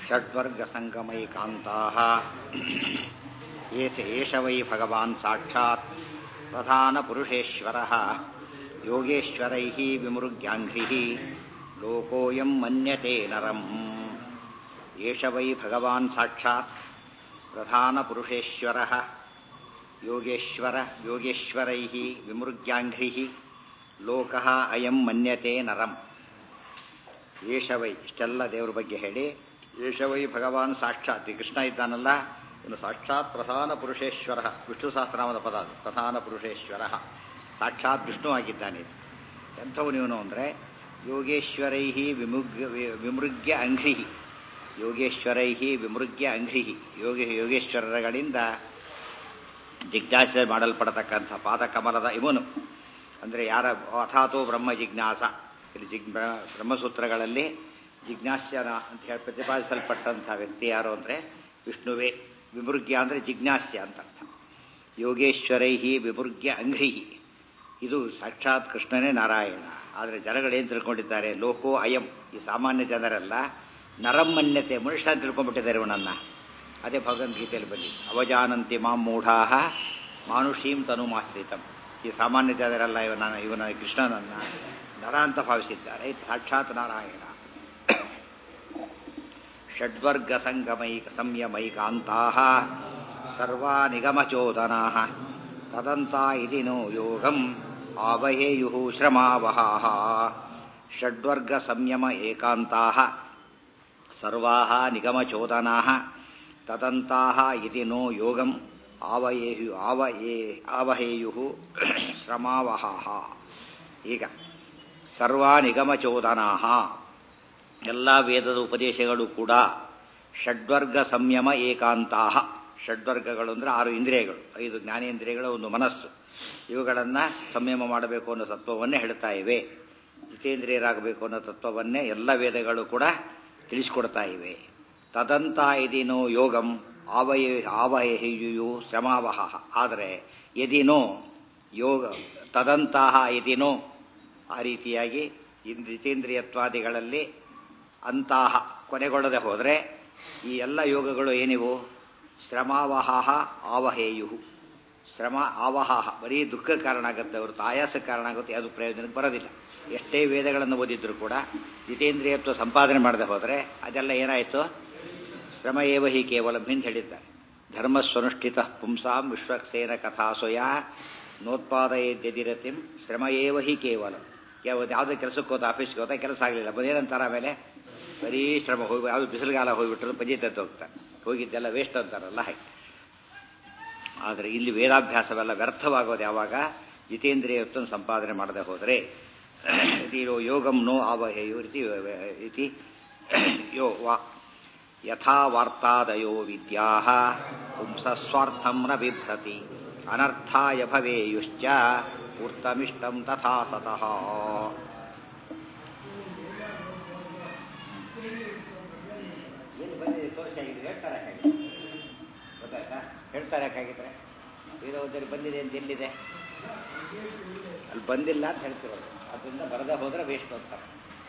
षड्वर्गसङ्गमैकान्ताः एष एष वै भगवान् साक्षात् प्रधानपुरुषेश्वरः योगेश्वरैः विमृग्याङ्घ्रिः लोकोऽयं मन्यते नरम् एष वै भगवान् साक्षात् प्रधानपुरुषेश्वरः ಯೋಗೇಶ್ವರ ಯೋಗೇಶ್ವರೈ ವಿಮೃಗ್ಯಾಂಘ್ರಿ ಲೋಕ ಅಯಂ ಮನ್ಯತೆ ನರಂ ಏಷವೈ ಇಷ್ಟೆಲ್ಲ ದೇವರ ಬಗ್ಗೆ ಹೇಳಿ ಏಷವೈ ಭಗವಾನ್ ಸಾಕ್ಷಾತ್ ಈ ಕೃಷ್ಣ ಇದ್ದಾನಲ್ಲ ಇವನು ಸಾಕ್ಷಾತ್ ಪ್ರಧಾನ ಪುರುಷೇಶ್ವರ ವಿಷ್ಣು ಸಹಸ್ರನಾಮದ ಪದ ಅದು ಪ್ರಧಾನ ಪುರುಷೇಶ್ವರ ಸಾಕ್ಷಾತ್ ವಿಷ್ಣು ಆಗಿದ್ದಾನೆ ಎಂಥವನು ಇವನು ಅಂದರೆ ಯೋಗೇಶ್ವರೈ ವಿಮುಗ್ ವಿಮೃಗ್ಯ ಅಂಘ್ರಿ ಯೋಗೇಶ್ವರೈ ವಿಮೃಗ್ಯ ಅಂಘ್ರಿ ಯೋಗ ಯೋಗೇಶ್ವರಗಳಿಂದ ಜಿಜ್ಞಾಸೆ ಮಾಡಲ್ಪಡತಕ್ಕಂಥ ಪಾದಕಮಲದ ಇವನು ಅಂದರೆ ಯಾರ ಅಥಾತೋ ಬ್ರಹ್ಮ ಜಿಜ್ಞಾಸ ಇಲ್ಲಿ ಜಿಗ್ ಬ್ರಹ್ಮಸೂತ್ರಗಳಲ್ಲಿ ಜಿಜ್ಞಾಸ್ಯನ ಅಂತ ಹೇಳಿ ಪ್ರತಿಪಾದಿಸಲ್ಪಟ್ಟಂಥ ವ್ಯಕ್ತಿ ಯಾರು ಅಂದರೆ ವಿಷ್ಣುವೇ ವಿಮೃಗ್ಯ ಅಂದರೆ ಜಿಜ್ಞಾಸ್ಯ ಅಂತ ಅರ್ಥ ಯೋಗೇಶ್ವರೈ ವಿಮೃಗ್ಯ ಅಂಘ್ರಿ ಇದು ಸಾಕ್ಷಾತ್ ಕೃಷ್ಣನೇ ನಾರಾಯಣ ಆದರೆ ಜನಗಳೇನು ತಿಳ್ಕೊಂಡಿದ್ದಾರೆ ಲೋಕೋ ಅಯಂ ಈ ಸಾಮಾನ್ಯ ಜನರೆಲ್ಲ ನರಮನ್ಯತೆ ಮನುಷ್ಯ ಅಂತ ತಿಳ್ಕೊಂಡ್ಬಿಟ್ಟಿದ್ದಾರೆ ಇವನನ್ನು ಅದೇ ಭಗವದ್ಗೀತೆಯಲ್ಲಿ ಬಂದಿದೆ ಅವಜಾನಂತಿ ಮಾಂ ಮೂಢಾ ಮಾನುಷೀಂ ತನು ಮಾಶ್ರಿತಂ ಈ ಸಾಮಾನ್ಯ ಜನರೆಲ್ಲ ಇವನ ಇವನ ಕೃಷ್ಣನನ್ನ ನರ ಅಂತ ಭಾವಿಸಿದ್ದಾರೆ ಇದು ಸಾಕ್ಷಾತ್ ನಾರಾಯಣ ಷಡ್ವರ್ಗ ಸಂಗಮೈಕ ಸಂಯಮೈಕಾಂತಾ ಸರ್ವಾ ನಿಗಮಚೋದನಾ ತದಂತ ಇದಿನೋ ಯೋಗಂ ಆವಹೇಯು ಶ್ರಮಾವಹಾ ಷಡ್ವರ್ಗ ಸಂಯಮ ಏಕಾಂತಾ ಸರ್ವಾ ನಿಗಮಚೋದನಾ ತದಂತಹ ಇತಿ ನೋ ಯೋಗಂ ಆವಯೇಯು ಆವಯೇ ಆವಹೇಯು ಶ್ರಮಾವಹಾಹ ಈಗ ಸರ್ವಾ ನಿಗಮಚೋದನಾ ಎಲ್ಲ ವೇದದ ಉಪದೇಶಗಳು ಕೂಡ ಷಡ್ವರ್ಗ ಸಂಯಮ ಏಕಾಂತಾ ಷಡ್ವರ್ಗಗಳು ಅಂದರೆ ಆರು ಇಂದ್ರಿಯಗಳು ಐದು ಜ್ಞಾನೇಂದ್ರಿಯಗಳು ಒಂದು ಮನಸ್ಸು ಇವುಗಳನ್ನು ಸಂಯಮ ಮಾಡಬೇಕು ಅನ್ನೋ ತತ್ವವನ್ನೇ ಹೇಳ್ತಾ ಇವೆ ಜಿತೇಂದ್ರಿಯರಾಗಬೇಕು ಅನ್ನೋ ತತ್ವವನ್ನೇ ಎಲ್ಲ ವೇದಗಳು ಕೂಡ ತಿಳಿಸಿಕೊಡ್ತಾ ಇವೆ ತದಂತ ಇದಿನೋ ಯೋಗಂ ಆವಯ ಆವಹೆಯು ಶ್ರಮಾವಹ ಆದರೆ ಯದಿನೋ ಯೋಗ ತದಂತಹ ಯದಿನೋ ಆ ರೀತಿಯಾಗಿ ಜಿತೇಂದ್ರಿಯತ್ವಾದಿಗಳಲ್ಲಿ ಅಂತಹ ಕೊನೆಗೊಳ್ಳದೆ ಹೋದರೆ ಈ ಎಲ್ಲ ಯೋಗಗಳು ಏನಿವು ಶ್ರಮಾವಹ ಆವಹೇಯು ಶ್ರಮ ಆವಹಾಹ ಬರೀ ದುಃಖ ಕಾರಣ ಆಗುತ್ತೆ ಹೊರತು ಆಯಾಸ ಕಾರಣ ಆಗುತ್ತೆ ಅದು ಪ್ರಯೋಜನಕ್ಕೆ ಬರೋದಿಲ್ಲ ಎಷ್ಟೇ ವೇದಗಳನ್ನು ಓದಿದ್ರು ಕೂಡ ಜಿತೇಂದ್ರಿಯತ್ವ ಸಂಪಾದನೆ ಮಾಡದೆ ಹೋದರೆ ಅದೆಲ್ಲ ಏನಾಯಿತು ಶ್ರಮ ಏವ ಹಿ ಕೇವಲ ಹಿಂದೆ ಹೇಳಿದ್ದಾರೆ ಧರ್ಮಸ್ವನುಷ್ಠಿತ ಪುಂಸಾಂ ವಿಶ್ವಕ್ಸೇನ ಕಥಾಸೊಯ ನೋತ್ಪಾದಯದ್ಯದಿರತಿಂ ಶ್ರಮ ಏವ ಹಿ ಕೇವಲ ಯಾವುದೇ ಕೆಲಸಕ್ಕೆ ಹೋದ ಆಫೀಸ್ಗೆ ಹೋದ ಕೆಲಸ ಆಗಲಿಲ್ಲ ಬಂದೇನಂತಾರ ಆಮೇಲೆ ಬರೀ ಶ್ರಮ ಹೋಗಿ ಯಾವುದು ಬಿಸಿಲುಗಾಲ ಹೋಗಿಬಿಟ್ರು ಪಂಜಿತದ್ದು ಹೋಗ್ತಾರೆ ಹೋಗಿದ್ದೆಲ್ಲ ವೇಸ್ಟ್ ಅಂತಾರಲ್ಲ ಹಾಗೆ ಆದರೆ ಇಲ್ಲಿ ವೇದಾಭ್ಯಾಸವೆಲ್ಲ ವ್ಯರ್ಥವಾಗೋದು ಯಾವಾಗ ಜಿತೇಂದ್ರಿಯತ್ವ ಸಂಪಾದನೆ ಮಾಡದೆ ಹೋದರೆ ಇರೋ ಯೋಗಂ ನೋ ಆವಹೇಯು ಇತಿ ಇತಿ ಯೋ ವಾ ಯಥಾ ವಾರ್ತಾದಯೋ ವಿದ್ಯಾ ಪುಂಸಸ್ವಾರ್ಥಂ ನ ಬಿಭ್ರತಿ ಅನರ್ಥಾಯ ಭವೇಯುಶ್ಚ ಪೂರ್ತಮಿಷ್ಟಂ ತಥಾ ಸತಃ ಹೇಳ್ತಾರೆ ಯಾಕಾಗಿದ್ರೆ ವೀರವದ್ದಲ್ಲಿ ಬಂದಿದೆ ಅಂತ ಎಲ್ಲಿದೆ ಅಲ್ಲಿ ಬಂದಿಲ್ಲ ಅಂತ ಹೇಳ್ತಿರೋದು ಅದರಿಂದ ಬರದೆ ಹೋದ್ರೆ ವೇಸ್ಟ್ ಅಂತಾರೆ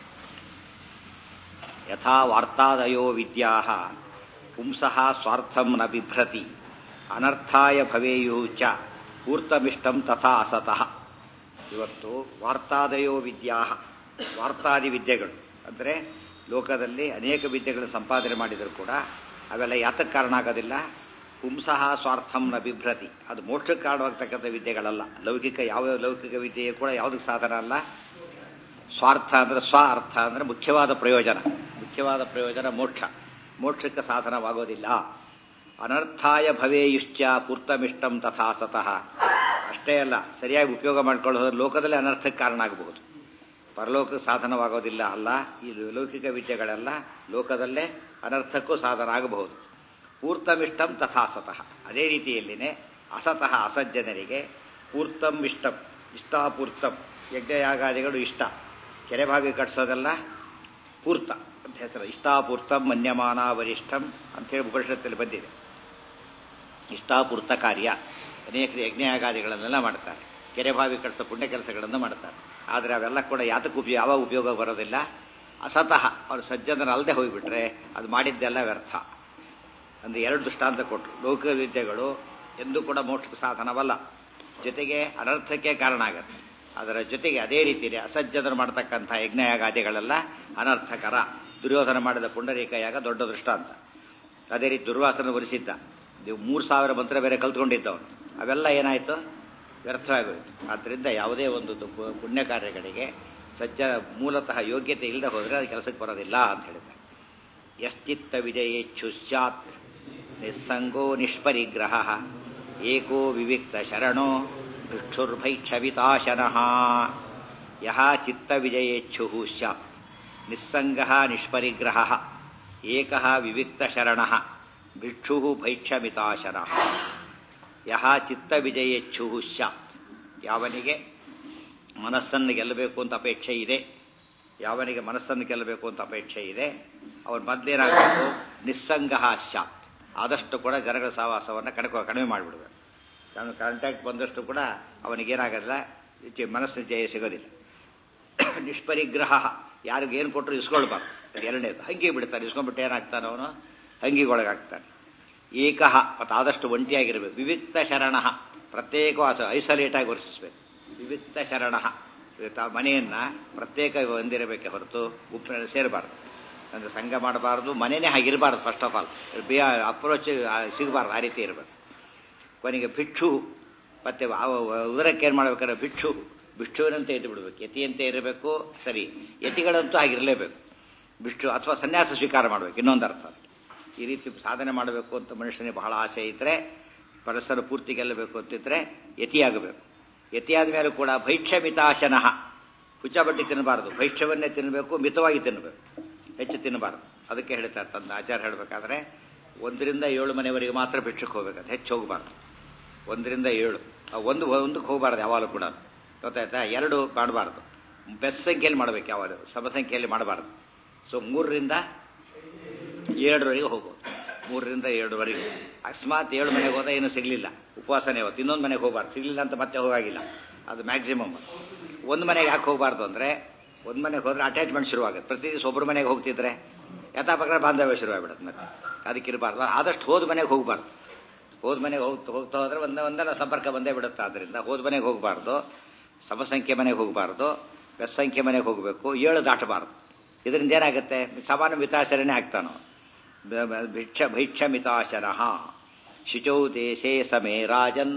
ಯಥಾ ವಾರ್ತಾದಯೋ ವಿದ್ಯಾ ಪುಂಸಃ ಸ್ವಾರ್ಥಂ ನ ಬಿಭ್ರತಿ ಅನರ್ಥಾಯ ಭವೇಯು ಚ ಪೂರ್ತಮಿಷ್ಟಂ ತಥಾ ಅಸತಃ ಇವತ್ತು ವಾರ್ತಾದಯೋ ವಿದ್ಯಾ ವಾರ್ತಾದಿ ವಿದ್ಯೆಗಳು ಅಂದರೆ ಲೋಕದಲ್ಲಿ ಅನೇಕ ವಿದ್ಯೆಗಳನ್ನು ಸಂಪಾದನೆ ಮಾಡಿದರೂ ಕೂಡ ಅವೆಲ್ಲ ಯಾತಕ್ಕೆ ಕಾರಣ ಆಗೋದಿಲ್ಲ ಪುಂಸಃ ಸ್ವಾರ್ಥಂ ನ ಬಿಭ್ರತಿ ಅದು ಮೋಕ್ಷಕ್ಕೆ ಕಾರಣವಾಗ್ತಕ್ಕಂಥ ವಿದ್ಯೆಗಳಲ್ಲ ಲೌಕಿಕ ಯಾವ ಲೌಕಿಕ ವಿದ್ಯೆಯು ಕೂಡ ಯಾವುದಕ್ಕೆ ಸಾಧನ ಅಲ್ಲ ಸ್ವಾರ್ಥ ಅಂದರೆ ಸ್ವ ಅರ್ಥ ಅಂದರೆ ಮುಖ್ಯವಾದ ಪ್ರಯೋಜನ ಮುಖ್ಯವಾದ ಪ್ರಯೋಜನ ಮೋಕ್ಷ ಮೋಕ್ಷಕ್ಕೆ ಸಾಧನವಾಗೋದಿಲ್ಲ ಅನರ್ಥಾಯ ಭವೇಯುಶ್ಚ ಪೂರ್ತಮಿಷ್ಟಂ ತಥಾ ಸತಃ ಅಷ್ಟೇ ಅಲ್ಲ ಸರಿಯಾಗಿ ಉಪಯೋಗ ಮಾಡ್ಕೊಳ್ಳೋದ್ರೆ ಲೋಕದಲ್ಲಿ ಅನರ್ಥಕ್ಕೆ ಕಾರಣ ಆಗಬಹುದು ಪರಲೋಕಕ್ಕೆ ಸಾಧನವಾಗೋದಿಲ್ಲ ಅಲ್ಲ ಈ ಲೌಕಿಕ ವಿದ್ಯೆಗಳೆಲ್ಲ ಲೋಕದಲ್ಲೇ ಅನರ್ಥಕ್ಕೂ ಸಾಧನ ಆಗಬಹುದು ಪೂರ್ತಮಿಷ್ಟಂ ತಥಾ ಸತಃ ಅದೇ ರೀತಿಯಲ್ಲಿನೇ ಅಸತಃ ಅಸಜ್ಜನರಿಗೆ ಪೂರ್ತಂ ಇಷ್ಟಂ ಇಷ್ಟಾಪೂರ್ತಂ ಯಜ್ಞಯಾಗಾದಿಗಳು ಇಷ್ಟ ಕೆರೆಭಾವಿ ಕಟ್ಸೋದೆಲ್ಲ ಪೂರ್ತ ಅಂತ ಹೆಸರು ಇಷ್ಟಾಪೂರ್ತಂ ಮನ್ಯಮಾನ ವರಿಷ್ಠಂ ಅಂಥೇಳಿ ಉಪನಿಷತ್ತಲ್ಲಿ ಬಂದಿದೆ ಇಷ್ಟಾಪೂರ್ತ ಕಾರ್ಯ ಅನೇಕ ಯಜ್ಞಯಾಗಾದಿಗಳನ್ನೆಲ್ಲ ಮಾಡ್ತಾರೆ ಕೆರೆಭಾವಿ ಕಟ್ಸೋ ಪುಣ್ಯ ಕೆಲಸಗಳನ್ನು ಮಾಡ್ತಾರೆ ಆದರೆ ಅವೆಲ್ಲ ಕೂಡ ಯಾತಕ್ಕೆ ಉಪಯೋಗ ಯಾವಾಗ ಉಪಯೋಗ ಬರೋದಿಲ್ಲ ಅಸತಃ ಅವ್ರು ಸಜ್ಜನರ ಅಲ್ಲದೆ ಹೋಗಿಬಿಟ್ರೆ ಅದು ಮಾಡಿದ್ದೆಲ್ಲ ವ್ಯರ್ಥ ಅಂದ್ರೆ ಎರಡು ದೃಷ್ಟಾಂತ ಕೊಟ್ಟರು ಲೌಕಿಕ ವಿದ್ಯೆಗಳು ಎಂದೂ ಕೂಡ ಮೋಕ್ಷ ಸಾಧನವಲ್ಲ ಜೊತೆಗೆ ಅನರ್ಥಕ್ಕೆ ಕಾರಣ ಆಗತ್ತೆ ಅದರ ಜೊತೆಗೆ ಅದೇ ರೀತಿಯಲ್ಲಿ ಅಸಜ್ಜನರು ಮಾಡ್ತಕ್ಕಂಥ ಯಜ್ಞಯಾಗಾದಿಗಳೆಲ್ಲ ಅನರ್ಥಕರ ದುರ್ಯೋಧನ ಮಾಡಿದ ಪುಂಡರೀಕ ಯಾಗ ದೊಡ್ಡ ದೃಷ್ಟಾಂತ ಅದೇ ರೀತಿ ದುರ್ವಾಸನ ವರಿಸಿದ್ದ ನೀವು ಮೂರು ಸಾವಿರ ಮಂತ್ರ ಬೇರೆ ಕಲ್ತ್ಕೊಂಡಿದ್ದವನು ಅವೆಲ್ಲ ಏನಾಯಿತು ವ್ಯರ್ಥವಾಗೋಯಿತು ಆದ್ದರಿಂದ ಯಾವುದೇ ಒಂದು ದು- ಪುಣ್ಯ ಕಾರ್ಯಗಳಿಗೆ ಸಜ್ಜ ಮೂಲತಃ ಯೋಗ್ಯತೆ ಇಲ್ಲದೆ ಹೋದರೆ ಅದು ಕೆಲಸಕ್ಕೆ ಬರೋದಿಲ್ಲ ಅಂತ ಹೇಳಿದ್ದಾರೆ ಯಶ್ಚಿತ್ತ ವಿಜಯೇಚ್ಛು ಸ್ಯಾತ್ ನಿಸ್ಸಂಗೋ ನಿಷ್ಪರಿಗ್ರಹ ಏಕೋ ವಿವಿಕ್ತ ಶರಣೋ ಭಿಕ್ಷುರ್ಭೈಕ್ಷವಿತಾಶನಃ ಯಹ ಚಿತ್ತ ವಿಜಯೇಚ್ಛು ಸ್ಯಾತ್ ನಿಸ್ಸಂಗ ನಿಷ್ಪರಿಗ್ರಹ ಏಕ ವಿವಿಕ್ತ ಶರಣ ಭಿಕ್ಷು ಭೈಕ್ಷಮಿತಾಶನಃ ಯಹ ಚಿತ್ತ ವಿಜಯೇಚ್ಛು ಸ್ಯಾತ್ ಯಾವನಿಗೆ ಮನಸ್ಸನ್ನು ಗೆಲ್ಲಬೇಕು ಅಂತ ಅಪೇಕ್ಷೆ ಇದೆ ಯಾವನಿಗೆ ಮನಸ್ಸನ್ನು ಗೆಲ್ಲಬೇಕು ಅಂತ ಅಪೇಕ್ಷೆ ಇದೆ ಅವನು ಮೊದಲೇನಾಗಬೇಕು ನಿಸ್ಸಂಗ ಸ್ಯಾತ್ ಆದಷ್ಟು ಕೂಡ ಜನಗಳ ಸಹವಾಸವನ್ನು ಕಡಿಕೊ ಕಡಿಮೆ ಮಾಡಿಬಿಡ್ಬೇಕು ನಾನು ಕಾಂಟ್ಯಾಕ್ಟ್ ಬಂದಷ್ಟು ಕೂಡ ಅವನಿಗೇನಾಗಲ್ಲ ಈಚೆ ಮನಸ್ಸಿನ ಜಯ ಸಿಗೋದಿಲ್ಲ ನಿಷ್ಪರಿಗ್ರಹ ಯಾರಿಗೆ ಏನು ಕೊಟ್ಟರು ಇಸ್ಕೊಳ್ಬಾರ್ದು ಅದು ಎರಡನೇದು ಹಂಗೆ ಬಿಡ್ತಾನೆ ಇಸ್ಕೊಂಡ್ಬಿಟ್ಟು ಏನಾಗ್ತಾನೆ ಅವನು ಹಂಗಿಗೊಳಗಾಗ್ತಾನೆ ಏಕಃ ಮತ್ತು ಆದಷ್ಟು ಒಂಟಿಯಾಗಿರಬೇಕು ವಿವಿಕ್ತ ಶರಣ ಪ್ರತ್ಯೇಕವಾಸ ಐಸೋಲೇಟ್ ಆಗಿ ವರ್ತಿಸಬೇಕು ವಿವಿಕ್ತ ಶರಣ ಮನೆಯನ್ನ ಪ್ರತ್ಯೇಕ ಹೊಂದಿರಬೇಕೆ ಹೊರತು ಗುಂಪಿನಲ್ಲಿ ಸೇರಬಾರ್ದು ಅಂದರೆ ಸಂಘ ಮಾಡಬಾರ್ದು ಮನೆಯೇ ಹಾಗಿರಬಾರ್ದು ಫಸ್ಟ್ ಆಫ್ ಆಲ್ ಬೇ ಅಪ್ರೋಚ್ ಸಿಗಬಾರ್ದು ಆ ರೀತಿ ಇರಬೇಕು ಕೊನೆಗೆ ಭಿಕ್ಷು ಮತ್ತೆ ಉದರಕ್ಕೆ ಏನು ಮಾಡ್ಬೇಕಾದ್ರೆ ಭಿಕ್ಷು ಭಿಕ್ಷುವಿನಂತೆ ಎದ್ದು ಬಿಡಬೇಕು ಯತಿಯಂತೆ ಇರಬೇಕು ಸರಿ ಯತಿಗಳಂತೂ ಹಾಗಿರಲೇಬೇಕು ಭಿಕ್ಷು ಅಥವಾ ಸನ್ಯಾಸ ಸ್ವೀಕಾರ ಮಾಡಬೇಕು ಇನ್ನೊಂದು ಅರ್ಥ ಈ ರೀತಿ ಸಾಧನೆ ಮಾಡಬೇಕು ಅಂತ ಮನುಷ್ಯನಿಗೆ ಬಹಳ ಆಸೆ ಇದ್ದರೆ ಪರಸ್ಪರ ಪೂರ್ತಿ ಗೆಲ್ಲಬೇಕು ಅಂತಿದ್ರೆ ಯತಿಯಾಗಬೇಕು ಯತಿಯಾದ ಮೇಲೂ ಕೂಡ ಭೈಕ್ಷ್ಯ ಮಿತಾಶನಃ ಹುಚ್ಚ ಬಡ್ಡಿ ತಿನ್ನಬಾರದು ಭೈಕ್ಷ್ಯವನ್ನೇ ತಿನ್ನಬೇಕು ಮಿತವಾಗಿ ತಿನ್ನಬೇಕು ಹೆಚ್ಚು ತಿನ್ನಬಾರದು ಅದಕ್ಕೆ ಹೇಳ್ತಾರೆ ತನ್ನ ಆಚಾರ ಹೇಳಬೇಕಾದ್ರೆ ಒಂದರಿಂದ ಏಳು ಮನೆಯವರೆಗೆ ಮಾತ್ರ ಭಿಕ್ಷಕ್ಕೆ ಹೋಗ್ಬೇಕು ಹೆಚ್ಚು ಹೋಗಬಾರ್ದು ಒಂದರಿಂದ ಏಳು ಆ ಒಂದು ಒಂದಕ್ಕೆ ಹೋಗಬಾರ್ದು ಯಾವಾಗಲೂ ಕೂಡ ಗೊತ್ತಾಯ್ತಾ ಎರಡು ಮಾಡಬಾರ್ದು ಬೆಸ್ ಸಂಖ್ಯೆಯಲ್ಲಿ ಮಾಡಬೇಕು ಯಾವಾಗ ಸಮ ಸಂಖ್ಯೆಯಲ್ಲಿ ಮಾಡಬಾರ್ದು ಸೊ ಮೂರರಿಂದ ಏಳರವರೆಗೆ ಹೋಗ್ಬೋದು ಮೂರರಿಂದ ಏಳರವರೆಗೆ ಅಕಸ್ಮಾತ್ ಏಳು ಮನೆಗೆ ಹೋದ ಏನೂ ಸಿಗಲಿಲ್ಲ ಉಪವಾಸನೆ ಹೊತ್ತು ಇನ್ನೊಂದು ಮನೆಗೆ ಹೋಗಬಾರ್ದು ಸಿಗಲಿಲ್ಲ ಅಂತ ಮತ್ತೆ ಹೋಗಾಗಿಲ್ಲ ಅದು ಮ್ಯಾಕ್ಸಿಮಮ್ ಒಂದು ಮನೆಗೆ ಯಾಕೆ ಹೋಗಬಾರ್ದು ಅಂದರೆ ಒಂದು ಮನೆಗೆ ಹೋದ್ರೆ ಅಟ್ಯಾಚ್ಮೆಂಟ್ ಶುರುವಾಗುತ್ತೆ ಪ್ರತಿ ದಿವಸ ಒಬ್ಬರು ಮನೆಗೆ ಹೋಗ್ತಿದ್ರೆ ಯಥಾ ಪ್ರಕಾರ ಬಾಂಧವ್ಯ ಶುರುವಾಗ್ಬಿಡುತ್ತೆ ಮತ್ತೆ ಅದಕ್ಕಿರಬಾರ್ದು ಆದಷ್ಟು ಹೋದ ಮನೆಗೆ ಹೋಗಬಾರ್ದು ಹೋದ ಮನೆಗೆ ಹೋಗ್ತಾ ಹೋಗ್ತಾ ಹೋದ್ರೆ ಒಂದೇ ಒಂದಲ್ಲ ಸಂಪರ್ಕ ಬಂದೇ ಬಿಡುತ್ತೆ ಆದ್ದರಿಂದ ಹೋದ ಮನೆಗೆ ಹೋಗಬಾರ್ದು ಸಮಸಂಖ್ಯೆ ಮನೆಗೆ ಹೋಗಬಾರ್ದು ಬೆಸ್ಸಂಖ್ಯೆ ಮನೆಗೆ ಹೋಗಬೇಕು ಏಳು ದಾಟಬಾರ್ದು ಇದರಿಂದ ಏನಾಗುತ್ತೆ ಸಮಾನ ಮಿತಾಚರಣೆ ಆಗ್ತಾನೋ ಭಿಕ್ಷ ಭೈಕ್ಷ ಮಿತಾಶನಃ ಶುಚೌ ದೇಶೇ ಸಮೇ ರಾಜನ್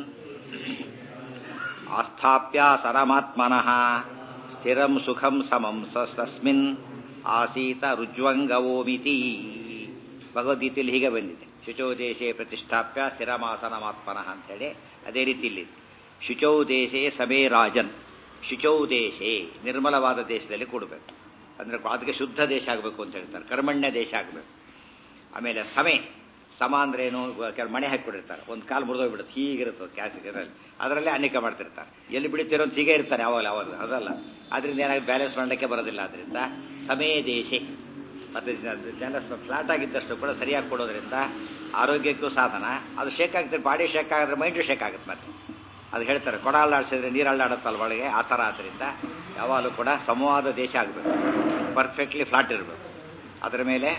ಆಸ್ಥಾಪ್ಯ ಸರಮಾತ್ಮನಃ ಸ್ಥಿರಂ ಸುಖಂ ಸಮಂ ತಸ್ಮಿನ್ ಆಸೀತ ರುಜ್ವಂಗವೋಮಿತಿ ಭಗವದ್ಗೀತೆಯಲ್ಲಿ ಹೀಗೆ ಬಂದಿದೆ ಶುಚೌ ದೇಶೇ ಪ್ರತಿಷ್ಠಾಪ್ಯ ಸ್ಥಿರಮಾಸನಮಾತ್ಮನಃ ಅಂತೇಳಿ ಅದೇ ರೀತಿ ಇಲ್ಲಿ ಶುಚೌ ದೇಶೇ ಸಮೇ ರಾಜನ್ ಶುಚೌ ದೇಶೇ ನಿರ್ಮಲವಾದ ದೇಶದಲ್ಲಿ ಕೊಡಬೇಕು ಅಂದ್ರೆ ಅದಕ್ಕೆ ಶುದ್ಧ ದೇಶ ಆಗಬೇಕು ಅಂತ ಹೇಳ್ತಾರೆ ಕರ್ಮಣ್ಯ ದೇಶ ಆಗಬೇಕು ಆಮೇಲೆ ಸಮೆ ಸಮ ಅಂದ್ರೆ ಏನು ಕೆಲವು ಮನೆ ಹಾಕಿಬಿಟ್ಟಿರ್ತಾರೆ ಒಂದು ಕಾಲು ಮುರಿದೋಗ್ಬಿಡುತ್ತೆ ಹೀಗಿರುತ್ತೆ ಕ್ಯಾಸ್ ಇದರಲ್ಲಿ ಅದರಲ್ಲೇ ಅನೇಕ ಮಾಡ್ತಿರ್ತಾರೆ ಎಲ್ಲಿ ಬಿಡುತ್ತಿರೋ ಅಂತ ಹೀಗೆ ಇರ್ತಾನೆ ಯಾವಾಗ ಅವಾಗ ಅದಲ್ಲ ಅದರಿಂದ ಏನಾಗಿ ಬ್ಯಾಲೆನ್ಸ್ ಮಾಡಲಿಕ್ಕೆ ಬರೋದಿಲ್ಲ ಅದರಿಂದ ಸಮೇ ದೇಶೆ ಮತ್ತೆ ಜನ ಫ್ಲಾಟ್ ಆಗಿದ್ದಷ್ಟು ಕೂಡ ಸರಿಯಾಗಿ ಕೊಡೋದ್ರಿಂದ ಆರೋಗ್ಯಕ್ಕೂ ಸಾಧನ ಅದು ಶೇಕ್ ಆಗ್ತದೆ ಬಾಡಿ ಶೇಕ್ ಆಗಿದ್ರೆ ಮೈಂಡು ಶೇಕ್ ಆಗುತ್ತೆ ಮತ್ತೆ ಅದು ಹೇಳ್ತಾರೆ ಕೊಡ ಅಲ್ಲಾಡಿಸಿದ್ರೆ ನೀರು ಅಲ್ಲಾಡುತ್ತಲ್ಲ ಒಳಗೆ ಆ ಥರ ಆದ್ದರಿಂದ ಯಾವಾಗಲೂ ಕೂಡ ಸಮವಾದ ದೇಶ ಆಗಬೇಕು ಪರ್ಫೆಕ್ಟ್ಲಿ ಫ್ಲಾಟ್ ಇರಬೇಕು ಅದರ ಮೇಲೆ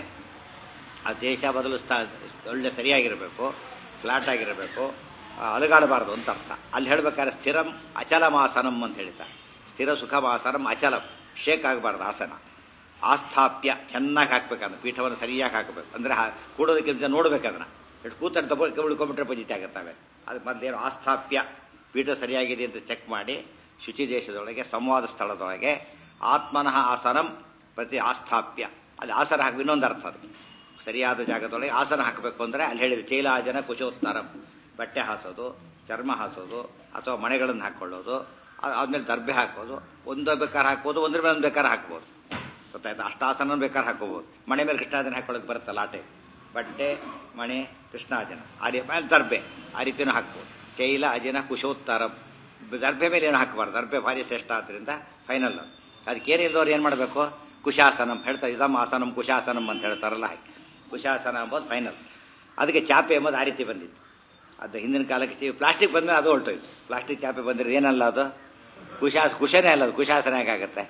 ಆ ದೇಶ ಬದಲಿಸ್ತಾ ಒಳ್ಳೆ ಸರಿಯಾಗಿರಬೇಕು ಫ್ಲಾಟ್ ಆಗಿರಬೇಕು ಅಲುಗಾಡಬಾರದು ಅಂತ ಅರ್ಥ ಅಲ್ಲಿ ಹೇಳ್ಬೇಕಾದ್ರೆ ಸ್ಥಿರಂ ಅಚಲಮಾಸನಂ ಅಂತ ಹೇಳ್ತಾರೆ ಸ್ಥಿರ ಸುಖಮಾಸನಂ ಅಚಲಂ ಶೇಕ್ ಆಗಬಾರ್ದು ಆಸನ ಆಸ್ಥಾಪ್ಯ ಚೆನ್ನಾಗಿ ಹಾಕ್ಬೇಕಂದ್ರೆ ಪೀಠವನ್ನು ಸರಿಯಾಗಿ ಹಾಕಬೇಕು ಅಂದರೆ ಕೂಡೋದಕ್ಕಿಂತ ನೋಡ್ಬೇಕದನ್ನ ಎಷ್ಟು ಕೂತನ್ನು ತಗೊಳ್ಕೆ ಉಳ್ಕೊಂಬಿಟ್ರೆ ಪಂಜಿತಿ ಆಗುತ್ತವೆ ಅದು ಮೊದಲೇನು ಆಸ್ಥಾಪ್ಯ ಪೀಠ ಸರಿಯಾಗಿದೆ ಅಂತ ಚೆಕ್ ಮಾಡಿ ಶುಚಿ ದೇಶದೊಳಗೆ ಸಂವಾದ ಸ್ಥಳದೊಳಗೆ ಆತ್ಮನಃ ಆಸನಂ ಪ್ರತಿ ಆಸ್ಥಾಪ್ಯ ಅಲ್ಲಿ ಆಸನ ಹಾಕಿ ಇನ್ನೊಂದು ಅರ್ಥ ಅದು ಸರಿಯಾದ ಜಾಗದೊಳಗೆ ಆಸನ ಹಾಕಬೇಕು ಅಂದರೆ ಅಲ್ಲಿ ಹೇಳಿದ್ರು ಚೈಲಾಜನ ಕುಶೋತ್ತರಂ ಬಟ್ಟೆ ಹಾಸೋದು ಚರ್ಮ ಹಾಸೋದು ಅಥವಾ ಮನೆಗಳನ್ನು ಹಾಕ್ಕೊಳ್ಳೋದು ಆದ್ಮೇಲೆ ದರ್ಬೆ ಹಾಕೋದು ಒಂದು ಬೇಕಾದ್ರೆ ಹಾಕ್ಬೋದು ಒಂದ್ರ ಮೇಲೆ ಒಂದು ಬೇಕಾದ್ರೆ ಹಾಕ್ಬೋದು ಗೊತ್ತಾಯ್ತು ಅಷ್ಟಾಸನ ಬೇಕಾದ್ರೆ ಹಾಕೋಬೋದು ಮನೆ ಮೇಲೆ ಕೃಷ್ಣಾಜನ ಹಾಕೊಳ್ಳೋಕೆ ಬರುತ್ತಲ್ಲ ಆಟೆ ಬಟ್ಟೆ ಮಣೆ ಕೃಷ್ಣಾಜನ ಆ ರೀತಿ ಮೇಲೆ ದರ್ಬೆ ಆ ರೀತಿನೂ ಹಾಕ್ಬೋದು ಚೈಲ ಅಜನ ಕುಶೋತ್ತರಂ ದರ್ಬೆ ಮೇಲೆ ಏನು ಹಾಕಬಾರ್ದು ದರ್ಬೆ ಭಾರಿ ಶ್ರೇಷ್ಠ ಆದ್ದರಿಂದ ಫೈನಲ್ ಅದು ಅದಕ್ಕೇನಿಲ್ಲದವ್ರು ಏನು ಮಾಡಬೇಕು ಕುಶಾಸನಂ ಹೇಳ್ತಾರೆ ಇದಮ್ ಆಸನಂ ಕುಶಾಸನಂ ಅಂತ ಹೇಳ್ತಾರಲ್ಲ ಹಾಗೆ ಕುಶಾಸನ ಎಂಬುದು ಫೈನಲ್ ಅದಕ್ಕೆ ಚಾಪೆ ಎಂಬುದು ಆ ರೀತಿ ಬಂದಿತ್ತು ಅದು ಹಿಂದಿನ ಕಾಲಕ್ಕೆ ಪ್ಲಾಸ್ಟಿಕ್ ಬಂದರೆ ಅದು ಹೊರಟೋಯ್ತು ಪ್ಲಾಸ್ಟಿಕ್ ಚಾಪೆ ಬಂದಿರೋದು ಏನಲ್ಲ ಅದು ಕುಶಾಸ ಕುಶನೇ ಅಲ್ಲ ಅದು ಕುಶಾಸನ ಹೇಗಾಗುತ್ತೆ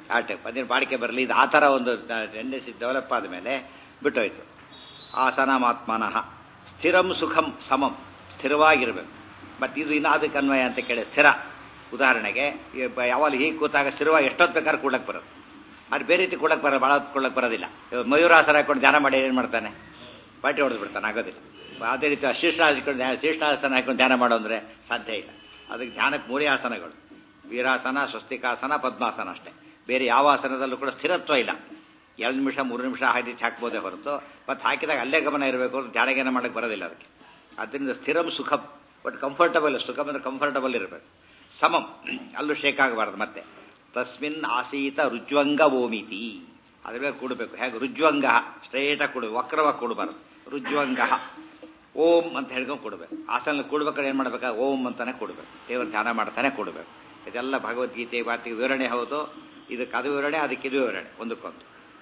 ಆ ಟೈಪ್ ಅದೇನು ಬಾಡಿಕೆ ಬರಲಿ ಇದು ಆ ಥರ ಒಂದು ಟೆಂಡೆನ್ಸಿ ಡೆವಲಪ್ ಆದಮೇಲೆ ಬಿಟ್ಟೋಯ್ತು ಆಸನಮಾತ್ಮನಃ ಸ್ಥಿರಂ ಸುಖಂ ಸಮಂ ಸ್ಥಿರವಾಗಿರ್ಬೇಕು ಮತ್ತು ಇದು ಇನ್ನು ಅದಕ್ಕೆ ಅನ್ವಯ ಅಂತ ಕೇಳಿ ಸ್ಥಿರ ಉದಾಹರಣೆಗೆ ಯಾವಾಗ ಹೀಗೆ ಕೂತಾಗ ಸ್ಥಿರವಾಗಿ ಎಷ್ಟೊತ್ತು ಬೇಕಾದ್ರೆ ಕೂಡಕ್ಕೆ ಬರುತ್ತೆ ಅದು ಬೇರೆ ರೀತಿ ಕೂಡಕ್ಕೆ ಬರೋ ಭಾಳ ಹೊತ್ತು ಕೂಡಕ್ಕೆ ಬರೋದಿಲ್ಲ ಇವಾಗ ಮಯೂರಾಸನ ಹಾಕೊಂಡು ಧ್ಯಾನ ಮಾಡಿ ಏನು ಮಾಡ್ತಾನೆ ಪಾಟಿ ಹೊಡೆದು ಬಿಡ್ತಾನೆ ಆಗೋದಿಲ್ಲ ಅದೇ ರೀತಿ ಶೀರ್ಷ ಹಾಕೊಂಡು ಶೀರ್ಷಾಸನ ಹಾಕೊಂಡು ಧ್ಯಾನ ಮಾಡೋ ಅಂದರೆ ಸಾಧ್ಯ ಇಲ್ಲ ಅದಕ್ಕೆ ಧ್ಯಾನಕ್ಕೆ ಮೂರೇ ಆಸನಗಳು ವೀರಾಸನ ಸ್ವಸ್ತಿಕಾಸನ ಪದ್ಮಾಸನ ಅಷ್ಟೇ ಬೇರೆ ಯಾವ ಆಸನದಲ್ಲೂ ಕೂಡ ಸ್ಥಿರತ್ವ ಇಲ್ಲ ಎರಡು ನಿಮಿಷ ಮೂರು ನಿಮಿಷ ಹಾಕಿ ಹಾಕ್ಬೋದೇ ಹೊರತು ಮತ್ತು ಹಾಕಿದಾಗ ಅಲ್ಲೇ ಗಮನ ಇರಬೇಕು ಧ್ಯಾನ ಜ್ಞಾನ ಮಾಡೋಕ್ಕೆ ಬರೋದಿಲ್ಲ ಅದಕ್ಕೆ ಅದರಿಂದ ಸ್ಥಿರಂ ಸುಖಂ ಬಟ್ ಕಂಫರ್ಟಬಲ್ ಸುಖಂ ಅಂದರೆ ಕಂಫರ್ಟಬಲ್ ಇರಬೇಕು ಸಮಂ ಅಲ್ಲೂ ಶೇಕ್ ಆಗಬಾರ್ದು ಮತ್ತೆ ತಸ್ಮಿನ್ ಆಸೀತ ರುಜ್ವಂಗ ಓಮಿತಿ ಅದ್ರ ಮೇಲೆ ಕೂಡಬೇಕು ಹೇಗೆ ರುಜ್ವಂಗ ಸ್ಟ್ರೇಟಾಗಿ ಕೊಡು ವಕ್ರವಾಗಿ ಕೊಡಬಾರ್ದು ರುಜ್ವಂಗ ಓಂ ಅಂತ ಹೇಳ್ಕೊಂಡು ಕೊಡಬೇಕು ಆಸನ ಕೂಡ್ಬೇಕಾದ್ರೆ ಏನು ಮಾಡ್ಬೇಕಾ ಓಂ ಅಂತಾನೆ ಕೊಡಬೇಕು ದೇವರ ಧ್ಯಾನ ಮಾಡ್ತಾನೆ ಕೊಡಬೇಕು ಇದೆಲ್ಲ ಭಗವದ್ಗೀತೆ ಮಾತಿಗೆ ವಿವರಣೆ ಹೌದು ಇದಕ್ಕೆ ಅದು ವಿವರಣೆ ಅದಕ್ಕೆ ಇದು ವಿವರಣೆ ಒಂದಕ್ಕೊಂದು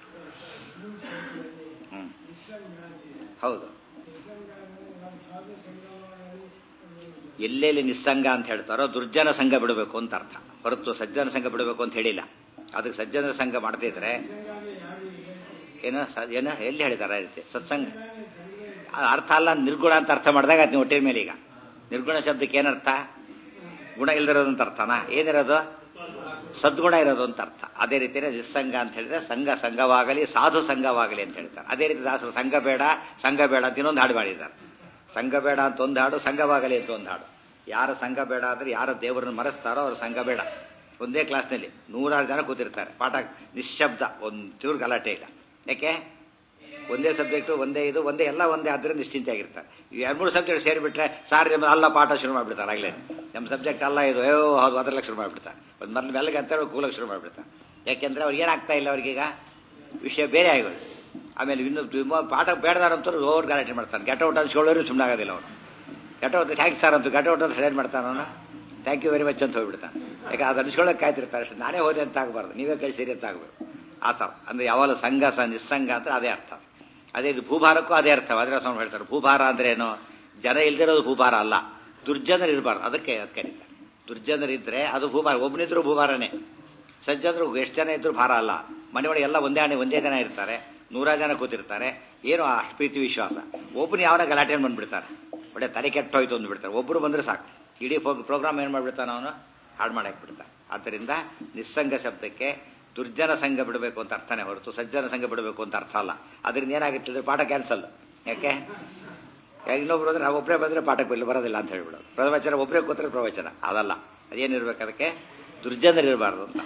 ಹ್ಮ್ ಹೌದು ಎಲ್ಲೆಲ್ಲಿ ನಿಸ್ಸಂಗ ಅಂತ ಹೇಳ್ತಾರೋ ದುರ್ಜನ ಸಂಘ ಬಿಡಬೇಕು ಅಂತ ಅರ್ಥ ಹೊರತು ಸಜ್ಜನ ಸಂಘ ಬಿಡಬೇಕು ಅಂತ ಹೇಳಿಲ್ಲ ಅದಕ್ಕೆ ಸಜ್ಜನರ ಸಂಘ ಮಾಡ್ತಿದ್ರೆ ಏನೋ ಏನೋ ಎಲ್ಲಿ ಹೇಳಿದಾರೆ ಆ ರೀತಿ ಸತ್ಸಂಗ ಅರ್ಥ ಅಲ್ಲ ನಿರ್ಗುಣ ಅಂತ ಅರ್ಥ ಮಾಡಿದಾಗ ಅದು ನೀವು ಹೊಟ್ಟೆ ಮೇಲೆ ಈಗ ನಿರ್ಗುಣ ಶಬ್ದಕ್ಕೆ ಏನರ್ಥ ಗುಣ ಇಲ್ದಿರೋದು ಅಂತ ಅರ್ಥನಾ ಏನಿರೋದು ಸದ್ಗುಣ ಇರೋದು ಅಂತ ಅರ್ಥ ಅದೇ ರೀತಿಯೇ ನಿಸ್ಸಂಗ ಅಂತ ಹೇಳಿದ್ರೆ ಸಂಘ ಸಂಘವಾಗಲಿ ಸಾಧು ಸಂಘವಾಗಲಿ ಅಂತ ಹೇಳ್ತಾರೆ ಅದೇ ರೀತಿ ದಾಸರು ಸಂಘ ಬೇಡ ಸಂಘ ಬೇಡ ಅಂತ ಇನ್ನೊಂದು ಹಾಡು ಮಾಡಿದ್ದಾರೆ ಸಂಘ ಬೇಡ ಅಂತ ಒಂದು ಹಾಡು ಸಂಘವಾಗಲಿ ಅಂತ ಒಂದು ಹಾಡು ಯಾರ ಸಂಘ ಬೇಡ ಅಂದ್ರೆ ಯಾರ ದೇವರನ್ನು ಮರೆಸ್ತಾರೋ ಅವ್ರ ಸಂಘ ಬೇಡ ಒಂದೇ ಕ್ಲಾಸ್ನಲ್ಲಿ ನೂರಾರು ಜನ ಕೂತಿರ್ತಾರೆ ಪಾಠ ನಿಶ್ಶಬ್ದ ಒಂದು ಚೂರು ಗಲಾಟೆ ಇಲ್ಲ ಯಾಕೆ ಒಂದೇ ಸಬ್ಜೆಕ್ಟು ಒಂದೇ ಇದು ಒಂದೇ ಎಲ್ಲ ಒಂದೇ ಆದ್ದರಿಂದ ನಿಶ್ಚಿಂತೆ ಆಗಿರ್ತಾರೆ ಈ ಎರಡು ಮೂರು ಸಬ್ಜೆಕ್ಟ್ ಸೇರಿಬಿಟ್ರೆ ಸಾರ್ ನಿಮ್ಮ ಅಲ್ಲ ಪಾಠ ಶುರು ಮಾಡಿಬಿಡ್ತಾರೆ ಆಗಲೇ ನಮ್ಮ ಸಬ್ಜೆಕ್ಟ್ ಅಲ್ಲ ಇದು ಅಯ್ಯೋ ಹೌದು ಅದರಲ್ಲಿ ಶುರು ಮಾಡಿಬಿಡ್ತಾರೆ ಒಂದು ಮೊದಲು ಮೆಲ್ಲಗೆ ಅಂತ ಹೇಳಿ ಕೂಲಕ್ಕೆ ಶುರು ಮಾಡಿಬಿಡ್ತಾರೆ ಯಾಕೆಂದ್ರೆ ಅವ್ರಿಗೆ ಏನಾಗ್ತಾ ಇಲ್ಲ ಅವ್ರಿಗೀಗ ವಿಷಯ ಬೇರೆ ಆಗೋದು ಆಮೇಲೆ ಇನ್ನು ಪಾಠ ಬೇಡದಾರಂತೂ ಓವರ್ ಗಲಾಟೆ ಮಾಡ್ತಾನೆ ಗೆಟ್ ಔಟ್ ಅನ್ಸ್ಕೊಳ್ಳೋರು ಸುಮ್ಮನೆ ಆಗೋದಿಲ್ಲ ಅವನು ಗೆಟ್ ಔಟ್ ಥ್ಯಾಂಕ್ಸ್ ಸರ್ ಅಂತ ಗೆಟ್ ಔಟ್ ಅಂತ ಏನು ಮಾಡ್ತಾನೆ ಅವನು ಥ್ಯಾಂಕ್ ಯು ವೆರಿ ಮಚ್ ಅಂತ ಹೋಗ್ಬಿಡ್ತಾನೆ ಯಾಕೆ ಅದು ಅನ್ಸ್ಕೊಳ್ಳೋಕೆ ಕಾಯ್ತಿರ್ತಾರೆ ಅಷ್ಟೇ ನಾನೇ ಹೋದೆ ಅಂತ ಆಗಬಾರ್ದು ನೀವೇ ಕಳಿಸಿರಿ ಅಂತ ಆಗಬೇಕು ಆ ಥರ ಅಂದರೆ ಯಾವಾಗ ಸಂಘ ಸ ನಿಸ್ಸಂಗ ಅಂತ ಅದೇ ಅರ್ಥ ಅದೇ ಇದು ಭೂಭಾರಕ್ಕೂ ಅದೇ ಅರ್ಥ ಅದ್ರ ಸ್ವಾಮಿ ಹೇಳ್ತಾರೆ ಭೂಭಾರ ಅಂದ್ರೆ ಏನು ಜನ ಇಲ್ದಿರೋದು ಭೂಭಾರ ಅಲ್ಲ ದುರ್ಜನರು ಇರಬಾರ್ದು ಅದಕ್ಕೆ ಅದು ಕರೀತಾರೆ ದುರ್ಜನರಿದ್ರೆ ಅದು ಭೂಭಾರ ಒಬ್ಬನಿದ್ರು ಭೂಭಾರನೇ ಸಜ್ಜನರು ಎಷ್ಟು ಜನ ಇದ್ರು ಭಾರ ಅಲ್ಲ ಮನೆ ಒಳಗೆ ಎಲ್ಲ ಒಂದೇ ಆಣೆ ಒಂದೇ ಜನ ಇರ್ತಾರೆ ನೂರಾರು ಜನ ಕೂತಿರ್ತಾರೆ ಏನು ಆ ಪ್ರೀತಿ ವಿಶ್ವಾಸ ಒಬ್ಬನು ಯಾವನ ಗಲಾಟೆ ಬಂದ್ಬಿಡ್ತಾರೆ ಒಳ್ಳೆ ತಲೆ ಕೆಟ್ಟೋಯ್ತು ಅಂದ್ಬಿಡ್ತಾರೆ ಒಬ್ಬರು ಬಂದ್ರೆ ಸಾಕು ಇಡೀ ಪ್ರೋಗ್ರಾಮ್ ಏನು ಮಾಡ್ಬಿಡ್ತಾನೆ ಅವನು ಹಾಳು ಮಾಡಕ್ಕೆ ಬಿಡ್ತಾನೆ ಆದ್ದರಿಂದ ನಿಸ್ಸಂಗ ಶಬ್ದಕ್ಕೆ ದುರ್ಜನ ಸಂಘ ಬಿಡಬೇಕು ಅಂತ ಅರ್ಥನೇ ಹೊರತು ಸಜ್ಜನ ಸಂಘ ಬಿಡಬೇಕು ಅಂತ ಅರ್ಥ ಅಲ್ಲ ಅದರಿಂದ ಏನಾಗಿತ್ತು ಪಾಠ ಕ್ಯಾನ್ಸಲ್ ಯಾಕೆ ಇನ್ನೊಬ್ರು ಅಂದ್ರೆ ನಾವು ಒಬ್ಬರೇ ಬಂದ್ರೆ ಪಾಠಕ್ಕೆ ಬಿಲ್ ಬರೋದಿಲ್ಲ ಅಂತ ಹೇಳ್ಬಿಡೋದು ಪ್ರವಚನ ಒಬ್ಬರೇ ಕೂತ್ರೆ ಪ್ರವಚನ ಅದಲ್ಲ ಅದೇನಿರ್ಬೇಕು ಅದಕ್ಕೆ ದುರ್ಜನರಿರಬಾರ್ದು ಅಂತ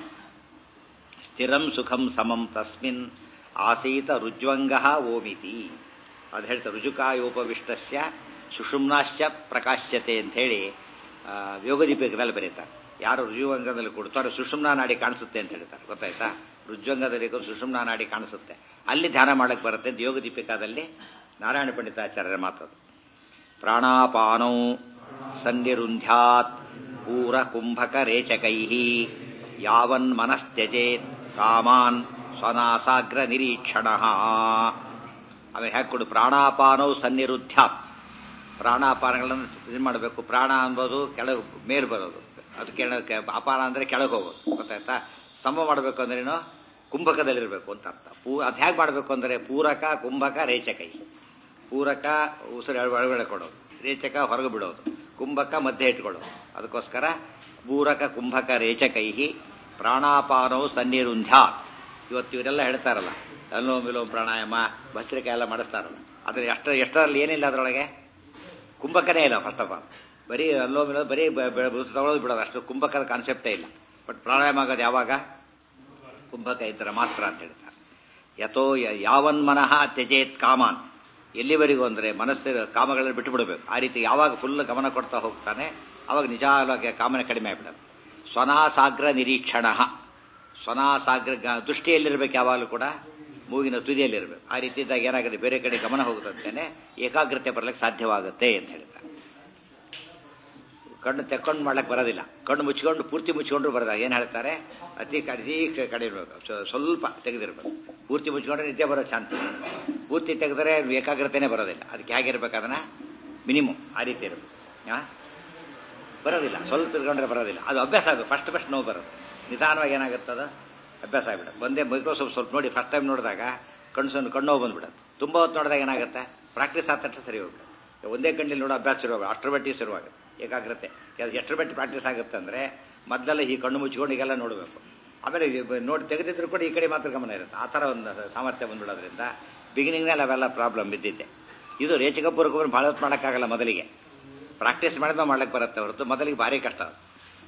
ಸ್ಥಿರಂ ಸುಖಂ ಸಮಂ ತಸ್ಮಿನ್ ಆಸೀತ ರುಜ್ವಂಗ ಓಮಿತಿ ಅದು ಹೇಳ್ತಾರೆ ರುಜುಕಾಯೋಪವಿಷ್ಟಸ್ಯ ಸುಷುಮ್ನಾಶ್ಚ ಪ್ರಕಾಶ್ಯತೆ ಅಂತ ಹೇಳಿ ಯೋಗದೀಪಕದಲ್ಲಿ ಬರೀತಾರೆ ಯಾರು ರುಜುವಂಗದಲ್ಲಿ ಕೊಡ್ತಾರೋ ಸುಷುಮ್ನಾ ನಾಡಿ ಕಾಣಿಸುತ್ತೆ ಅಂತ ಹೇಳ್ತಾರೆ ಗೊತ್ತಾಯ್ತಾ ರುಜ್ವಂಗದಲ್ಲಿ ಸುಷುಮ್ನಾ ನಾಡಿ ಕಾಣಿಸುತ್ತೆ ಅಲ್ಲಿ ಧ್ಯಾನ ಮಾಡಕ್ಕೆ ಬರುತ್ತೆ ಅಂತ ಯೋಗ ದೀಪಿಕಾದಲ್ಲಿ ನಾರಾಯಣ ಪಂಡಿತಾಚಾರ್ಯರ ಮಾತದು ಪ್ರಾಣಾಪಾನೌ ಸನ್ನಿರುಂಧ್ಯಾತ್ ಪೂರ ಕುಂಭಕ ರೇಚಕೈ ಯಾವನ್ ಮನಸ್ತ್ಯಜೇತ್ ಕಾಮಾನ್ ಸ್ವನಾಸಾಗ್ರ ನಿರೀಕ್ಷಣ ಆಮೇಲೆ ಹೇಗೆ ಕೊಡು ಪ್ರಾಣಾಪಾನವು ಸನ್ನಿರುದ್ಧ್ಯಾತ್ ಪ್ರಾಣಾಪಾನಗಳನ್ನು ಇದು ಮಾಡಬೇಕು ಪ್ರಾಣ ಅನ್ಬೋದು ಕೆಳಗೆ ಮೇಲ್ ಬರೋದು ಅದು ಕೆಳಗೆ ಅಪಾನ ಅಂದರೆ ಕೆಳಗೆ ಹೋಗೋದು ಗೊತ್ತಾಯ್ತಾ ಸಮ ಮಾಡಬೇಕು ಅಂದ್ರೇನು ಕುಂಭಕದಲ್ಲಿರಬೇಕು ಅಂತ ಅರ್ಥ ಪೂ ಅದು ಹೇಗೆ ಮಾಡಬೇಕು ಅಂದರೆ ಪೂರಕ ಕುಂಭಕ ರೇಚಕೈ ಪೂರಕ ಉಸಿರು ಒಳಗಡೆ ಕೊಡೋದು ರೇಚಕ ಹೊರಗೆ ಬಿಡೋದು ಕುಂಭಕ ಮಧ್ಯೆ ಇಟ್ಕೊಳ್ಳೋದು ಅದಕ್ಕೋಸ್ಕರ ಪೂರಕ ಕುಂಭಕ ರೇಚಕೈ ಪ್ರಾಣಾಪಾನವು ಸನ್ನಿರುಂಧ್ಯ ಇವತ್ತು ಇವರೆಲ್ಲ ಹೇಳ್ತಾರಲ್ಲ ಅಲ್ಲೋಮ್ ವಿಲೋಮ್ ಪ್ರಾಣಾಯಾಮ ಭಸ್ರಿಕೆ ಎಲ್ಲ ಮಾಡಿಸ್ತಾರಲ್ಲ ಅದ್ರ ಎಷ್ಟ ಎಷ್ಟರಲ್ಲಿ ಏನಿಲ್ಲ ಅದರೊಳಗೆ ಕುಂಭಕನೇ ಇಲ್ಲ ಫಸ್ಟ್ ಆಫ್ ಆಲ್ ಬರೀ ಅಲ್ಲೋಮ್ ವಿಲೋಮ್ ಬರೀ ತಗೊಳ್ಳೋದು ಬಿಡೋದು ಅಷ್ಟು ಕುಂಭಕದ ಕಾನ್ಸೆಪ್ಟೇ ಇಲ್ಲ ಬಟ್ ಪ್ರಾಣಾಯಾಮ ಆಗೋದು ಯಾವಾಗ ಕುಂಭಕ ಇದ್ದರೆ ಮಾತ್ರ ಅಂತ ಹೇಳ್ತಾರೆ ಯಥೋ ಯಾವನ್ ಮನಃ ತ್ಯಜೇತ್ ಕಾಮಾನ್ ಎಲ್ಲಿವರೆಗೂ ಅಂದರೆ ಮನಸ್ಸು ಕಾಮಗಳನ್ನು ಬಿಟ್ಟು ಬಿಡಬೇಕು ಆ ರೀತಿ ಯಾವಾಗ ಫುಲ್ ಗಮನ ಕೊಡ್ತಾ ಹೋಗ್ತಾನೆ ಅವಾಗ ನಿಜವಾಗಿ ಕಾಮನೆ ಕಡಿಮೆ ಆಗ್ಬಿಡೋದು ಸ್ವನಾಸಾಗ್ರ ನಿರೀಕ್ಷಣ ಸ್ವನಾಸಾಗ್ರ ದೃಷ್ಟಿಯಲ್ಲಿರ್ಬೇಕು ಯಾವಾಗಲೂ ಕೂಡ ಮೂಗಿನ ತುದಿಯಲ್ಲಿರ್ಬೇಕು ಆ ರೀತಿ ಇದ್ದಾಗ ಏನಾಗುತ್ತೆ ಬೇರೆ ಕಡೆ ಗಮನ ಹೋಗುತ್ತಂತೇನೆ ಏಕಾಗ್ರತೆ ಬರಲಿಕ್ಕೆ ಸಾಧ್ಯವಾಗುತ್ತೆ ಅಂತ ಹೇಳ್ತಾರೆ ಕಣ್ಣು ತೆಕ್ಕೊಂಡು ಮಾಡ್ಲಿಕ್ಕೆ ಬರೋದಿಲ್ಲ ಕಣ್ಣು ಮುಚ್ಕೊಂಡು ಪೂರ್ತಿ ಮುಚ್ಕೊಂಡ್ರು ಬರೋದ ಏನು ಹೇಳ್ತಾರೆ ಅತಿ ಅತಿ ಕಡೆ ಇರಬೇಕು ಸ್ವಲ್ಪ ತೆಗೆದಿರ್ಬೇಕು ಪೂರ್ತಿ ಮುಚ್ಕೊಂಡ್ರೆ ನಿದ್ದೆ ಬರೋ ಚಾನ್ಸ್ ಪೂರ್ತಿ ತೆಗೆದ್ರೆ ಏಕಾಗ್ರತೆನೇ ಬರೋದಿಲ್ಲ ಅದಕ್ಕೆ ಹೇಗಿರ್ಬೇಕು ಅದನ್ನ ಮಿನಿಮಮ್ ಆ ರೀತಿ ಇರಬೇಕು ಹಾಂ ಬರೋದಿಲ್ಲ ಸ್ವಲ್ಪ ಇದ್ಕೊಂಡ್ರೆ ಬರೋದಿಲ್ಲ ಅದು ಅಭ್ಯಾಸ ಆಗಬೇಕು ಫಸ್ಟ್ ಫಸ್ಟ್ ನೋವು ಬರೋದು ನಿಧಾನವಾಗಿ ಏನಾಗುತ್ತದ ಅಭ್ಯಾಸ ಆಗ್ಬಿಡುತ್ತೆ ಒಂದೇ ಮೈಕ್ರೋಸಾಫ್ಟ್ ಸ್ವಲ್ಪ ನೋಡಿ ಫಸ್ಟ್ ಟೈಮ್ ನೋಡಿದಾಗ ಕಣ್ಣು ಸಣ್ಣ ಕಣ್ಣು ನೋವು ಬಂದ್ಬಿಡುತ್ತೆ ತುಂಬ ಹೊತ್ತು ನೋಡಿದಾಗ ಏನಾಗುತ್ತೆ ಪ್ರಾಕ್ಟೀಸ್ ಆದ ತಕ್ಷಣ ಸರಿ ಹೋಗುತ್ತೆ ಒಂದೇ ಕಣ್ಣಲ್ಲಿ ನೋಡೋ ಅಭ್ಯಾಸ ಶುರುವಾಗ ಅಷ್ಟರ ಮಟ್ಟಿಗೆ ಶುರುವಾಗುತ್ತೆ ಏಕಾಗ್ರತೆ ಯಾವ್ದು ಎಷ್ಟರ ಮಟ್ಟಿಗೆ ಪ್ರಾಕ್ಟೀಸ್ ಆಗುತ್ತೆ ಅಂದರೆ ಮೊದಲೆಲ್ಲ ಈ ಕಣ್ಣು ಮುಚ್ಕೊಂಡು ಈಗೆಲ್ಲ ನೋಡಬೇಕು ಆಮೇಲೆ ಈ ಬ- ನೋಡಿ ತೆಗೆದಿದ್ರು ಕೂಡ ಈ ಕಡೆ ಮಾತ್ರ ಗಮನ ಇರುತ್ತೆ ಆ ಥರ ಒಂದು ಸಾಮರ್ಥ್ಯ ಬಂದ್ಬಿಡೋದ್ರಿಂದ ಬಿಗಿನಿಂಗ್ನಲ್ಲಿ ಅವೆಲ್ಲ ಪ್ರಾಬ್ಲಮ್ ಬಿದ್ದಿದ್ದೆ ಇದು ರೇಚಕಪೂರ್ವಕವನ್ನು ಭಾಳ ಹೊತ್ತು ಮಾಡೋಕ್ಕಾಗಲ್ಲ ಮೊದಲಿಗೆ ಪ್ರಾಕ್ಟೀಸ್ ಮಾಡಿದ್ಮೇಲೆ ಮಾಡ್ಲಿಕ್ಕೆ ಬರುತ್ತೆ ಹೊರತು ಮೊದಲಿಗೆ ಭಾರಿ ಕಷ್ಟ ಅದು.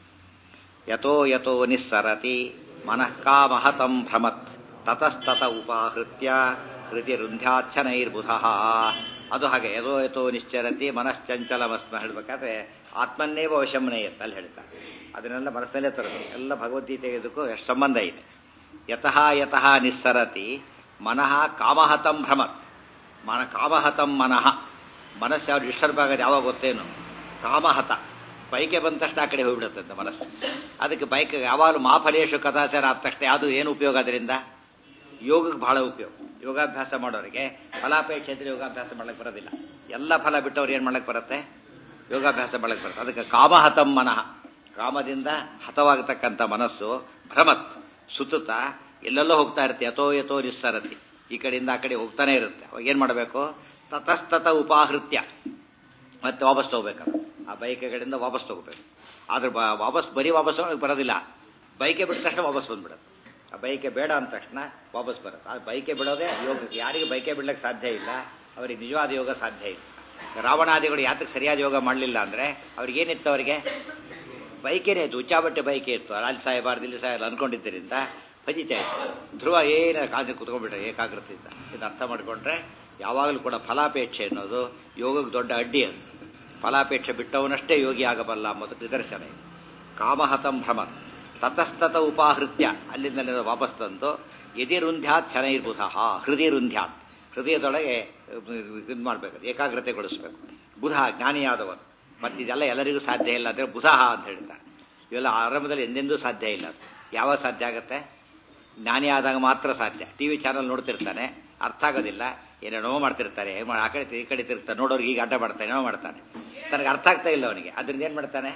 ಯಥೋ ಯಥೋ ನಿಸ್ಸರತಿ ಮನಃ ಕಾಮಹತಂ ಭ್ರಮತ್ ತತಸ್ತತ ಉಪಾಹೃತ್ಯ ಹೃದಯ ರುಂಧ್ಯಾಚ್ಛನೈರ್ಬುಧ ಅದು ಹಾಗೆ ಯಥೋ ಯಥೋ ನಿಶ್ಚರತಿ ಮನಶ್ಚಂಚಲಮಸ್ಮ ಹೇಳ್ಬೇಕಾದ್ರೆ ಆತ್ಮನ್ನೇವ ವಶಮ್ನಯತ್ ಅಲ್ಲಿ ಹೇಳ್ತಾರೆ ಅದನ್ನೆಲ್ಲ ಮನಸ್ಸಲ್ಲೇ ತರೋದು ಎಲ್ಲ ಭಗವದ್ಗೀತೆಗೆ ಇದಕ್ಕೂ ಎಷ್ಟು ಸಂಬಂಧ ಇದೆ ಯತಃ ಯತಃ ನಿಸ್ಸರತಿ ಮನಃ ಕಾಮಹತಂ ಭ್ರಮತ್ ಮನ ಕಾಮಹತಂ ಮನಃ ಮನಸ್ಸು ಯಾವ್ದು ಡಿಸ್ಟರ್ಬ್ ಆಗೋದು ಯಾವಾಗ ಗೊತ್ತೇನು ಕಾಮಹತ ಬೈಕೆ ಬಂದ ತಕ್ಷಣ ಆ ಕಡೆ ಹೋಗ್ಬಿಡುತ್ತಂತೆ ಮನಸ್ಸು ಅದಕ್ಕೆ ಬೈಕ್ ಯಾವಾಗಲೂ ಮಾಫಲೇಶು ಕದಾಚಾರ ಆದ ತಕ್ಷಣ ಯಾವುದು ಏನು ಉಪಯೋಗ ಅದರಿಂದ ಯೋಗಕ್ಕೆ ಬಹಳ ಉಪಯೋಗ ಯೋಗಾಭ್ಯಾಸ ಮಾಡೋರಿಗೆ ಫಲಾಪೇಕ್ಷೆ ಇದ್ರೆ ಯೋಗಾಭ್ಯಾಸ ಮಾಡಕ್ಕೆ ಬರೋದಿಲ್ಲ ಎಲ್ಲ ಫಲ ಬಿಟ್ಟವ್ರು ಏನು ಮಾಡಕ್ಕೆ ಬರುತ್ತೆ ಯೋಗಾಭ್ಯಾಸ ಮಾಡಕ್ಕೆ ಬರುತ್ತೆ ಅದಕ್ಕೆ ಕಾಮಹತಂ ಮನಃ ಕಾಮದಿಂದ ಹತವಾಗತಕ್ಕಂಥ ಮನಸ್ಸು ಭ್ರಮತ್ ಸುತ್ತುತ್ತ ಎಲ್ಲೆಲ್ಲೋ ಹೋಗ್ತಾ ಇರುತ್ತೆ ಯಥೋ ಯಥೋ ನಿಸ್ಸರತಿ ಈ ಕಡೆಯಿಂದ ಆ ಕಡೆ ಹೋಗ್ತಾನೆ ಇರುತ್ತೆ ಅವಾಗ ಏನು ಮಾಡಬೇಕು ತತಸ್ತತ ಉಪಾಹೃತ್ಯ ಮತ್ತೆ ವಾಪಸ್ ತಗೋಬೇಕು ಆ ಬೈಕ್ ಕಡೆಯಿಂದ ವಾಪಸ್ ತಗೋಬೇಕು ಆದ್ರೆ ಬ- ವಾಪಸ್ ಬರೀ ವಾಪಸ್ ತಗೊಳಕ್ ಬರೋದಿಲ್ಲ ಬೈಕೆ ಬಿಟ್ಟ ತಕ್ಷಣ ವಾಪಸ್ ಬಂದ್ಬಿಡುತ್ತೆ ಆ ಬೈಕೆ ಬೇಡ ಅಂದ ತಕ್ಷಣ ವಾಪಸ್ ಬರುತ್ತೆ ಆ ಬೈಕೆ ಬಿಡೋದೇ ಯೋಗಕ್ಕೆ ಯಾರಿಗೆ ಬೈಕೆ ಬಿಡ್ಲಿಕ್ಕೆ ಸಾಧ್ಯ ಇಲ್ಲ ಅವರಿಗೆ ನಿಜವಾದ ಯೋಗ ಸಾಧ್ಯ ಇಲ್ಲ ರಾವಣಾದಿಗಳು ಯಾತಕ್ಕೆ ಸರಿಯಾದ ಯೋಗ ಮಾಡಲಿಲ್ಲ ಅಂದ್ರೆ ಅವ್ರಿಗೆ ಏನಿತ್ತು ಅವರಿಗೆ ಬೈಕೇನೆ ಇತ್ತು ಉಚ್ಚಾಬಟ್ಟೆ ಬೈಕೆ ಇತ್ತು ಅಲ್ಲಿ ಸಾಯಬಾರ್ದು ಇಲ್ಲಿ ಸಾಯಲ್ಲ ಅನ್ಕೊಂಡಿದ್ದರಿಂದ ಫಜಿತಾ ಇತ್ತು ಧ್ರುವ ಏನ ಕಾದು ಕುತ್ಕೊಂಡ್ಬಿಟ್ರೆ ಏಕಾಗ್ರತೆಯಿಂದ ಇದು ಅರ್ಥ ಮಾಡ್ಕೊಂಡ್ರೆ ಯಾವಾಗಲೂ ಕೂಡ ಫಲಾಪೇಕ್ಷೆ ಅನ್ನೋದು ಯೋಗಕ್ಕೆ ದೊಡ್ಡ ಅಡ್ಡಿ ಅದು ಫಲಾಪೇಕ್ಷೆ ಬಿಟ್ಟವನಷ್ಟೇ ಯೋಗಿ ಆಗಬಲ್ಲ ಅನ್ನೋದು ನಿದರ್ಶನ ಇದೆ ಕಾಮಹತಂ ಭ್ರಮ ತತಸ್ತತ ಉಪಾಹೃತ್ಯ ಅಲ್ಲಿಂದ ವಾಪಸ್ ತಂದು ಯದಿರುಂಧ್ಯಾತ್ ಶನೈರ್ಬುಧ ಹೃದಯ ರುಂಧ್ಯಾತ್ ಹೃದಯದೊಳಗೆ ಇದು ಮಾಡಬೇಕು ಏಕಾಗ್ರತೆಗೊಳಿಸ್ಬೇಕು ಬುಧ ಜ್ಞಾನಿಯಾದವನು ಮತ್ತು ಇದೆಲ್ಲ ಎಲ್ಲರಿಗೂ ಸಾಧ್ಯ ಇಲ್ಲ ಅಂದರೆ ಬುಧ ಅಂತ ಹೇಳ್ತಾರೆ ಇವೆಲ್ಲ ಆರಂಭದಲ್ಲಿ ಎಂದೆಂದೂ ಸಾಧ್ಯ ಇಲ್ಲ ಯಾವಾಗ ಸಾಧ್ಯ ಆಗುತ್ತೆ ಜ್ಞಾನಿ ಆದಾಗ ಮಾತ್ರ ಸಾಧ್ಯ ಟಿ ವಿ ಚಾನಲ್ ನೋಡ್ತಿರ್ತಾನೆ ಅರ್ಥ ಆಗೋದಿಲ್ಲ ಏನೇನೋ ಮಾಡ್ತಿರ್ತಾರೆ ಏನ್ ಮಾಡ್- ಆ ಕಡೆ ತಿ- ಈ ಕಡೆ ತಿರ್ತಾನೆ ನೋಡೋರಿಗೆ ಈಗ ಅಡ್ಡ ಮಾಡ್ತಾನೆ ಏನೋ ಮಾಡ್ತಾನೆ ತನಗೆ ಅರ್ಥ ಆಗ್ತಾ ಇಲ್ಲ ಅವನಿಗೆ ಅದರಿಂದ ಏನು ಮಾಡ್ತಾನೆ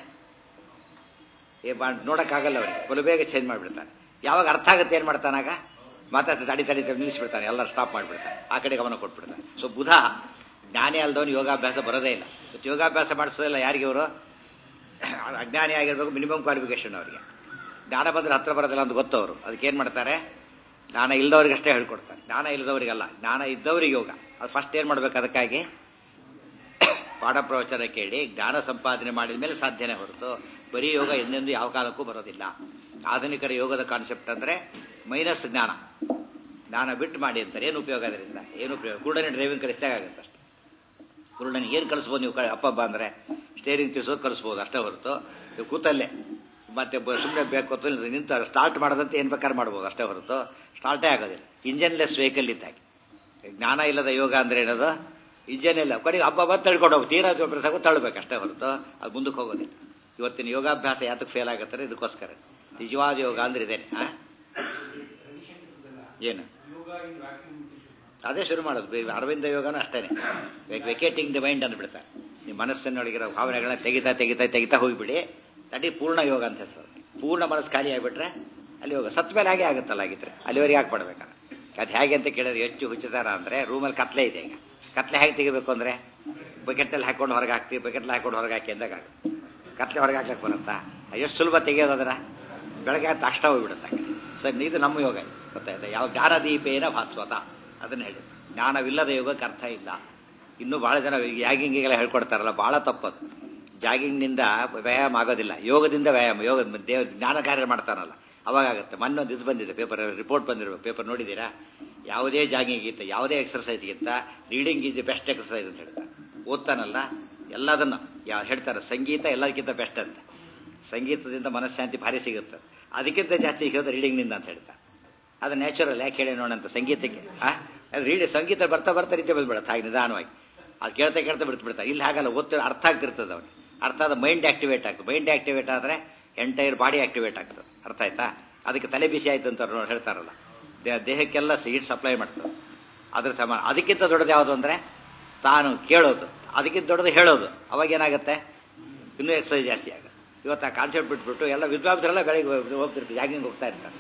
ಏ ಬಾ ನೋಡೋಕ್ಕಾಗಲ್ಲ ಅವನಿಗೆ ಬಲು ಬೇಗ ಚೇಂಜ್ ಮಾಡಿಬಿಡ್ತಾನೆ ಯಾವಾಗ ಅರ್ಥ ಆಗುತ್ತೆ ಏನು ಮಾಡ್ತಾನಾಗ ಮಾತಾಡ್ತಾ ತಡಿ ತಡಿ ತಡಿ ನಿಲ್ಲಿಸ್ಬಿಡ್ತಾನೆ ಎಲ್ಲರೂ ಸ್ಟಾಪ್ ಮಾಡಿಬಿಡ್ತಾನೆ ಆ ಕಡೆ ಗಮನ ಕೊಟ್ಬಿಡ್ತಾನೆ ಸೊ ಬುಧ ಜ್ಞಾನಿ ಅಲ್ದವನು ಯೋಗಾಭ್ಯಾಸ ಬರೋದೇ ಇಲ್ಲ ಇವತ್ತು ಯೋಗಾಭ್ಯಾಸ ಮಾಡಿಸೋದಿಲ್ಲ ಯಾರಿಗೆ ಅವರು ಅಜ್ಞಾನಿ ಆಗಿರ್ಬೇಕು ಮಿನಿಮಮ್ ಕ್ವಾಲಿಫಿಕೇಶನ್ ಅವರಿಗೆ ಜ್ಞಾನ ಬಂದ್ರೆ ಹತ್ರ ಬರೋದಿಲ್ಲ ಅಂತ ಗೊತ್ತವರು ಅದಕ್ಕೆ ಏನು ಮಾಡ್ತಾರೆ ಜ್ಞಾನ ಇಲ್ಲದವ್ರಿಗಷ್ಟೇ ಹೇಳ್ಕೊಡ್ತಾರೆ ಜ್ಞಾನ ಇಲ್ಲದವರಿಗಲ್ಲ ಜ್ಞಾನ ಇದ್ದವ್ರಿಗೆ ಯೋಗ ಅದು ಫಸ್ಟ್ ಏನು ಮಾಡ್ಬೇಕು ಅದಕ್ಕಾಗಿ ಪಾಠ ಪ್ರವಚನ ಕೇಳಿ ಜ್ಞಾನ ಸಂಪಾದನೆ ಮಾಡಿದ ಮೇಲೆ ಸಾಧ್ಯನೇ ಹೊರತು ಬರೀ ಯೋಗ ಎಂದೆಂದೂ ಯಾವ ಕಾಲಕ್ಕೂ ಬರೋದಿಲ್ಲ ಆಧುನಿಕರ ಯೋಗದ ಕಾನ್ಸೆಪ್ಟ್ ಅಂದ್ರೆ ಮೈನಸ್ ಜ್ಞಾನ ಜ್ಞಾನ ಬಿಟ್ಟು ಮಾಡಿ ಅಂತಾರೆ ಏನು ಉಪಯೋಗ ಅದರಿಂದ ಏನು ಉಪಯೋಗ ಕುರುಡನೆ ಡ್ರೈವಿಂಗ್ ಕಲಿಸಿದಾಗ ಆಗುತ್ತೆ ಅಷ್ಟೇ ಕುರುಡನಿಗೆ ಏನು ಕಲಿಸ್ಬೋದು ನೀವು ಕ- ಅಪ್ಪ ಅಬ್ಬ ಅಂದ್ರೆ ಸ್ಟೇರಿಂಗ್ ತಿರ್ಸೋದು ಕಲಿಸ್ಬೋದು ಅಷ್ಟೇ ಹೊರತು ನೀವು ಕೂತಲ್ಲೇ ಮತ್ತೆ ಸುಮ್ಮನೆ ಬೇಕು ಅಂತ ನಿಂತ ಸ್ಟಾರ್ಟ್ ಮಾಡದಂತೆ ಏನು ಬೇಕಾದ್ರೆ ಮಾಡ್ಬೋದು ಅಷ್ಟೇ ಹೊರತು ಸ್ಟಾರ್ಟೇ ಆಗೋದಿಲ್ಲ ಇಂಜನ್ಲೆಸ್ ವೆಹಿಕಲ್ ಇದ್ದಾಗೆ ಜ್ಞಾನ ಇಲ್ಲದ ಯೋಗ ಅಂದ್ರೆ ಏನದು ಇಂಜನ್ ಇಲ್ಲ ಕಡೆಗೆ ಹಬ್ಬ ಬಂದು ತಳ್ಕೊಂಡು ಹೋಗಿ ತೀರಾ ಪ್ರಸಂಗ ತಳ್ಬೇಕು ಅಷ್ಟೇ ಹೊರತು ಅದು ಮುಂದಕ್ಕೆ ಹೋಗೋದಿಲ್ಲ ಇವತ್ತಿನ ಯೋಗಾಭ್ಯಾಸ ಯಾತಕ್ಕೆ ಫೇಲ್ ಆಗತ್ತಾರೆ ಇದಕ್ಕೋಸ್ಕರ ನಿಜವಾದ ಯೋಗ ಅಂದ್ರೆ ಇದೇನೆ ಆ? ಏನು ಅದೇ ಶುರು ಮಾಡೋದು ಬೇ- ಅರವಿಂದ ಯೋಗನೂ ಅಷ್ಟೇನೆ ವೆಕೇಟಿಂಗ್ ದಿ ಮೈಂಡ್ ಅಂದ್ಬಿಡ್ತಾರೆ ನಿಮ್ಮ ಮನಸ್ಸಿನೊಳಗಿರೋ ಭಾವನೆಗಳನ್ನ ತೆಗಿತಾ ತೆಗಿತಾ ತೆಗಿತಾ ಹೋಗಿಬಿಡಿ ತಡಿ ಪೂರ್ಣ ಯೋಗ ಅಂತ ಹೆಸರು ಪೂರ್ಣ ಮನಸ್ಸು ಖಾಲಿ ಆಗಿಬಿಟ್ರೆ ಅಲ್ಲಿ ಯೋಗ ಸತ್ ಮೇಲೆ ಹಾಗೆ ಆಗುತ್ತಲ್ಲ ಆಗಿದ್ರೆ ಅಲ್ಲಿವರೆಗೆ ಯಾಕೆ ಪಡ್ಬೇಕಾರೆ ಅದು ಹೇಗೆ ಅಂತ ಕೇಳಿದ್ರೆ ಹೆಚ್ಚು ಹುಚ್ಚುತ್ತಾರ ಅಂದ್ರೆ ರೂಮಲ್ಲಿ ಕತ್ಲೆ ಇದೆ ಈಗ ಕತ್ಲೆ ಹೇಗೆ ತೆಗಿಬೇಕು ಅಂದ್ರೆ ಬಕೆಟಲ್ಲಿ ಹಾಕೊಂಡು ಹೊರಗೆ ಹಾಕ್ತೀವಿ ಬಕೆಟಲ್ಲಿ ಹಾಕೊಂಡು ಹೊರಗೆ ಹಾಕಿ ಅಂದಾಗ ಆಗುತ್ತೆ ಕತ್ಲೆ ಹೊರಗೆ ಹಾಕ್ಲಿಕ್ಕೆ ಬರುತ್ತಾ ಎಷ್ಟು ಸುಲಭ ತೆಗೆಯೋದು ಅದನ್ನ ಬೆಳಗ್ಗೆ ಆದ ತಕ್ಷಣ ಹೋಗ್ಬಿಡುತ್ತೆ ಸರ್ ಇದು ನಮ್ಮ ಯೋಗ ಗೊತ್ತಾಯ್ತಾ ಯಾವ ಜ್ಞಾನದೀಪೇನ ಭಾಸ್ವತ ಅದನ್ನ ಹೇಳಿ ಜ್ಞಾನವಿಲ್ಲದ ಯೋಗಕ್ಕೆ ಅರ್ಥ ಇಲ್ಲ ಇನ್ನೂ ಬಹಳ ಜನ ಜಾಗಿಂಗಿಗೆಲ್ಲ ಹೇಳ್ಕೊಡ್ತಾರಲ್ಲ ಬಹಳ ತಪ್ಪದು ಜಾಗಿಂಗ್ನಿಂದ ವ್ಯಾಯಾಮ ಆಗೋದಿಲ್ಲ ಯೋಗದಿಂದ ವ್ಯಾಯಾಮ ಯೋಗ ದೇವ ಜ್ಞಾನ ಕಾರ್ಯ ಮಾಡ್ತಾನಲ್ಲ ಅವಾಗ ಆಗುತ್ತೆ ಮೊನ್ನೆ ಒಂದು ಇದು ಬಂದಿದೆ ಪೇಪರ್ ರಿಪೋರ್ಟ್ ಬಂದಿರಬೇಕು ಪೇಪರ್ ನೋಡಿದ್ದೀರಾ ಯಾವುದೇ ಜಾಗಿಂಗಿಗಿಂತ ಯಾವುದೇ ಎಕ್ಸರ್ಸೈಸ್ಗಿಂತ reading is the best exercise ಅಂತ ಹೇಳ್ತಾರೆ ಓದ್ತಾನಲ್ಲ ಎಲ್ಲದನ್ನು ಯಾ ಹೇಳ್ತಾರೆ ಸಂಗೀತ ಎಲ್ಲದಕ್ಕಿಂತ ಬೆಸ್ಟ್ ಅಂತ ಸಂಗೀತದಿಂದ ಮನಃಶಾಂತಿ ಭಾರಿ ಸಿಗುತ್ತೆ ಅದಕ್ಕಿಂತ ಜಾಸ್ತಿ ಸಿಗೋದು ರೀಡಿಂಗ್ನಿಂದ ಅಂತ ಹೇಳ್ತಾರೆ ಅದು ನ್ಯಾಚುರಲ್ ಯಾಕೆ ಹೇಳಿ ನೋಡಂತ ಸಂಗೀತಕ್ಕೆ ಆ ಅದು ರೀಡಿ ಸಂಗೀತ ಬರ್ತಾ ಬರ್ತಾ ರೀತಿ ಬಂದ್ಬಿಡುತ್ತೆ ಹಾಗೆ ನಿಧಾನವಾಗಿ ಅದು ಕೇಳ್ತಾ ಕೇಳ್ತಾ ಬಿಡ್ತು ಬಿಡ್ತಾರೆ ಇಲ್ಲಿ ಹಾಗಲ್ಲ ಓದ್ತಿರೋ ಅರ್ಥ ಆಗ್ತಿರ್ತದೆ ಅವನಿಗೆ ಅರ್ಥ ಆದ ಮೈಂಡ್ ಆಕ್ಟಿವೇಟ್ ಆಗ್ತದೆ ಮೈಂಡ್ ಆಕ್ಟಿವೇಟ್ ಆದರೆ ಎಂಟೈರ್ ಬಾಡಿ ಆಕ್ಟಿವೇಟ್ ಆಗ್ತದೆ ಅರ್ಥ ಆಯ್ತಾ ಅದಕ್ಕೆ ತಲೆ ಬಿಸಿ ಆಯ್ತು ಅಂತ ಅವ್ರು ಹೇಳ್ತಾರಲ್ಲ ದೇ- ದೇಹಕ್ಕೆಲ್ಲ ಹೀಟ್ ಸಪ್ಲೈ ಮಾಡ್ತದೆ ಅದ್ರ ಸಮಾನ ಅದಕ್ಕಿಂತ ದೊಡ್ಡದು ಯಾವುದು ಅಂದರೆ ತಾನು ಕೇಳೋದು ಅದಕ್ಕಿಂತ ದೊಡ್ಡದು ಹೇಳೋದು ಅವಾಗ ಏನಾಗುತ್ತೆ ಇನ್ನೂ ಎಕ್ಸಸೈಸ್ ಜಾಸ್ತಿ ಆಗುತ್ತೆ ಇವತ್ತು ಆ ಕಾನ್ಸೆಪ್ಟ್ ಬಿಟ್ಬಿಟ್ಟು ಎಲ್ಲ ವಿದ್ವಾಂಸರೆಲ್ಲ ಬೆಳಗ್ಗೆ ಹೋಗ್ತಿರ್ತಾರೆ ಜಾಗಿಂಗ್ ಹೋಗ್ತಾ ಇರ್ತಾರೆ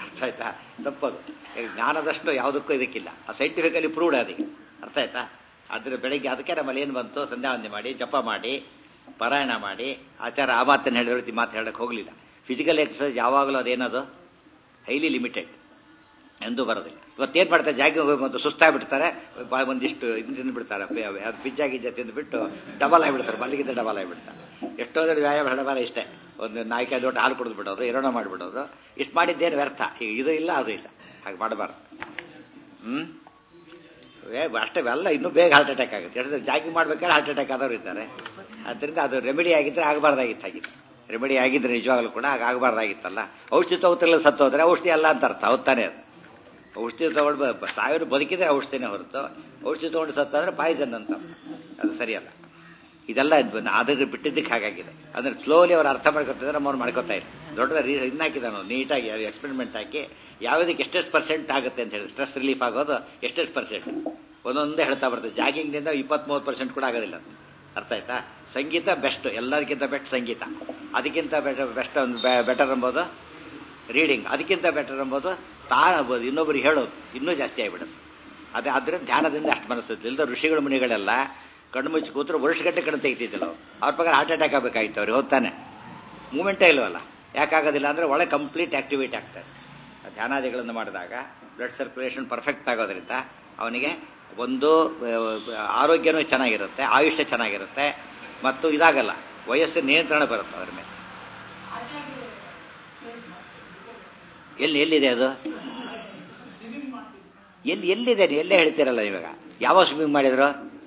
ಅರ್ಥ ಆಯ್ತಾ ತಪ್ಪದು ಈಗ ಜ್ಞಾನದಷ್ಟು ಯಾವುದಕ್ಕೂ ಇದಕ್ಕಿಲ್ಲ ಆ ಸೈಂಟಿಫಿಕಲಿ ಪ್ರೂವ್ಡ್ ಅದಕ್ಕೆ ಅರ್ಥ ಆಯ್ತಾ ಅದ್ರ ಬೆಳಿಗ್ಗೆ ಅದಕ್ಕೆ ನಮ್ಮಲ್ಲಿ ಏನು ಬಂತು ಸಂಧ್ಯಾ ವಂದನೆ ಮಾಡಿ ಜಪ ಮಾಡಿ ಪಾರಾಯಣ ಮಾಡಿ ಆಚಾರ ಆ ಮಾತನ್ನು ಹೇಳಿದ್ರೆ ಮಾತು ಹೇಳಕ್ಕೆ ಹೋಗಲಿಲ್ಲ ಫಿಸಿಕಲ್ ಎಕ್ಸಸೈಸ್ ಯಾವಾಗಲೂ ಅದೇನದು ಹೈಲಿ ಲಿಮಿಟೆಡ್ ಎಂದೂ ಬರೋದಿಲ್ಲ ಇವತ್ತೇನು ಮಾಡ್ತಾರೆ ಜಾಗಿಂಗ್ ಹೋಗಿ ಬಂದು ಸುಸ್ತಾಗ್ಬಿಡ್ತಾರೆ ಬಾ- ಒಂದಿಷ್ಟು ಇದು ತಿಂದುಬಿಡ್ತಾರೆ ಅದು ಪಿಜ್ಜಾ ಗಿಜ್ಜಾ ತಿಂದುಬಿಟ್ಟು ಡಬಲ್ ಆಗಿಬಿಡ್ತಾರೆ ಮಲ್ಲಿಗಿಂದ ಡಬಲ್ ಆಗಿಬಿಡ್ತಾರೆ ಎಷ್ಟೋ ಜನ ವ್ಯಾಯಾಮ ಹಣಬಾರ ಇಷ್ಟೇ ಒಂದು ನಾಲ್ಕೈದು ದೊಡ್ಡ ಹಾಲು ಕುಡಿದು ಬಿಡೋದು ಇರೋಣ ಮಾಡಿಬಿಡೋದು ಇಷ್ಟು ಮಾಡಿದ್ದೇನು ವ್ಯರ್ಥ ಈಗ ಇದು ಇಲ್ಲ ಅದು ಇಲ್ಲ ಹಾಗೆ ಮಾಡಬಾರ್ದು ಹ್ಞೂ ಅಷ್ಟೇ ಅಲ್ಲ ಇನ್ನೂ ಬೇಗ ಹಾರ್ಟ್ ಅಟ್ಯಾಕ್ ಆಗುತ್ತೆ ಯಾಕಂದ್ರೆ ಜಾಗಿಂಗ್ ಮಾಡ್ಬೇಕಾದ್ರೆ ಹಾರ್ಟ್ ಅಟ್ಯಾಕ್ ಆದವ್ರು ಇದ್ದಾರೆ ಅದರಿಂದ ಅದು ರೆಮಿಡಿ ಆಗಿದ್ರೆ ಆಗಬಾರ್ದಾಗಿತ್ತು ಹಾಗೆ ರೆಮಿಡಿ ಆಗಿದ್ರೆ ನಿಜವಾಗ್ಲೂ ಕೂಡ ಆಗ ಆಗಬಾರ್ದಾಗಿತ್ತಲ್ಲ ಔಷಧಿ ತಗೋತಿರಲ್ಲ ಸತ್ತೋದ್ರೆ ಔಷಧಿ ಅಲ್ಲ ಅಂತ ಅರ್ಥ ಹೌದ್ ತಾನೇ ಅದು ಔಷಧಿ ತಗೊಂಡು ಸಾವಿರ ಬದುಕಿದ್ರೆ ಔಷಧಿನೇ ಹೊರತು ಔಷಧಿ ತಗೊಂಡು ಸತ್ತಾದ್ರೆ ಪಾಯ್ಸನ್ ಅಂತ ಅದು ಸರಿಯಲ್ಲ ಇದೆಲ್ಲ ಅದಕ್ಕೆ ಬಿಟ್ಟಿದ್ದಕ್ಕೆ ಹಾಗಾಗಿದೆ ಅಂದ್ರೆ ಸ್ಲೋಲಿ ಅವ್ರು ಅರ್ಥ ಮಾಡ್ಕೊತಿದ್ರೆ ನಮ್ಮವ್ರು ಮಾಡ್ಕೊತಾ ಇಲ್ಲ ದೊಡ್ಡ ರೀ ಇನ್ನು ಹಾಕಿದಾನು ನೀಟಾಗಿ ಎಕ್ಸ್ಪೆರಿಮೆಂಟ್ ಹಾಕಿ ಯಾವುದಕ್ಕೆ ಎಷ್ಟೆಷ್ಟು ಪರ್ಸೆಂಟ್ ಆಗುತ್ತೆ ಅಂತ ಹೇಳಿ ಸ್ಟ್ರೆಸ್ ರಿಲೀಫ್ ಆಗೋದು ಎಷ್ಟೆಷ್ಟು ಪರ್ಸೆಂಟ್ ಒಂದೊಂದೇ ಹೇಳ್ತಾ ಬರ್ತದೆ ಜಾಗಿಂಗ್ನಿಂದ ಇಪ್ಪತ್ತ್ಮೂವತ್ತು ಪರ್ಸೆಂಟ್ ಕೂಡ ಆಗೋದಿಲ್ಲ ಅದು. ಅರ್ಥ ಆಯ್ತಾ ಸಂಗೀತ ಬೆಸ್ಟ್ ಎಲ್ಲದಕ್ಕಿಂತ ಬೆಸ್ಟ್ ಸಂಗೀತ ಅದಕ್ಕಿಂತ ಬೆಟರ್ ಬೆಸ್ಟ್ ಒಂದು ಬೆಟರ್ ಎಂಬುದು ರೀಡಿಂಗ್ ಅದಕ್ಕಿಂತ ಬೆಟರ್ ಎಂಬುದು ತಾನಬೋದು ಇನ್ನೊಬ್ರಿಗೆ ಹೇಳೋದು ಇನ್ನೂ ಜಾಸ್ತಿ ಆಗಿಬಿಡುತ್ತೆ ಅದೇ ಆದ್ರೆ ಧ್ಯಾನದಿಂದ ಅಷ್ಟು ಮನಸ್ಸು ಇಲ್ಲದ ಋಷಿಗಳು ಮುನಿಗಳೆಲ್ಲ ಕಣ್ಣು ಮುಚ್ಚಿ ಕೂತ್ರು ವರ್ಷಗಟ್ಟೆ ಕಣ್ಣು ತೆಗಿತಿದ್ದಿಲ್ಲ ಅವ್ರು. ಅವ್ರ ಪ್ರಕಾರ ಹಾರ್ಟ್ ಅಟ್ಯಾಕ್ ಆಗಬೇಕಾಗಿತ್ತು ಅವ್ರಿಗೆ ಹೋಗ್ತಾನೆ ಮೂಮೆಂಟೇ ಇಲ್ವಲ್ಲ ಯಾಕಾಗೋದಿಲ್ಲ ಅಂದರೆ ಒಳಗೆ ಕಂಪ್ಲೀಟ್ ಆಕ್ಟಿವೇಟ್ ಆಗ್ತಾರೆ ಆ ಧ್ಯಾನಾದಿಗಳನ್ನು ಮಾಡಿದಾಗ ಬ್ಲಡ್ ಸರ್ಕ್ಯುಲೇಷನ್ ಪರ್ಫೆಕ್ಟ್ ಆಗೋದ್ರಿಂದ ಅವನಿಗೆ ಒಂದು ಆ, ಆರೋಗ್ಯನೂ ಚೆನ್ನಾಗಿರುತ್ತೆ ಆಯುಷ್ಯ ಚೆನ್ನಾಗಿರುತ್ತೆ ಮತ್ತು ಇದಾಗಲ್ಲ ವಯಸ್ಸು ನಿಯಂತ್ರಣ ಬರುತ್ತೆ ಅದ್ರ ಮೇಲೆ ಎಲ್ಲಿ ಎಲ್ಲಿದೆ ಅದು ಎಲ್ಲಿ ಎಲ್ಲಿದೆ ನೀವು ಎಲ್ಲೇ ಹೇಳ್ತೀರಲ್ಲ ಇವಾಗ ಯಾವಾಗ ಸ್ವಿಮ್ಮಿಂಗ್ ಮಾಡಿದ್ರು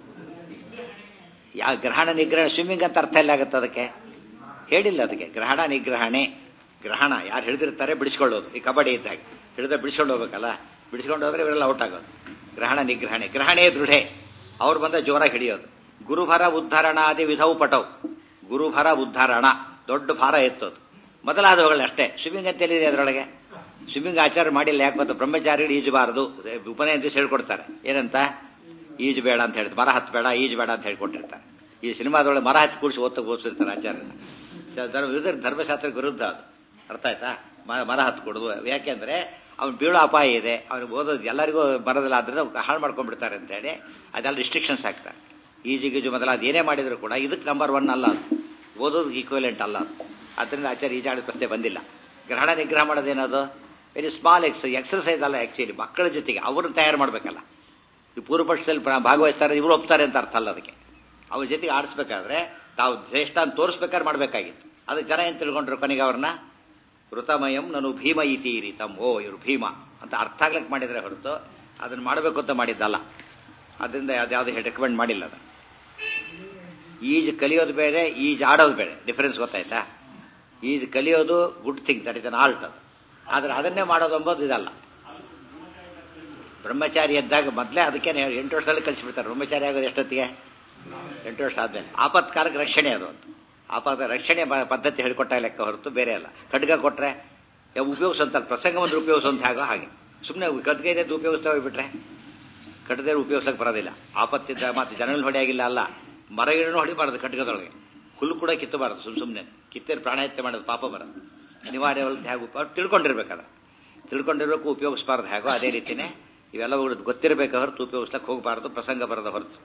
ಯಾವ ಗ್ರಹಣ ನಿಗ್ರಹಣ ಸ್ವಿಮ್ಮಿಂಗ್ ಅಂತ ಅರ್ಥ ಎಲ್ಲ ಆಗುತ್ತೆ ಅದಕ್ಕೆ ಹೇಳಿಲ್ಲ ಅದಕ್ಕೆ ಗ್ರಹಣ ನಿಗ್ರಹಣೆ ಗ್ರಹಣ ಯಾರು ಹಿಡಿದಿರ್ತಾರೆ ಬಿಡಿಸ್ಕೊಳ್ಳೋದು ಈ ಕಬಡ್ಡಿ ಇದ್ದಾಗ ಹಿಡಿದ ಬಿಡಿಸ್ಕೊಂಡು ಹೋಗ್ಬೇಕಲ್ಲ ಬಿಡಿಸ್ಕೊಂಡು ಹೋದ್ರೆ ಇವರೆಲ್ಲ ಔಟ್ ಆಗೋದು ಗ್ರಹಣ ನಿಗ್ರಹಣೆ ಗ್ರಹಣೆ ದೃಢೆ ಅವ್ರು ಬಂದ ಜೋರಾಗಿ ಹಿಡಿಯೋದು ಗುರುಭರ ಉದ್ಧಾರಣಾದಿ ವಿಧವು ಪಟವು ಗುರುಭರ ಉದ್ಧಾರಣ ದೊಡ್ಡ ಭಾರ ಎತ್ತೋದು ಮೊದಲಾದವುಗಳು ಅಷ್ಟೇ ಸ್ವಿಮ್ಮಿಂಗ್ ಅಂತ ಎಲ್ಲಿದೆ ಅದರೊಳಗೆ ಸ್ವಿಮ್ಮಿಂಗ್ ಆಚಾರ ಮಾಡಿಲ್ಲ ಯಾಕೆ ಗೊತ್ತಾ ಬ್ರಹ್ಮಚಾರಿಗಳು ಈಜಬಾರದು ಉಪನಯನ ಹೇಳ್ಕೊಡ್ತಾರೆ ಏನಂತ ಈಜು ಬೇಡ ಅಂತ ಹೇಳ್ತಾರೆ ಮರ ಹತ್ತು ಬೇಡ ಈಜು ಬೇಡ ಅಂತ ಹೇಳ್ಕೊಟ್ಟಿರ್ತಾರೆ ಈ ಸಿನಿಮಾದೊಳಗೆ ಮರ ಹತ್ತಿ ಕೂಡಿಸಿ ಓದ್ತಾ ಓದಿಸಿರ್ತಾರೆ ಆಚಾರ್ಯನ ಸ- ಧರ್ಮ ಇದು ಧರ್ಮಶಾಸ್ತ್ರಕ್ಕೆ ವಿರುದ್ಧ ಅದು ಅರ್ಥ ಆಯ್ತಾ ಮ- ಮರ ಹತ್ತು ಕೊಡುದು ಯಾಕೆಂದ್ರೆ ಅವ್ನು ಬೀಳೋ ಅಪಾಯ ಇದೆ ಅವ್ನಿಗೆ ಓದೋದು ಎಲ್ಲರಿಗೂ ಬರೋದಿಲ್ಲ ಆದ್ರಿಂದ ಹಾಳು ಮಾಡ್ಕೊಂಡ್ಬಿಡ್ತಾರೆ ಅಂತ ಹೇಳಿ ಅದೆಲ್ಲ ರಿಸ್ಟ್ರಿಕ್ಷನ್ಸ್ ಹಾಕ್ತಾರೆ ಈಜು ಗೀಜು ಮೊದಲಾದ ಏನೇ ಮಾಡಿದ್ರು ಕೂಡ ಇದಕ್ಕೆ ನಂಬರ್ ಒನ್ ಅಲ್ಲ ಅದು ಓದೋದು ಈಕ್ವಲೆಂಟ್ ಅಲ್ಲ ಅದು ಅದರಿಂದ ಆಚಾರ್ಯ ಈಜಾಡಿದ ಪ್ರಶ್ನೆ ಬಂದಿಲ್ಲ ಗ್ರಹಣ ನಿಗ್ರಹ ಮಾಡೋದೇನದು ವೆರಿ ಸ್ಮಾಲ್ ಎಕ್ಸ್ ಎಕ್ಸರ್ಸೈಸ್ ಅಲ್ಲ ಆ್ಯಕ್ಚುಲಿ ಮಕ್ಕಳ ಜೊತೆಗೆ ಅವ್ರನ್ನ ತಯಾರು ಮಾಡಬೇಕಲ್ಲ ಈ ಪೂರ್ವಪಕ್ಷದಲ್ಲಿ ಪ್ರ- ಭಾಗವಹಿಸ್ತಾರೆ ಇವರು ಒಪ್ತಾರೆ ಅಂತ ಅರ್ಥ ಅಲ್ಲ ಅದಕ್ಕೆ ಅವ್ರ ಜೊತೆಗೆ ಆಡಿಸ್ಬೇಕಾದ್ರೆ ತಾವು ಶ್ರೇಷ್ಠ ಅಂತ ತೋರಿಸ್ಬೇಕಾದ್ರೆ ಮಾಡಬೇಕಾಗಿತ್ತು ಅದಕ್ಕೆ ಜನ ಏನು ತಿಳ್ಕೊಂಡ್ರು ಕೊನೆಗೆ ಅವ್ರನ್ನ ಋತಮಯಂ ನಾನು ಭೀಮ ಇತೀರಿ ತಮ್ ಓ ಇವರು ಭೀಮ ಅಂತ ಅರ್ಥ ಆಗ್ಲಿಕ್ಕೆ ಮಾಡಿದ್ರೆ ಹೊರತು ಅದನ್ನು ಮಾಡಬೇಕು ಅಂತ ಮಾಡಿದ್ದಲ್ಲ ಅದರಿಂದ ಯಾವ್ದು ರೆಕಮೆಂಡ್ ಮಾಡಿಲ್ಲ ಅದು ಈಜು ಕಲಿಯೋದು ಬೇರೆ ಈಜು ಆಡೋದು ಬೇರೆ ಡಿಫರೆನ್ಸ್ ಗೊತ್ತಾಯ್ತಾ ಈಜು ಕಲಿಯೋದು good thing that is an alt ಅದು ಆದ್ರೆ ಅದನ್ನೇ ಮಾಡೋದು ಎಂಬುದು ಇದಲ್ಲ ಬ್ರಹ್ಮಚಾರಿ ಎದ್ದಾಗ ಮೊದಲೇ ಅದಕ್ಕೆ ಎಂಟು ವರ್ಷದಲ್ಲಿ ಕಲಿಸ್ಬಿಡ್ತಾರೆ ಬ್ರಹ್ಮಚಾರಿ ಆಗೋದು ಎಷ್ಟೊತ್ತಿಗೆ ಎಂಟು ವರ್ಷ ಆದ್ಮೇಲೆ ಆಪತ್ಕಾಲಕ್ಕೆ ರಕ್ಷಣೆ ಅದು ಅಂತ ಆಪತ್ ರಕ್ಷಣೆ ಬ- ಪದ್ಧತಿ ಹೇಳಿಕೊಟ್ಟ ಲೆಕ್ಕ ಹೊರತು ಬೇರೆ ಅಲ್ಲ ಖಡ್ಗ ಕೊಟ್ರೆ ಉಪಯೋಗಿಸಂತ ಪ್ರಸಂಗ ಒಂದು ಉಪಯೋಗಿಸುವಂತ ಹಾಗೋ ಹಾಗೆ ಸುಮ್ಮನೆ ಖಡ್ಗ ಇದೆ ಉಪಯೋಗಿಸ್ತಾ ಹೋಗ್ಬಿಟ್ರೆ ಖಡ್ಗದೇ ಉಪಯೋಗಿಸಕ್ಕೆ ಬರೋದಿಲ್ಲ ಆಪತ್ತಿದ್ದ ಮತ್ತೆ ಜನಗಳು ಹೊಡೆಯಾಗಿಲ್ಲ ಅಲ್ಲ ಮರ ಗಿಡನೂ ಹೊಡಿಬಾರದು ಖಡ್ಗದೊಳಗೆ ಹುಲ್ಲು ಕೂಡ ಕಿತ್ತಬಾರದು ಸುಮ್ ಸುಮ್ಮನೆ ಕಿತ್ತೇರು ಪ್ರಾಣಹತ್ಯೆ ಮಾಡೋದು ಪಾಪ ಬರೋದು ಅನಿವಾರ್ಯವಲ್ಲ ಹೇಗೆ ಅವ್ರು ತಿಳ್ಕೊಂಡಿರ್ಬೇಕಲ್ಲ ತಿಳ್ಕೊಂಡಿರ್ಬೇಕು ಉಪಯೋಗಿಸಬಾರ್ದು ಹೇಗೋ ಅದೇ ರೀತಿನೇ ಇವೆಲ್ಲ ಗೊತ್ತಿರಬೇಕು ಹೊರತು ಉಪಯೋಗಿಸ್ಲಕ್ಕೆ ಹೋಗಬಾರ್ದು ಪ್ರಸಂಗ ಬರದ ಹೊರತು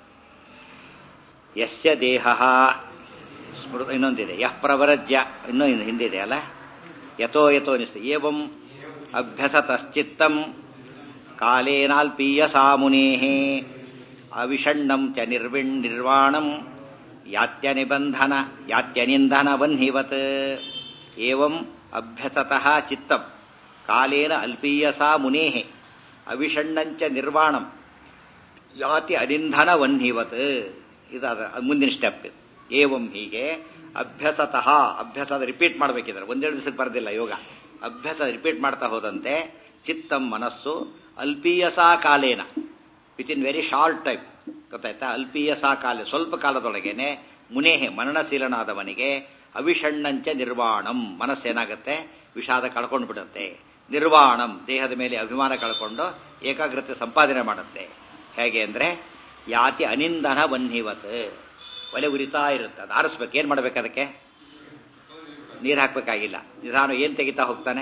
ಯಸ್ಯ ದೇಹ ಸ್ಮೃತ ಇನ್ನೊಂದಿದೆ ಯಃ ಪ್ರವರಜ್ಯ ಇನ್ನೂ ಇನ್ನು ಹಿಂದಿದೆ ಅಲ್ಲ ಯಥೋ ಯಥೋ ಅನಿಸ್ತು ಏವಂ ಅಭ್ಯಸತಶ್ಚಿತ್ತಂ ಕಾಲೇನಾಲ್ಪೀಯಸಾ ಮುನೇಃ ಅವಿಷಣ್ಣಂ ಚ ನಿರ್ವಿಣ್ ನಿರ್ವಾಣಂ ಯಾತ್ಯ ನಿಬಂಧನ ಯಾತ್ಯನಿಂಧನ ವನ್ಹಿವತ್ ಏವಂ ಅಭ್ಯಸತಃ ಚಿತ್ತಂ ಕಾಲೇನ ಅಲ್ಪೀಯಸಾ ಮುನೇಃ ಅವಿಷಣ್ಣಂಚ ನಿರ್ವಾಣಂ ಯಾತಿ ಅನಿಂಧನ ವನ್ಹಿವತ್ ಇದು ಅದ ಅದು ಮುಂದಿನ ಸ್ಟೆಪ್ ಇದು ಏವಂ ಹೀಗೆ ಅಭ್ಯಾಸತಃ ಅಭ್ಯಾಸ ರಿಪೀಟ್ ಮಾಡಬೇಕಿದ್ರೆ ಒಂದೆರಡು ದಿವಸಕ್ಕೆ ಬರೋದಿಲ್ಲ ಯೋಗ ಅಭ್ಯಾಸ ರಿಪೀಟ್ ಮಾಡ್ತಾ ಹೋದಂತೆ ಚಿತ್ತಂ ಮನಸ್ಸು ಅಲ್ಪೀಯಸಾ ಕಾಲೇನ within very short time ಗೊತ್ತಾಯ್ತಾ ಅಲ್ಪೀಯಸಾ ಕಾಲ ಸ್ವಲ್ಪ ಕಾಲದೊಳಗೇನೆ ಮುನೇಹೆ ಮನನಶೀಲನಾದವನಿಗೆ ಅವಿಷಣ್ಣಂಚ ನಿರ್ವಾಣಂ ಮನಸ್ಸೇನಾಗುತ್ತೆ ವಿಷಾದ ಕಳ್ಕೊಂಡು ಬಿಡುತ್ತೆ ನಿರ್ವಾಣಂ ದೇಹದ ಮೇಲೆ ಅಭಿಮಾನ ಕಳ್ಕೊಂಡು ಏಕಾಗ್ರತೆ ಸಂಪಾದನೆ ಮಾಡುತ್ತೆ ಹೇಗೆ ಅಂದ್ರೆ ಯಾತಿ ಅನಿಂದನ ವನ್ಹಿವತ್ ಒಲೆ ಉರಿತಾ ಇರುತ್ತೆ ಅದು ಆರಿಸ್ಬೇಕು ಏನ್ ಮಾಡ್ಬೇಕು ಅದಕ್ಕೆ ನೀರು ಹಾಕ್ಬೇಕಾಗಿಲ್ಲ ನಿಧಾನ ಏನ್ ತೆಗಿತಾ ಹೋಗ್ತಾನೆ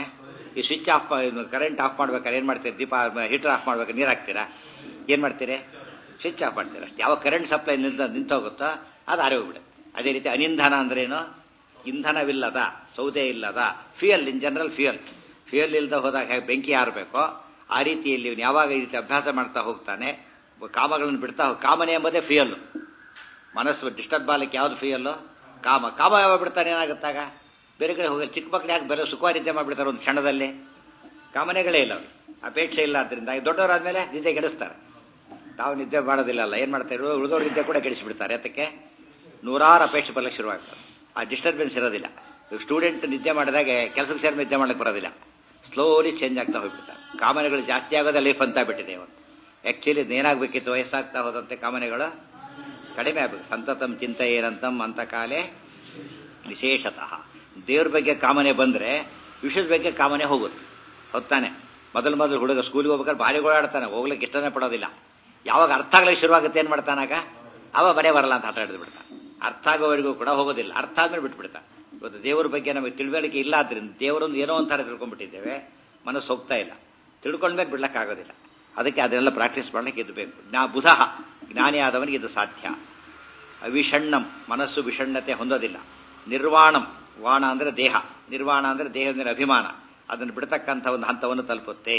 ಈ ಸ್ವಿಚ್ ಆಫ್ ಕರೆಂಟ್ ಆಫ್ ಮಾಡ್ಬೇಕಾದ್ರೆ ಏನು ಮಾಡ್ತೀರಿ ದೀಪ ಹೀಟರ್ ಆಫ್ ಮಾಡ್ಬೇಕಾದ್ರೆ ನೀರು ಹಾಕ್ತೀರಾ ಏನು ಮಾಡ್ತೀರಿ ಸ್ವಿಚ್ ಆಫ್ ಮಾಡ್ತೀರಾ ಅಷ್ಟೇ ಯಾವ ಕರೆಂಟ್ ಸಪ್ಲೈ ನಿಂತ ನಿಂತೋಗುತ್ತೋ ಅದು ಆರೋಗ್ಯ ಬಿಡುತ್ತೆ ಅದೇ ರೀತಿ ಅನಿಂಧನ ಅಂದ್ರೇನು ಇಂಧನವಿಲ್ಲದ ಸೌದೆ ಇಲ್ಲದ fuel in general fuel fuel ಇಲ್ಲದ ಹೋದಾಗ ಹೇಗೆ ಬೆಂಕಿ ಆರಬೇಕೋ ಆ ರೀತಿಯಲ್ಲಿ ಇವನು ಯಾವಾಗ ಈ ರೀತಿ ಅಭ್ಯಾಸ ಮಾಡ್ತಾ ಹೋಗ್ತಾನೆ ಕಾಮಗಳನ್ನು ಬಿಡ್ತಾ ಹೋಗ್- ಕಾಮನೆ ಎಂಬುದೇ ಫ್ಯೂಯಲ್ ಮನಸ್ಸು ಡಿಸ್ಟರ್ಬ್ ಆಗ್ಲಿಕ್ಕೆ ಯಾವ್ದು ಫ್ಯೂಯಲ್ಲು ಕಾಮ ಕಾಮ ಯಾವಾಗ ಬಿಡ್ತಾನೆ ಏನಾಗುತ್ತಾಗ ಬೇರೆ ಕಡೆ ಹೋಗಿ ಚಿಕ್ಕ ಮಕ್ಕಳು ಯಾಕೆ ಬೇರೆ ಸುಖ ನಿದ್ದೆ ಮಾಡಿಬಿಡ್ತಾರೆ ಒಂದು ಕ್ಷಣದಲ್ಲಿ ಕಾಮನೆಗಳೇ ಇಲ್ಲ ಅವ್ರಿಗೆ ಅಪೇಕ್ಷೆ ಇಲ್ಲ ಅದರಿಂದ ದೊಡ್ಡವರಾದ್ಮೇಲೆ ನಿದ್ದೆ ಕೆಡಿಸ್ತಾರೆ ತಾವು ನಿದ್ದೆ ಮಾಡೋದಿಲ್ಲಲ್ಲ ಏನು ಮಾಡ್ತಾರೆ ಉಳಿದವ್ರ ನಿದ್ದೆ ಕೂಡ ಕೆಡಿಸಿಬಿಡ್ತಾರೆ ಅದಕ್ಕೆ ನೂರಾರು ಅಪೇಕ್ಷೆ ಬರ್ಲಿಕ್ಕೆ ಶುರುವಾಗ್ತದೆ ಆ ಡಿಸ್ಟರ್ಬೆನ್ಸ್ ಇರೋದಿಲ್ಲ ಸ್ಟೂಡೆಂಟ್ ನಿದ್ದೆ ಮಾಡಿದಾಗೆ ಕೆಲಸಕ್ಕೆ ಸೇರಿ ನಿದ್ದೆ ಮಾಡಕ್ಕೆ ಬರೋದಿಲ್ಲ ಸ್ಲೋಲಿ ಚೇಂಜ್ ಆಗ್ತಾ ಹೋಗ್ಬಿಡ್ತಾರೆ ಕಾಮನೆಗಳು ಜಾಸ್ತಿ ಆಗೋದೇ ಲೈಫ್ ಅಂತ ಬಿಟ್ಟಿದೆ ಇವತ್ತು ಆ್ಯಕ್ಚುಲಿ ಏನಾಗಬೇಕಿತ್ತು ವಯಸ್ಸಾಗ್ತಾ ಹೋದಂತೆ ಕಾಮನೆಗಳು ಕಡಿಮೆ ಆಗಬೇಕು ಸಂತತಂ ಚಿಂತೆ ಏನಂತಂ ಅಂತ ಕಾಲೇ ವಿಶೇಷತಃ ದೇವ್ರ ಬಗ್ಗೆ ಕಾಮನೆ ಬಂದ್ರೆ ವಿಷಯದ ಬಗ್ಗೆ ಕಾಮನೆ ಹೋಗುತ್ತೆ ಹೊತ್ತಾನೆ ಮೊದಲು ಮೊದಲು ಹುಡುಗ ಸ್ಕೂಲಿಗೆ ಹೋಗ್ಬೇಕಾದ್ರೆ ಭಾರಿ ಓಡಾಡ್ತಾನೆ ಹೋಗ್ಲಿಕ್ಕೆ ಇಷ್ಟನೇ ಪಡೋದಿಲ್ಲ ಯಾವಾಗ ಅರ್ಥ ಆಗ್ಲಿಕ್ಕೆ ಶುರುವಾಗುತ್ತೆ ಏನ್ ಮಾಡ್ತಾನಾಗ ಅವ ಮನೆ ಬರಲ್ಲ ಅಂತ ಆಟ ಹಿಡಿದು ಬಿಡ್ತಾನೆ ಅರ್ಥ ಆಗೋವರೆಗೂ ಕೂಡ ಹೋಗೋದಿಲ್ಲ ಅರ್ಥ ಆದ್ಮೇಲೆ ಬಿಟ್ಬಿಡ್ತಾನೆ ಇವತ್ತು ದೇವ್ರ ಬಗ್ಗೆ ನಮಗೆ ತಿಳುವಳಿಕೆ ಇಲ್ಲ ಆದ್ರಿಂದ ದೇವರೊಂದು ಏನೋ ಒಂಥರ ತಿಳ್ಕೊಂಡ್ಬಿಟ್ಟಿದ್ದೇವೆ ಮನಸ್ಸು ಹೋಗ್ತಾ ಇಲ್ಲ ತಿಳ್ಕೊಂಡ್ಮೇಲೆ ಬಿಡ್ಲಕ್ಕಾಗೋದಿಲ್ಲ ಅದಕ್ಕೆ ಅದನ್ನೆಲ್ಲ ಪ್ರಾಕ್ಟೀಸ್ ಮಾಡ್ಲಿಕ್ಕೆ ಇದು ಬೇಕು ಜ್ಞಾ ಬುಧ ಜ್ಞಾನಿ ಆದವನಿಗೆ ಇದು ಸಾಧ್ಯ ಅವಿಷಣ್ಣಂ ಮನಸ್ಸು ವಿಷಣ್ಣತೆ ಹೊಂದೋದಿಲ್ಲ ನಿರ್ವಾಣಂ ವಾಣ ಅಂದ್ರೆ ದೇಹ ನಿರ್ವಾಣ ಅಂದ್ರೆ ದೇಹದ ಮೇಲೆ ಅಭಿಮಾನ ಅದನ್ನು ಬಿಡ್ತಕ್ಕಂಥ ಒಂದು ಹಂತವನ್ನು ತಲುಪುತ್ತೆ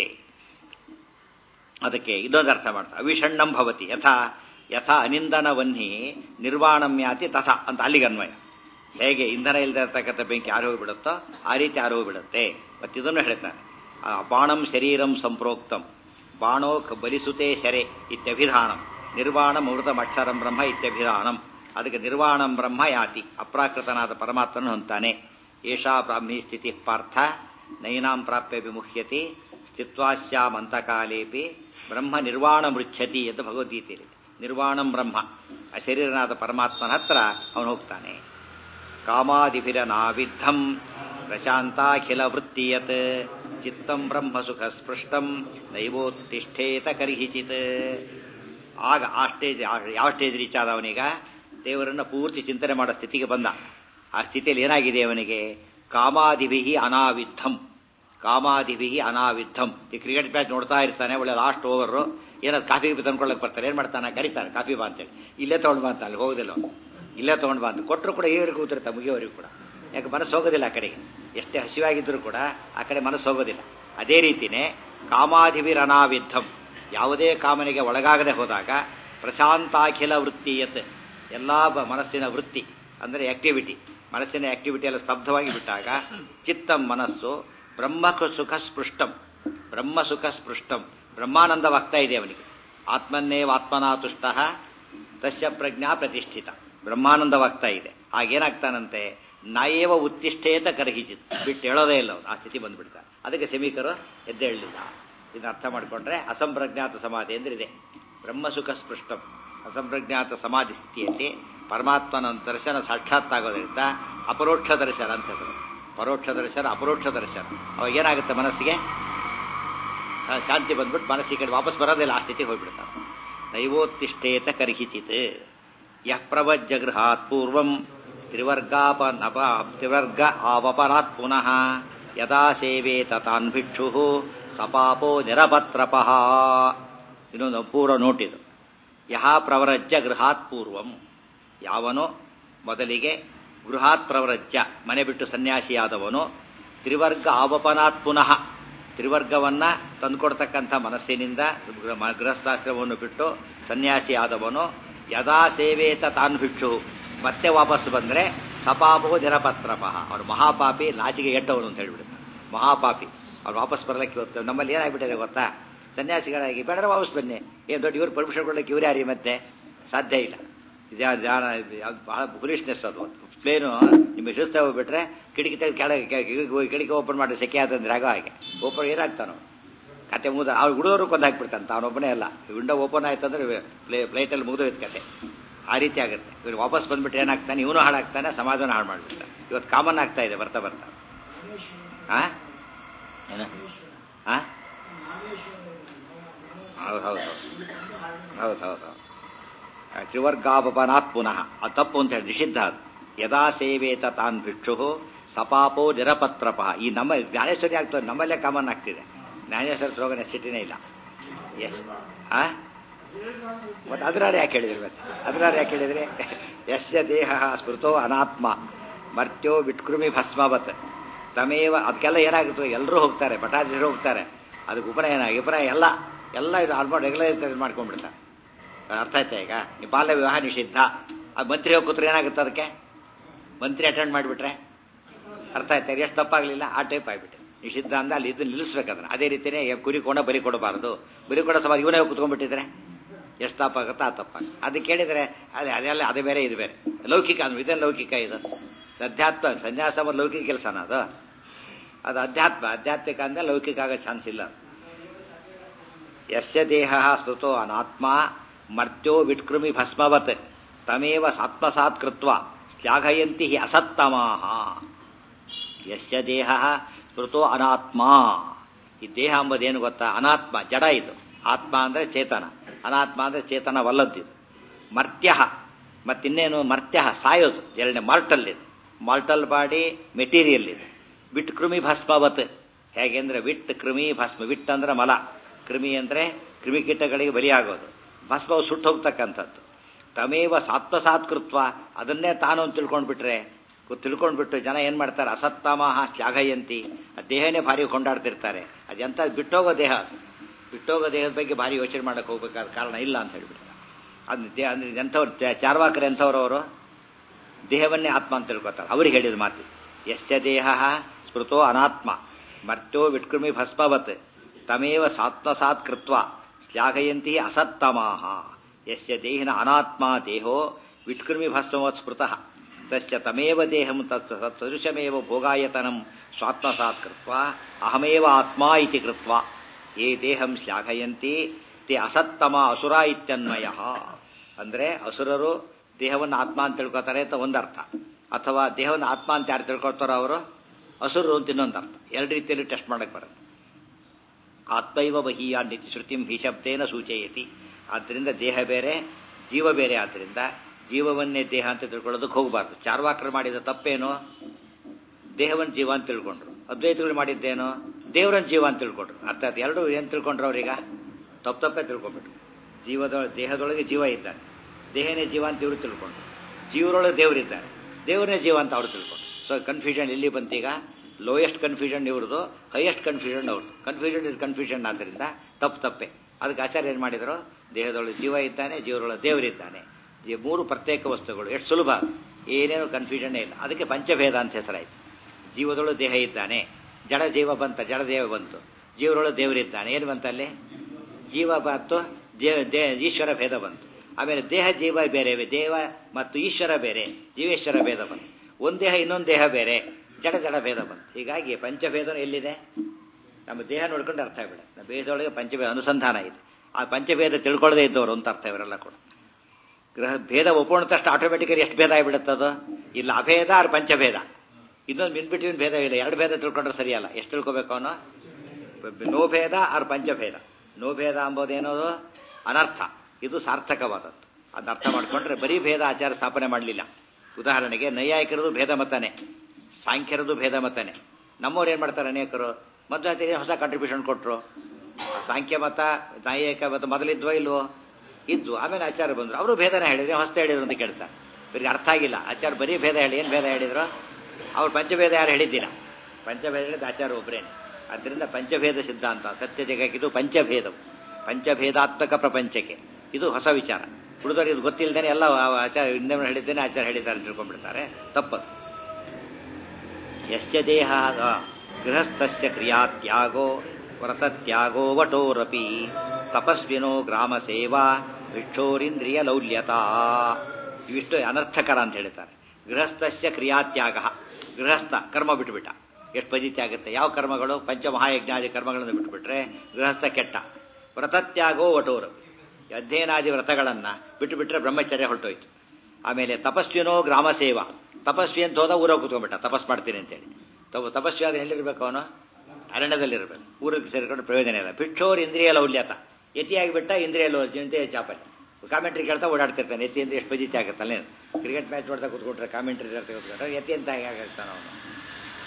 ಅದಕ್ಕೆ ಇದೊಂದು ಅರ್ಥ ಮಾಡ್ತಾ ಅವಿಷಣ್ಣಂ ಭವತಿ ಯಥಾ ಯಥಾ ಅನಿಂದನ ವನ್ಹಿ ನಿರ್ವಾಣಂ ಯಾತಿ ತಥಾ ಅಂತ ಅಲ್ಲಿಗೆ ಅನ್ವಯ ಹೇಗೆ ಇಂಧನ ಇಲ್ಲದೆ ಇರತಕ್ಕಂಥ ಬೆಂಕಿ ಆರು ಹೋಗ್ಬಿಡುತ್ತೋ ಆ ರೀತಿ ಆರು ಹೋಗ್ಬಿಡುತ್ತೆ ಮತ್ತೆ ಇದನ್ನು ಹೇಳ್ತಾರೆ ಆ ಬಾಣಂ ಶರೀರಂ ಸಂಪ್ರೋಕ್ತಂ ಬಾಣೋ ಕ- ಬಲಿಸುತೆ ಶರೆ ಇತ್ಯಭಿಧಾನಂ ನಿರ್ವಾಣಂ ಅಮೃತಮಕ್ಷರಂ ಬ್ರಹ್ಮ ಇತ್ಯಭಿಧಾನಂ ಅದಕ್ಕೆ ನಿರ್ವಾಣಂ ಬ್ರಹ್ಮ ಯಾತಿ ಅಪ್ರಾಕೃತನಾದ ಪರಮಾತ್ಮನು ಹೊಂತಾನೆ ಏಷಾ ಬ್ರಾಹ್ಮಿ ಸ್ಥಿತಿ ಪಾರ್ಥ ನೈನಾಂ ಪ್ರಾಪ್ಯ ವಿಮುಹ್ಯತಿ ಸ್ಥಿತ್ವಾಸ್ಯಾಮಂತಕಾಲೇಪಿ ಬ್ರಹ್ಮ ನಿರ್ವಾಣ ಮೃಚ್ಛತಿ ಎಂದು ಭಗವದ್ಗೀತೆಯಲ್ಲಿ ನಿರ್ವಾಣಂ ಬ್ರಹ್ಮ ಆ ಶರೀರನಾದ ಪರಮಾತ್ಮನ ಹತ್ರ ಅವನು ಹೋಗ್ತಾನೆ ಕಾಮಾದಿಭಿರನಾವಿದ್ಧಂ ಪ್ರಶಾಂತಾಖಿಲ ವೃತ್ತಿಯತ್ ಚಿತ್ತಂ ಬ್ರಹ್ಮ ಸುಖ ಸ್ಪೃಷ್ಟಂ ನೈವೋತ್ತಿಷ್ಠೇತ ಕರ್ಹಿಚಿತ್ ಆಗ ಆ ಸ್ಟೇಜ್ ಯಾವ ಸ್ಟೇಜ್ ರೀಚ್ ಆದ ಅವನೀಗ ದೇವರನ್ನ ಪೂರ್ತಿ ಚಿಂತನೆ ಮಾಡೋ ಸ್ಥಿತಿಗೆ ಬಂದ ಆ ಸ್ಥಿತಿಯಲ್ಲಿ ಏನಾಗಿದೆ ಅವನಿಗೆ ಕಾಮಾದಿಭಿ ಅನಾವಿದ್ಧಂ ಕಾಮಾದಿಭಿ ಅನಾವಿದ್ಧಂ ಈ ಕ್ರಿಕೆಟ್ ಮ್ಯಾಚ್ ನೋಡ್ತಾ ಇರ್ತಾನೆ ಒಳ್ಳೆ ಲಾಸ್ಟ್ ಓವರ್ ಏನಾದ್ರು ಕಾಫಿ ತಂದ್ಕೊಳ್ಳಕ್ ಬರ್ತಾರೆ ಏನ್ ಮಾಡ್ತಾನೆ ಕರೀತಾರೆ ಕಾಫಿ ಬಾ ಅಂತೇಳಿ ಇಲ್ಲೇ ತಗೊಂಡ್ ಬಾ ಅಂತ ಅಲ್ಲಿ ಹೋಗೋದಿಲ್ಲ ಅವ್ನು. ಇಲ್ಲೇ ತಗೊಂಡ್ ಬಾ ಅಂತ ಕೊಟ್ಟರು ಕೂಡ ಇವರಿಗೆ ಕೂತಿರ್ತಾರೆ ಮುಗಿಯೋವರೆಗೂ ಕೂಡ ಯಾಕೆ ಮನಸ್ಸು ಹೋಗೋದಿಲ್ಲ ಆ ಕಡೆಗೆ ಎಷ್ಟೇ ಹಸಿವಾಗಿದ್ರು ಕೂಡ ಆ ಕಡೆ ಮನಸ್ಸು ಹೋಗೋದಿಲ್ಲ ಅದೇ ರೀತಿನೇ ಕಾಮಾಧಿವಿರನಾವಿದ್ಧಂ ಯಾವುದೇ ಕಾಮನೆಗೆ ಒಳಗಾಗದೆ ಹೋದಾಗ ಪ್ರಶಾಂತಾಖಿಲ ವೃತ್ತಿಯತ್ ಎಲ್ಲಾ ಬ- ಮನಸ್ಸಿನ ವೃತ್ತಿ ಅಂದ್ರೆ ಆಕ್ಟಿವಿಟಿ ಮನಸ್ಸಿನ ಆಕ್ಟಿವಿಟಿ ಎಲ್ಲ ಸ್ತಬ್ಧವಾಗಿ ಬಿಟ್ಟಾಗ ಚಿತ್ತಂ ಮನಸ್ಸು ಬ್ರಹ್ಮ ಸುಖ ಸ್ಪೃಷ್ಟಂ ಬ್ರಹ್ಮ ಸುಖ ಸ್ಪೃಷ್ಟಂ ಬ್ರಹ್ಮಾನಂದವಾಗ್ತಾ ಇದೆ ಅವನಿಗೆ ಆತ್ಮನ್ನೇವಾತ್ಮನಾ ತುಷ್ಟ ತಸ್ಯ ಪ್ರಜ್ಞಾ ಪ್ರತಿಷ್ಠಿತ ಬ್ರಹ್ಮಾನಂದವಾಗ್ತಾ ಇದೆ ಆಗೇನಾಗ್ತಾನಂತೆ ನಾಯೇವ ಉತ್ತಿಷ್ಠೇತ ಕರಹಿಚಿತ್ ಬಿಟ್ಟು ಹೇಳೋದೇ ಇಲ್ಲ ಅವನು ಆ ಸ್ಥಿತಿ ಬಂದ್ಬಿಡ್ತಾನೆ ಅದಕ್ಕೆ ಸೆಮಿಕರು ಎದ್ದೇಳಲಿಲ್ಲ ಇದನ್ನ ಅರ್ಥ ಮಾಡಿಕೊಂಡ್ರೆ ಅಸಂಪ್ರಜ್ಞಾತ ಸಮಾಧಿ ಅಂದ್ರೆ ಇದೆ ಬ್ರಹ್ಮಸುಖ ಸ್ಪೃಷ್ಟಂ ಅಸಂಪ್ರಜ್ಞಾತ ಸಮಾಧಿ ಸ್ಥಿತಿಯಲ್ಲಿ ಪರಮಾತ್ಮನ ದರ್ಶನ ಸಾಕ್ಷಾತ್ತಾಗೋದ್ರಿಂದ ಅಪರೋಕ್ಷ ದರ್ಶನ ಅಂತ ಹೆಸರು ಪರೋಕ್ಷ ದರ್ಶನ ಅಪರೋಕ್ಷ ದರ್ಶನ ಅವಾಗ ಏನಾಗುತ್ತೆ ಮನಸ್ಸಿಗೆ ಆ ಶಾಂತಿ ಬಂದ್ಬಿಟ್ಟು ಮನಸ್ಸಿಗೆ ಕಡೆ ವಾಪಸ್ ಬರೋದಿಲ್ಲ ಆ ಸ್ಥಿತಿಗೆ ಹೋಗ್ಬಿಡ್ತಾನೆ ನೈವೋತ್ತಿಷ್ಠೇತ ಕರ್ಹಿಚಿತ್ ಯಃ ಪ್ರವಜ್ಜಗೃಹಾತ್ ಪೂರ್ವಂ ತ್ರಿವರ್ಗಾಪನಪ ತ್ರಿವರ್ಗ ಆವಪನಾತ್ ಪುನಃ ಯದಾ ಸೇವೇತ ತಾನ್ ಭಿಕ್ಷು ಸಪಾಪೋ ನಿರಪತ್ರಪಃ ಇನ್ನೊಂದು ಪೂರ್ವ ನೋಟಿದು ಯಹ ಪ್ರವರಜ್ಯ ಗೃಹಾತ್ ಪೂರ್ವಂ ಯಾವನೋ ಮೊದಲಿಗೆ ಗೃಹಾತ್ ಪ್ರವರಜ್ಯ ಮನೆ ಬಿಟ್ಟು ಸನ್ಯಾಸಿಯಾದವನು ತ್ರಿವರ್ಗ ಆವಪನಾತ್ ಪುನಃ ತ್ರಿವರ್ಗವನ್ನ ತಂದುಕೊಡ್ತಕ್ಕಂಥ ಮನಸ್ಸಿನಿಂದ ಗೃಹ- ಮ- ಗೃಹಸ್ಥಾಶ್ರಮವನ್ನು ಬಿಟ್ಟು ಸನ್ಯಾಸಿ ಆದವನು ಯದಾ ಸೇವೇತ ತಾನ್ ಭಿಕ್ಷು ಮತ್ತೆ ವಾಪಸ್ ಬಂದ್ರೆ ಸಪಾಪೋ ನಿರಪತ್ರಪಃ ಅವನು ಮಹಾಪಾಪಿ ನಾಚಿಗೆ ಎಟ್ಟವನು ಅಂತ ಹೇಳ್ಬಿಡ್ತಾನೆ ಮಹಾಪಾಪಿ ಅವ್ರು ವಾಪಸ್ ಬರ್ಲಿಕ್ಕೆ ಇವತ್ತು ನಮ್ಮಲ್ಲಿ ಏನಾಗ್ಬಿಟ್ಟಿದೆ ಗೊತ್ತಾ ಸನ್ಯಾಸಿಗಳಾಗಿ ಬೇಡ ವಾಪಸ್ ಬನ್ನಿ ಏನು ದೊಡ್ಡ ಇವ್ರು ಪರ್ಮಿಷನ್ ಕೊಡ್ಲಿಕ್ಕೆ ಇವ್ರು ಯಾರಿ ಮತ್ತೆ ಸಾಧ್ಯ ಇಲ್ಲ ಇದ್ಯಾ ಧ್ಯಾನ ಇದು ಯಾವ್ದು ಬಹಳ ಫುಲಿಶ್ನೆಸ್ ಅದು ಪ್ಲೇನು ನಿಮ್ಮ ಶಿಸ್ತ ಹೋಗ್ಬಿಟ್ರೆ ಕಿಟಕಿ ತೆಗೆದು ಕೆಳಗೆ ಕೆ- ಕೆ- ಹೋಗಿ ಕಿಟಕಿ ಓಪನ್ ಮಾಡಿ ಸೆಕೆ ಆತಂದ್ರೆ ಆಗೋ ಹಾಗೆ ಓಪನ್ ಏನಾಗ್ತಾನೋ ಕತೆ ಮುಗಿದ ಅವ್ರು ಹುಡುಗರು ಕೊಂದು ಹಾಕ್ಬಿಡ್ತಾನೆ ತಾನೊಬ್ಬನೇ ಅಲ್ಲ ವಿಂಡೋ ಓಪನ್ ಆಯ್ತಂದ್ರೆ ಪ್ಲೇ ಪ್ಲೇಟಲ್ಲಿ ಮುಗಿದೋಯ್ತು ಕತೆ ಆ ರೀತಿ ಆಗುತ್ತೆ ಇವ್ರು ವಾಪಸ್ ಬಂದ್ಬಿಟ್ರೆ ಏನಾಗ್ತಾನೆ ಇವನು ಹಾಳಾಗ್ತಾನೆ ಸಮಾಜನ ಹಾಳು ಮಾಡ್ಬಿಡ್ತಾನೆ ಇವತ್ತು ಕಾಮನ್ ಆಗ್ತಾ ಇದೆ ಬರ್ತಾ ಬರ್ತಾ ಆ ಏನ ಆ ಹೌದು ಹೌದು ಹೌದು ಹೌದು ಹೌದು ತ್ರಿವರ್ಗಾಪನಾತ್ ಪುನಃ ಅದು ತಪ್ಪು ಅಂತ ಹೇಳಿ ನಿಷಿದ್ಧ ಅದು ಯದಾ ಸೇವೇತ ತಾನ್ ಭಿಕ್ಷು ಸಪಾಪೋ ನಿರಪತ್ರಪ ಈ ನಮ್ಮ ಜ್ಞಾನೇಶ್ವರಿ ಆಗ್ತದೆ ನಮ್ಮಲ್ಲೇ ಕಾಮನ್ ಆಗ್ತಿದೆ ಜ್ಞಾನೇಶ್ವರ ರೋಗ ನೆಸಿಟಿನೇ ಇಲ್ಲ ಎಸ್ ಆ ಮತ್ತೆ ಅದ್ರಾರು ಯಾಕೆ ಹೇಳಿದ್ರಿ ಮತ್ತೆ ಅದ್ರಾರು ಯಾಕೆ ಹೇಳಿದ್ರಿ ಯಸ್ಯ ದೇಹ ಸ್ಮೃತೋ ಅನಾತ್ಮ ಮರ್ತ್ಯೋ ವಿಟ್ಕೃಮಿ ಭಸ್ಮವತ್ ತಮೇವ ಅದಕ್ಕೆಲ್ಲ ಏನಾಗುತ್ತೆ ಎಲ್ಲರೂ ಹೋಗ್ತಾರೆ ಭಟಾಚಾರ್ಯರು ಹೋಗ್ತಾರೆ ಅದಕ್ಕೆ ಉಪನಯನ ಉಪನಯನ ಎಲ್ಲ ಎಲ್ಲ ಇದು ಆಲ್ಮೋಸ್ಟ್ ರೆಗ್ಯುಲೈಸ್ ಮಾಡ್ಕೊಂಡ್ಬಿಡ್ತಾರೆ ಅರ್ಥ ಆಯ್ತಾ ಈಗ ಈ ಬಾಲ್ಯ ವಿವಾಹ ನಿಷಿದ್ಧ ಅದು ಮಂತ್ರಿ ಹೋಗಿ ಕೂತ್ರೆ ಏನಾಗುತ್ತೆ ಅದಕ್ಕೆ ಮಂತ್ರಿ ಅಟೆಂಡ್ ಮಾಡಿಬಿಟ್ರೆ ಅರ್ಥ ಆಯ್ತಾ ಎಷ್ಟು ತಪ್ಪಾಗಲಿಲ್ಲ ಆ ಟೈಪ್ ಆಗಿಬಿಟ್ಟೆ ನಿಷಿದ್ಧ ಅಂದ್ರೆ ಅಲ್ಲಿ ಇದು ನಿಲ್ಲಿಸ್ಬೇಕು ಅದನ್ನ ಅದೇ ರೀತಿಯೇ ಕುರಿ ಕೊಂಡ ಬಲಿ ಕೊಡಬಾರದು ಬಲಿ ಕೊಡೋ ಸವಾಲು ಇವನೇ ಹೋಗಿ ಕುತ್ಕೊಂಡ್ಬಿಟ್ಟಿದ್ರೆ ಎಷ್ಟು ತಪ್ಪಾಗುತ್ತೋ ಆ ತಪ್ಪಾಗುತ್ತೆ ಅದು ಕೇಳಿದರೆ ಅದೇ ಅದೆಲ್ಲ ಅದು ಬೇರೆ ಇದು ಬೇರೆ ಲೌಕಿಕ ಅಂದ್ರೆ ಇದೇ ಲೌಕಿಕ ಇದು ಅಧ್ಯಾತ್ಮ ಸನ್ಯಾಸ ಮತ್ತು ಲೌಕಿಕ ಕೆಲಸನ ಅದು ಅದು ಅಧ್ಯಾತ್ಮ ಅಧ್ಯಾತ್ಮಿಕ ಅಂದ್ರೆ ಲೌಕಿಕ ಆಗೋ ಚಾನ್ಸ್ ಇಲ್ಲ ಯಸ್ಯ ದೇಹ ಸ್ಮೃತೋ ಅನಾತ್ಮ ಮರ್ತ್ಯೋ ವಿಟ್ಕೃಮಿ ಭಸ್ಮವತ್ ತಮೇವ ಸಾತ್ಮಸಾತ್ ಕೃತ್ವ ಶ್ಲಾಘಯಂತಿ ಹಿ ಅಸತ್ತಮಾಹ ಯಸ್ಯ ದೇಹ ಸ್ಮೃತೋ ಅನಾತ್ಮ ಈ ದೇಹ ಎಂಬುದೇನು ಗೊತ್ತಾ ಅನಾತ್ಮ ಜಡ ಇದು ಆತ್ಮ ಅಂದ್ರೆ ಚೇತನ ಅನಾತ್ಮ ಅಂದ್ರೆ ಚೇತನವಲ್ಲದ್ದು ಮರ್ತ್ಯ ಮತ್ತಿನ್ನೇನು ಮರ್ತ್ಯ ಸಾಯೋದು ಎರಡನೇ ಮಾರ್ಟಲ್ ಇದು ಮಾರ್ಟಲ್ ಬಾಡಿ ಮೆಟೀರಿಯಲ್ ಇದು ವಿಟ್ ಕೃಮಿ ಭಸ್ಮವತ್ ಹೇಗೆಂದ್ರೆ ವಿಟ್ ಕೃಮಿ ಭಸ್ಮ ವಿಟ್ ಅಂದ್ರೆ ಮಲ ಕೃಮಿ ಅಂದ್ರೆ ಕ್ರಿಮಿಕೀಟಗಳಿಗೆ ಬಲಿಯಾಗೋದು ಭಸ್ಮ ಸುಟ್ಟು ಹೋಗ್ತಕ್ಕಂಥದ್ದು ತಮೇವ ಸಾತ್ವಸಾತ್ಕೃತ್ವ ಅದನ್ನೇ ತಾನು ಅಂತ ತಿಳ್ಕೊಂಡ್ಬಿಟ್ರೆ ತಿಳ್ಕೊಂಡ್ಬಿಟ್ಟು ಜನ ಏನ್ ಮಾಡ್ತಾರೆ ಅಸತ್ತಮಃ ಶ್ಲಾಘಯಂತಿ ಆ ದೇಹನೇ ಭಾರಿ ಕೊಂಡಾಡ್ತಿರ್ತಾರೆ ಅದೆಂತ ಬಿಟ್ಟೋಗೋ ದೇಹ ಅದು ಬಿಟ್ಟೋಗೋ ದೇಹದ ಬಗ್ಗೆ ಭಾರಿ ಯೋಚನೆ ಮಾಡಕ್ಕೆ ಹೋಗ್ಬೇಕಾದ ಕಾರಣ ಇಲ್ಲ ಅಂತ ಹೇಳ್ಬಿಡ್ತಾರೆ ಅದು ದೇ ಅಂದ್ರೆ ಎಂಥವ್ರು ಚಾರ್ವಾಕರು ಎಂಥವ್ರು ಅವರು ದೇಹವನ್ನೇ ಆತ್ಮ ಅಂತ ತಿಳ್ಕೊತಾರೆ ಅವ್ರಿಗೆ ಹೇಳಿದ ಮಾತು ಯಸ್ಯ ದೇಹ ಸ್ಮೃತೋ ಅನಾತ್ಮ ಮರ್ತ್ಯೋ ವಿಟ್ಕೃಮಿ ಭಸ್ಮವತ್ ತಮೇವ ಸಾತ್ಮಸಾತ್ ಕೃತ್ವ ಶ್ಲಾಘಯಂತಿ ಅಸತ್ತಮಾಹ ಯಸ್ಯ ದೇಹಿನ ಅನಾತ್ಮ ದೇಹೋ ವಿಟ್ಕೃಮಿ ಭಸ್ಮವತ್ ಸ್ಮೃತಃ ತಸ್ಯ ತಮೇವ ದೇಹಂ ತತ್ ಸದೃಶಮೇವ ಭೋಗಾಯತನಂ ಸ್ವಾತ್ಮಸಾತ್ ಕೃತ್ವ ಅಹಮೇವ ಆತ್ಮ ಇತಿ ಕೃತ್ವ ಯೇ ದೇಹಂ ಶ್ಲಾಘಯಂತಿ ತೇ ಅಸತ್ತಮ ಅಸುರ ಇತ್ಯನ್ವಯ ಅಂದ್ರೆ ಅಸುರರು ದೇಹವನ್ನು ಆತ್ಮ ಅಂತ ತಿಳ್ಕೊತಾರೆ ಅಂತ ಒಂದರ್ಥ ಅಥವಾ ದೇಹವನ್ನು ಆತ್ಮ ಅಂತ ಯಾರು ತಿಳ್ಕೊಳ್ತಾರೋ ಅವರು ಅಸುರರು ಅಂತ ಇನ್ನೊಂದು ಅರ್ಥ ಎರಡು ರೀತಿಯಲ್ಲಿ ಟೆಸ್ಟ್ ಮಾಡಕ್ಕೆ ಬರುತ್ತೆ ಆತ್ಮೈವ ಬಹೀಯ ನಿತ್ಯ ಶ್ರುತಿಂ ಹಿ ಶಬ್ದೇನ ಸೂಚಯತಿ ಆದ್ದರಿಂದ ದೇಹ ಬೇರೆ ಜೀವ ಬೇರೆ ಆದ್ದರಿಂದ ಜೀವವನ್ನೇ ದೇಹ ಅಂತ ತಿಳ್ಕೊಳ್ಳೋದಕ್ಕೆ ಹೋಗಬಾರ್ದು ಚಾರ್ವಾಕರು ಮಾಡಿದ ತಪ್ಪೇನು ದೇಹವನ್ನು ಜೀವ ಅಂತ ತಿಳ್ಕೊಂಡ್ರು ಅದ್ವೈತಗಳು ಮಾಡಿದ್ದೇನು ದೇವರನ್ನ ಜೀವ ಅಂತ ತಿಳ್ಕೊಂಡ್ರು ಅರ್ಥಾತ್ ಎರಡು ಏನು ತಿಳ್ಕೊಂಡ್ರು ಅವ್ರೀಗ ತಪ್ಪು ತಪ್ಪೇ ತಿಳ್ಕೊಂಡ್ಬಿಟ್ರು ಜೀವದ ದೇಹದೊಳಗೆ ಜೀವ ಇದ್ದಾನೆ ದೇಹನೇ ಜೀವ ಅಂತ ಇವರು ತಿಳ್ಕೊಂಡ್ರು ಜೀವರೊಳಗೆ ದೇವರಿದ್ದಾರೆ ದೇವರೇ ಜೀವ ಅಂತ ಅವ್ರು ತಿಳ್ಕೊಂಡ್ರು ಸೊ ಕನ್ಫ್ಯೂಷನ್ ಎಲ್ಲಿ ಬಂತೀಗ ಲೋಯೆಸ್ಟ್ ಕನ್ಫ್ಯೂಷನ್ ಇವ್ರದ್ದು ಹೈಯೆಸ್ಟ್ ಕನ್ಫ್ಯೂಷನ್ ಅವ್ರದ್ದು ಕನ್ಫ್ಯೂಷನ್ ಇಸ್ ಕನ್ಫ್ಯೂಷನ್ ಆದ್ದರಿಂದ ತಪ್ಪು ತಪ್ಪೆ ಅದಕ್ಕೆ ಆಚಾರ್ಯ ಏನು ಮಾಡಿದ್ರು ದೇಹದೊಳಗೆ ಜೀವ ಇದ್ದಾನೆ ಜೀವರೊಳಗೆ ದೇವರಿದ್ದಾನೆ ಈ ಮೂರು ಪ್ರತ್ಯೇಕ ವಸ್ತುಗಳು ಎಷ್ಟು ಸುಲಭ ಏನೇನು ಕನ್ಫ್ಯೂಷನ್ನೇ ಇಲ್ಲ ಅದಕ್ಕೆ ಪಂಚಭೇದ ಅಂತ ಹೆಸರಾಯ್ತು ಜೀವದೊಳಗೆ ದೇಹ ಇದ್ದಾನೆ ಜಡ ಜೀವ ಬಂತ ಜಡ ದೇವ ಬಂತು ಜೀವರೊಳಗೆ ದೇವರಿದ್ದಾನೆ ಏನು ಬಂತಲ್ಲಿ ಜೀವ ಬಂತು ದೇವ ದೇ ಈಶ್ವರ ಭೇದ ಬಂತು ಆಮೇಲೆ ದೇಹ ಜೀವ ಬೇರೆ ದೇವ ಮತ್ತು ಈಶ್ವರ ಬೇರೆ ಜೀವೇಶ್ವರ ಭೇದ ಬಂತು ಒಂದು ದೇಹ ಇನ್ನೊಂದು ದೇಹ ಬೇರೆ ಜಡ ಜಡ ಭೇದ ಬಂತು ಹೀಗಾಗಿ ಪಂಚಭೇದನ ಎಲ್ಲಿದೆ ನಮ್ಮ ದೇಹ ನೋಡ್ಕೊಂಡು ಅರ್ಥ ಆಗ್ಬಿಡ ನಮ್ಮ ದೇಹದೊಳಗೆ ಪಂಚಭೇದ ಅನುಸಂಧಾನ ಇದೆ ಆ ಪಂಚಭೇದ ತಿಳ್ಕೊಳ್ಳದೇ ಇದ್ದವರು ಅಂತ ಅರ್ಥ ಇವರೆಲ್ಲ ಕೂಡ ಗ್ರಹ ಭೇದ ಒಪ್ಪೋಣ ತಕ್ಷಣ ಆಟೋಮೆಟಿಕಲಿ ಎಷ್ಟು ಭೇದ ಆಗಿಬಿಡುತ್ತದು ಇಲ್ಲ ಅಭೇದ ಆರ್ ಪಂಚಭೇದ ಇನ್ನೊಂದು ಬಿಟ್ವೀನ್ ಭೇದ ಇಲ್ಲ ಎರಡು ಭೇದ ತಿಳ್ಕೊಂಡ್ರೆ ಸರಿಯಲ್ಲ ಎಷ್ಟು ತಿಳ್ಕೊಬೇಕು ಅವನು ನೋ ಭೇದ ಆರ್ ಪಂಚಭೇದ ನೋ ಭೇದ ಅಂಬೋದೇನೋದು ಅನರ್ಥ ಇದು ಸಾರ್ಥಕವಾದದ್ದು ಅದನ್ನ ಅರ್ಥ ಮಾಡ್ಕೊಂಡ್ರೆ ಬರೀ ಭೇದ ಆಚಾರ ಸ್ಥಾಪನೆ ಮಾಡಲಿಲ್ಲ ಉದಾಹರಣೆಗೆ ನೈಯಾಯಿಕರದು ಭೇದ ಮತನೇ ಸಾಂಖ್ಯರದು ಭೇದ ಮತನೇ ನಮ್ಮವ್ರು ಏನು ಮಾಡ್ತಾರೆ ಅನೇಕರು ಮಧ್ವಾಚಾರ್ಯ ಹೊಸ ಕಾಂಟ್ರಿಬ್ಯೂಷನ್ ಕೊಟ್ಟರು ಸಾಂಖ್ಯ ಮತ ನೈಯಾಯಿಕ ಮತ ಮೊದಲಿದ್ವೋ ಇಲ್ವೋ ಇದ್ದು ಆಮೇಲೆ ಆಚಾರ ಬಂದರು ಅವರು ಭೇದನ ಹೇಳಿದ್ರೆ ಹೊಸ್ತ ಹೇಳಿದ್ರು ಅಂತ ಕೇಳ್ತಾರೆ ಬರೀ ಅರ್ಥ ಆಗಿಲ್ಲ ಆಚಾರ ಬರೀ ಭೇದ ಹೇಳಿ ಏನು ಭೇದ ಹೇಳಿದ್ರು ಅವ್ರು ಪಂಚಭೇದ ಯಾರು ಹೇಳಿದ್ದಿಲ್ಲ ಪಂಚಭೇದ ಹೇಳಿದ ಆಚಾರ ಒಬ್ಬರೇನೆ ಆದ್ದರಿಂದ ಪಂಚಭೇದ ಸಿದ್ಧಾಂತ ಸತ್ಯ ಜಗಕ್ಕಿದು ಪಂಚಭೇದವು ಪಂಚಭೇದಾತ್ಮಕ ಪ್ರಪಂಚಕ್ಕೆ ಇದು ಹೊಸ ವಿಚಾರ ಉಳಿದವರು ಇದು ಗೊತ್ತಿಲ್ಲದೇನೆ ಎಲ್ಲ ಆಚಾರ ಇನ್ನೊಮ್ಮೆ ಹೇಳಿದ್ದೇನೆ ಆಚಾರ ಹೇಳಿದ್ದಾರೆ ಅಂತ ತಿಳ್ಕೊಂಡ್ಬಿಡ್ತಾರೆ ತಪ್ಪದು ಯಸ್ಯ ದೇಹ ಗೃಹಸ್ಥಸ್ಯ ಕ್ರಿಯಾತ್ಯಾಗೋ ವ್ರತತ್ಯಾಗೋ ವಟೋರಪಿ ತಪಸ್ವಿನೋ ಗ್ರಾಮ ಸೇವಾ ಭಿಕ್ಷೋರಿಂದ್ರಿಯ ಲೌಲ್ಯತಾ ಇವಿಷ್ಟು ಅನರ್ಥಕರ ಅಂತ ಹೇಳ್ತಾರೆ ಗೃಹಸ್ಥಸ್ಯ ಕ್ರಿಯಾತ್ಯಾಗ ಗೃಹಸ್ಥ ಕರ್ಮ ಬಿಟ್ಟುಬಿಟ್ಟ ಎಷ್ಟು ಪಜಿತಿ ಆಗುತ್ತೆ ಯಾವ ಕರ್ಮಗಳು ಪಂಚಮಹಾಯಜ್ಞಾದಿ ಕರ್ಮಗಳನ್ನು ಬಿಟ್ಟುಬಿಟ್ರೆ ಗೃಹಸ್ಥ ಕೆಟ್ಟ ವ್ರತತ್ಯಾಗೋ ವಟೋರಪಿ ಅಧ್ಯಯನಾದಿ ವ್ರತಗಳನ್ನ ಬಿಟ್ಟು ಬಿಟ್ರೆ ಬ್ರಹ್ಮಚರ್ಯ ಹೊರಟೋಯ್ತು ಆಮೇಲೆ ತಪಸ್ವಿನೋ ಗ್ರಾಮ ಸೇವಾ ತಪಸ್ವಿ ಅಂತ ಹೋದ ಊರಾಗ ಕೂತ್ಕೊಂಡ್ಬಿಟ್ಟ ತಪಸ್ ಮಾಡ್ತೀನಿ ಅಂತೇಳಿ ತಪ ತಪಸ್ವಿ ಆದ್ರೆ ಎಲ್ಲಿರ್ಬೇಕು ಅವನು ಅರಣ್ಯದಲ್ಲಿರ್ಬೇಕು ಊರಿಗೆ ಸೇರಿಕೊಂಡು ಪ್ರಯೋಜನ ಇಲ್ಲ ಭಿಕ್ಷೋರ್ ಇಂದ್ರಿಯ ಲೌಲ್ಯತ ಯತಿಯಾಗಿ ಬಿಟ್ಟ ಇಂದ್ರಿಯ ಲೌಲ್ಯ ಚಾಪಲ್ಲಿ ಕಾಮೆಂಟ್ರಿ ಕೇಳ್ತಾ ಓಡಾಡ್ತಿರ್ತಾನೆ ಎತ್ತಿ ಅಂದ್ರೆ ಎಷ್ಟು ಪಜಿತಿ ಆಗುತ್ತಲ್ಲ ಕ್ರಿಕೆಟ್ ಮ್ಯಾಚ್ ನೋಡ್ತಾ ಕೂತ್ಕೊಂಡ್ರೆ ಕಾಮೆಂಟ್ರಿ ಹೇಳ್ತಾ ಕೂತ್ಕೊಂಡ್ರೆ ಎತ್ತಿ ಅಂತ ಹೇಗಾಗ್ತಾನೆ ಅವನು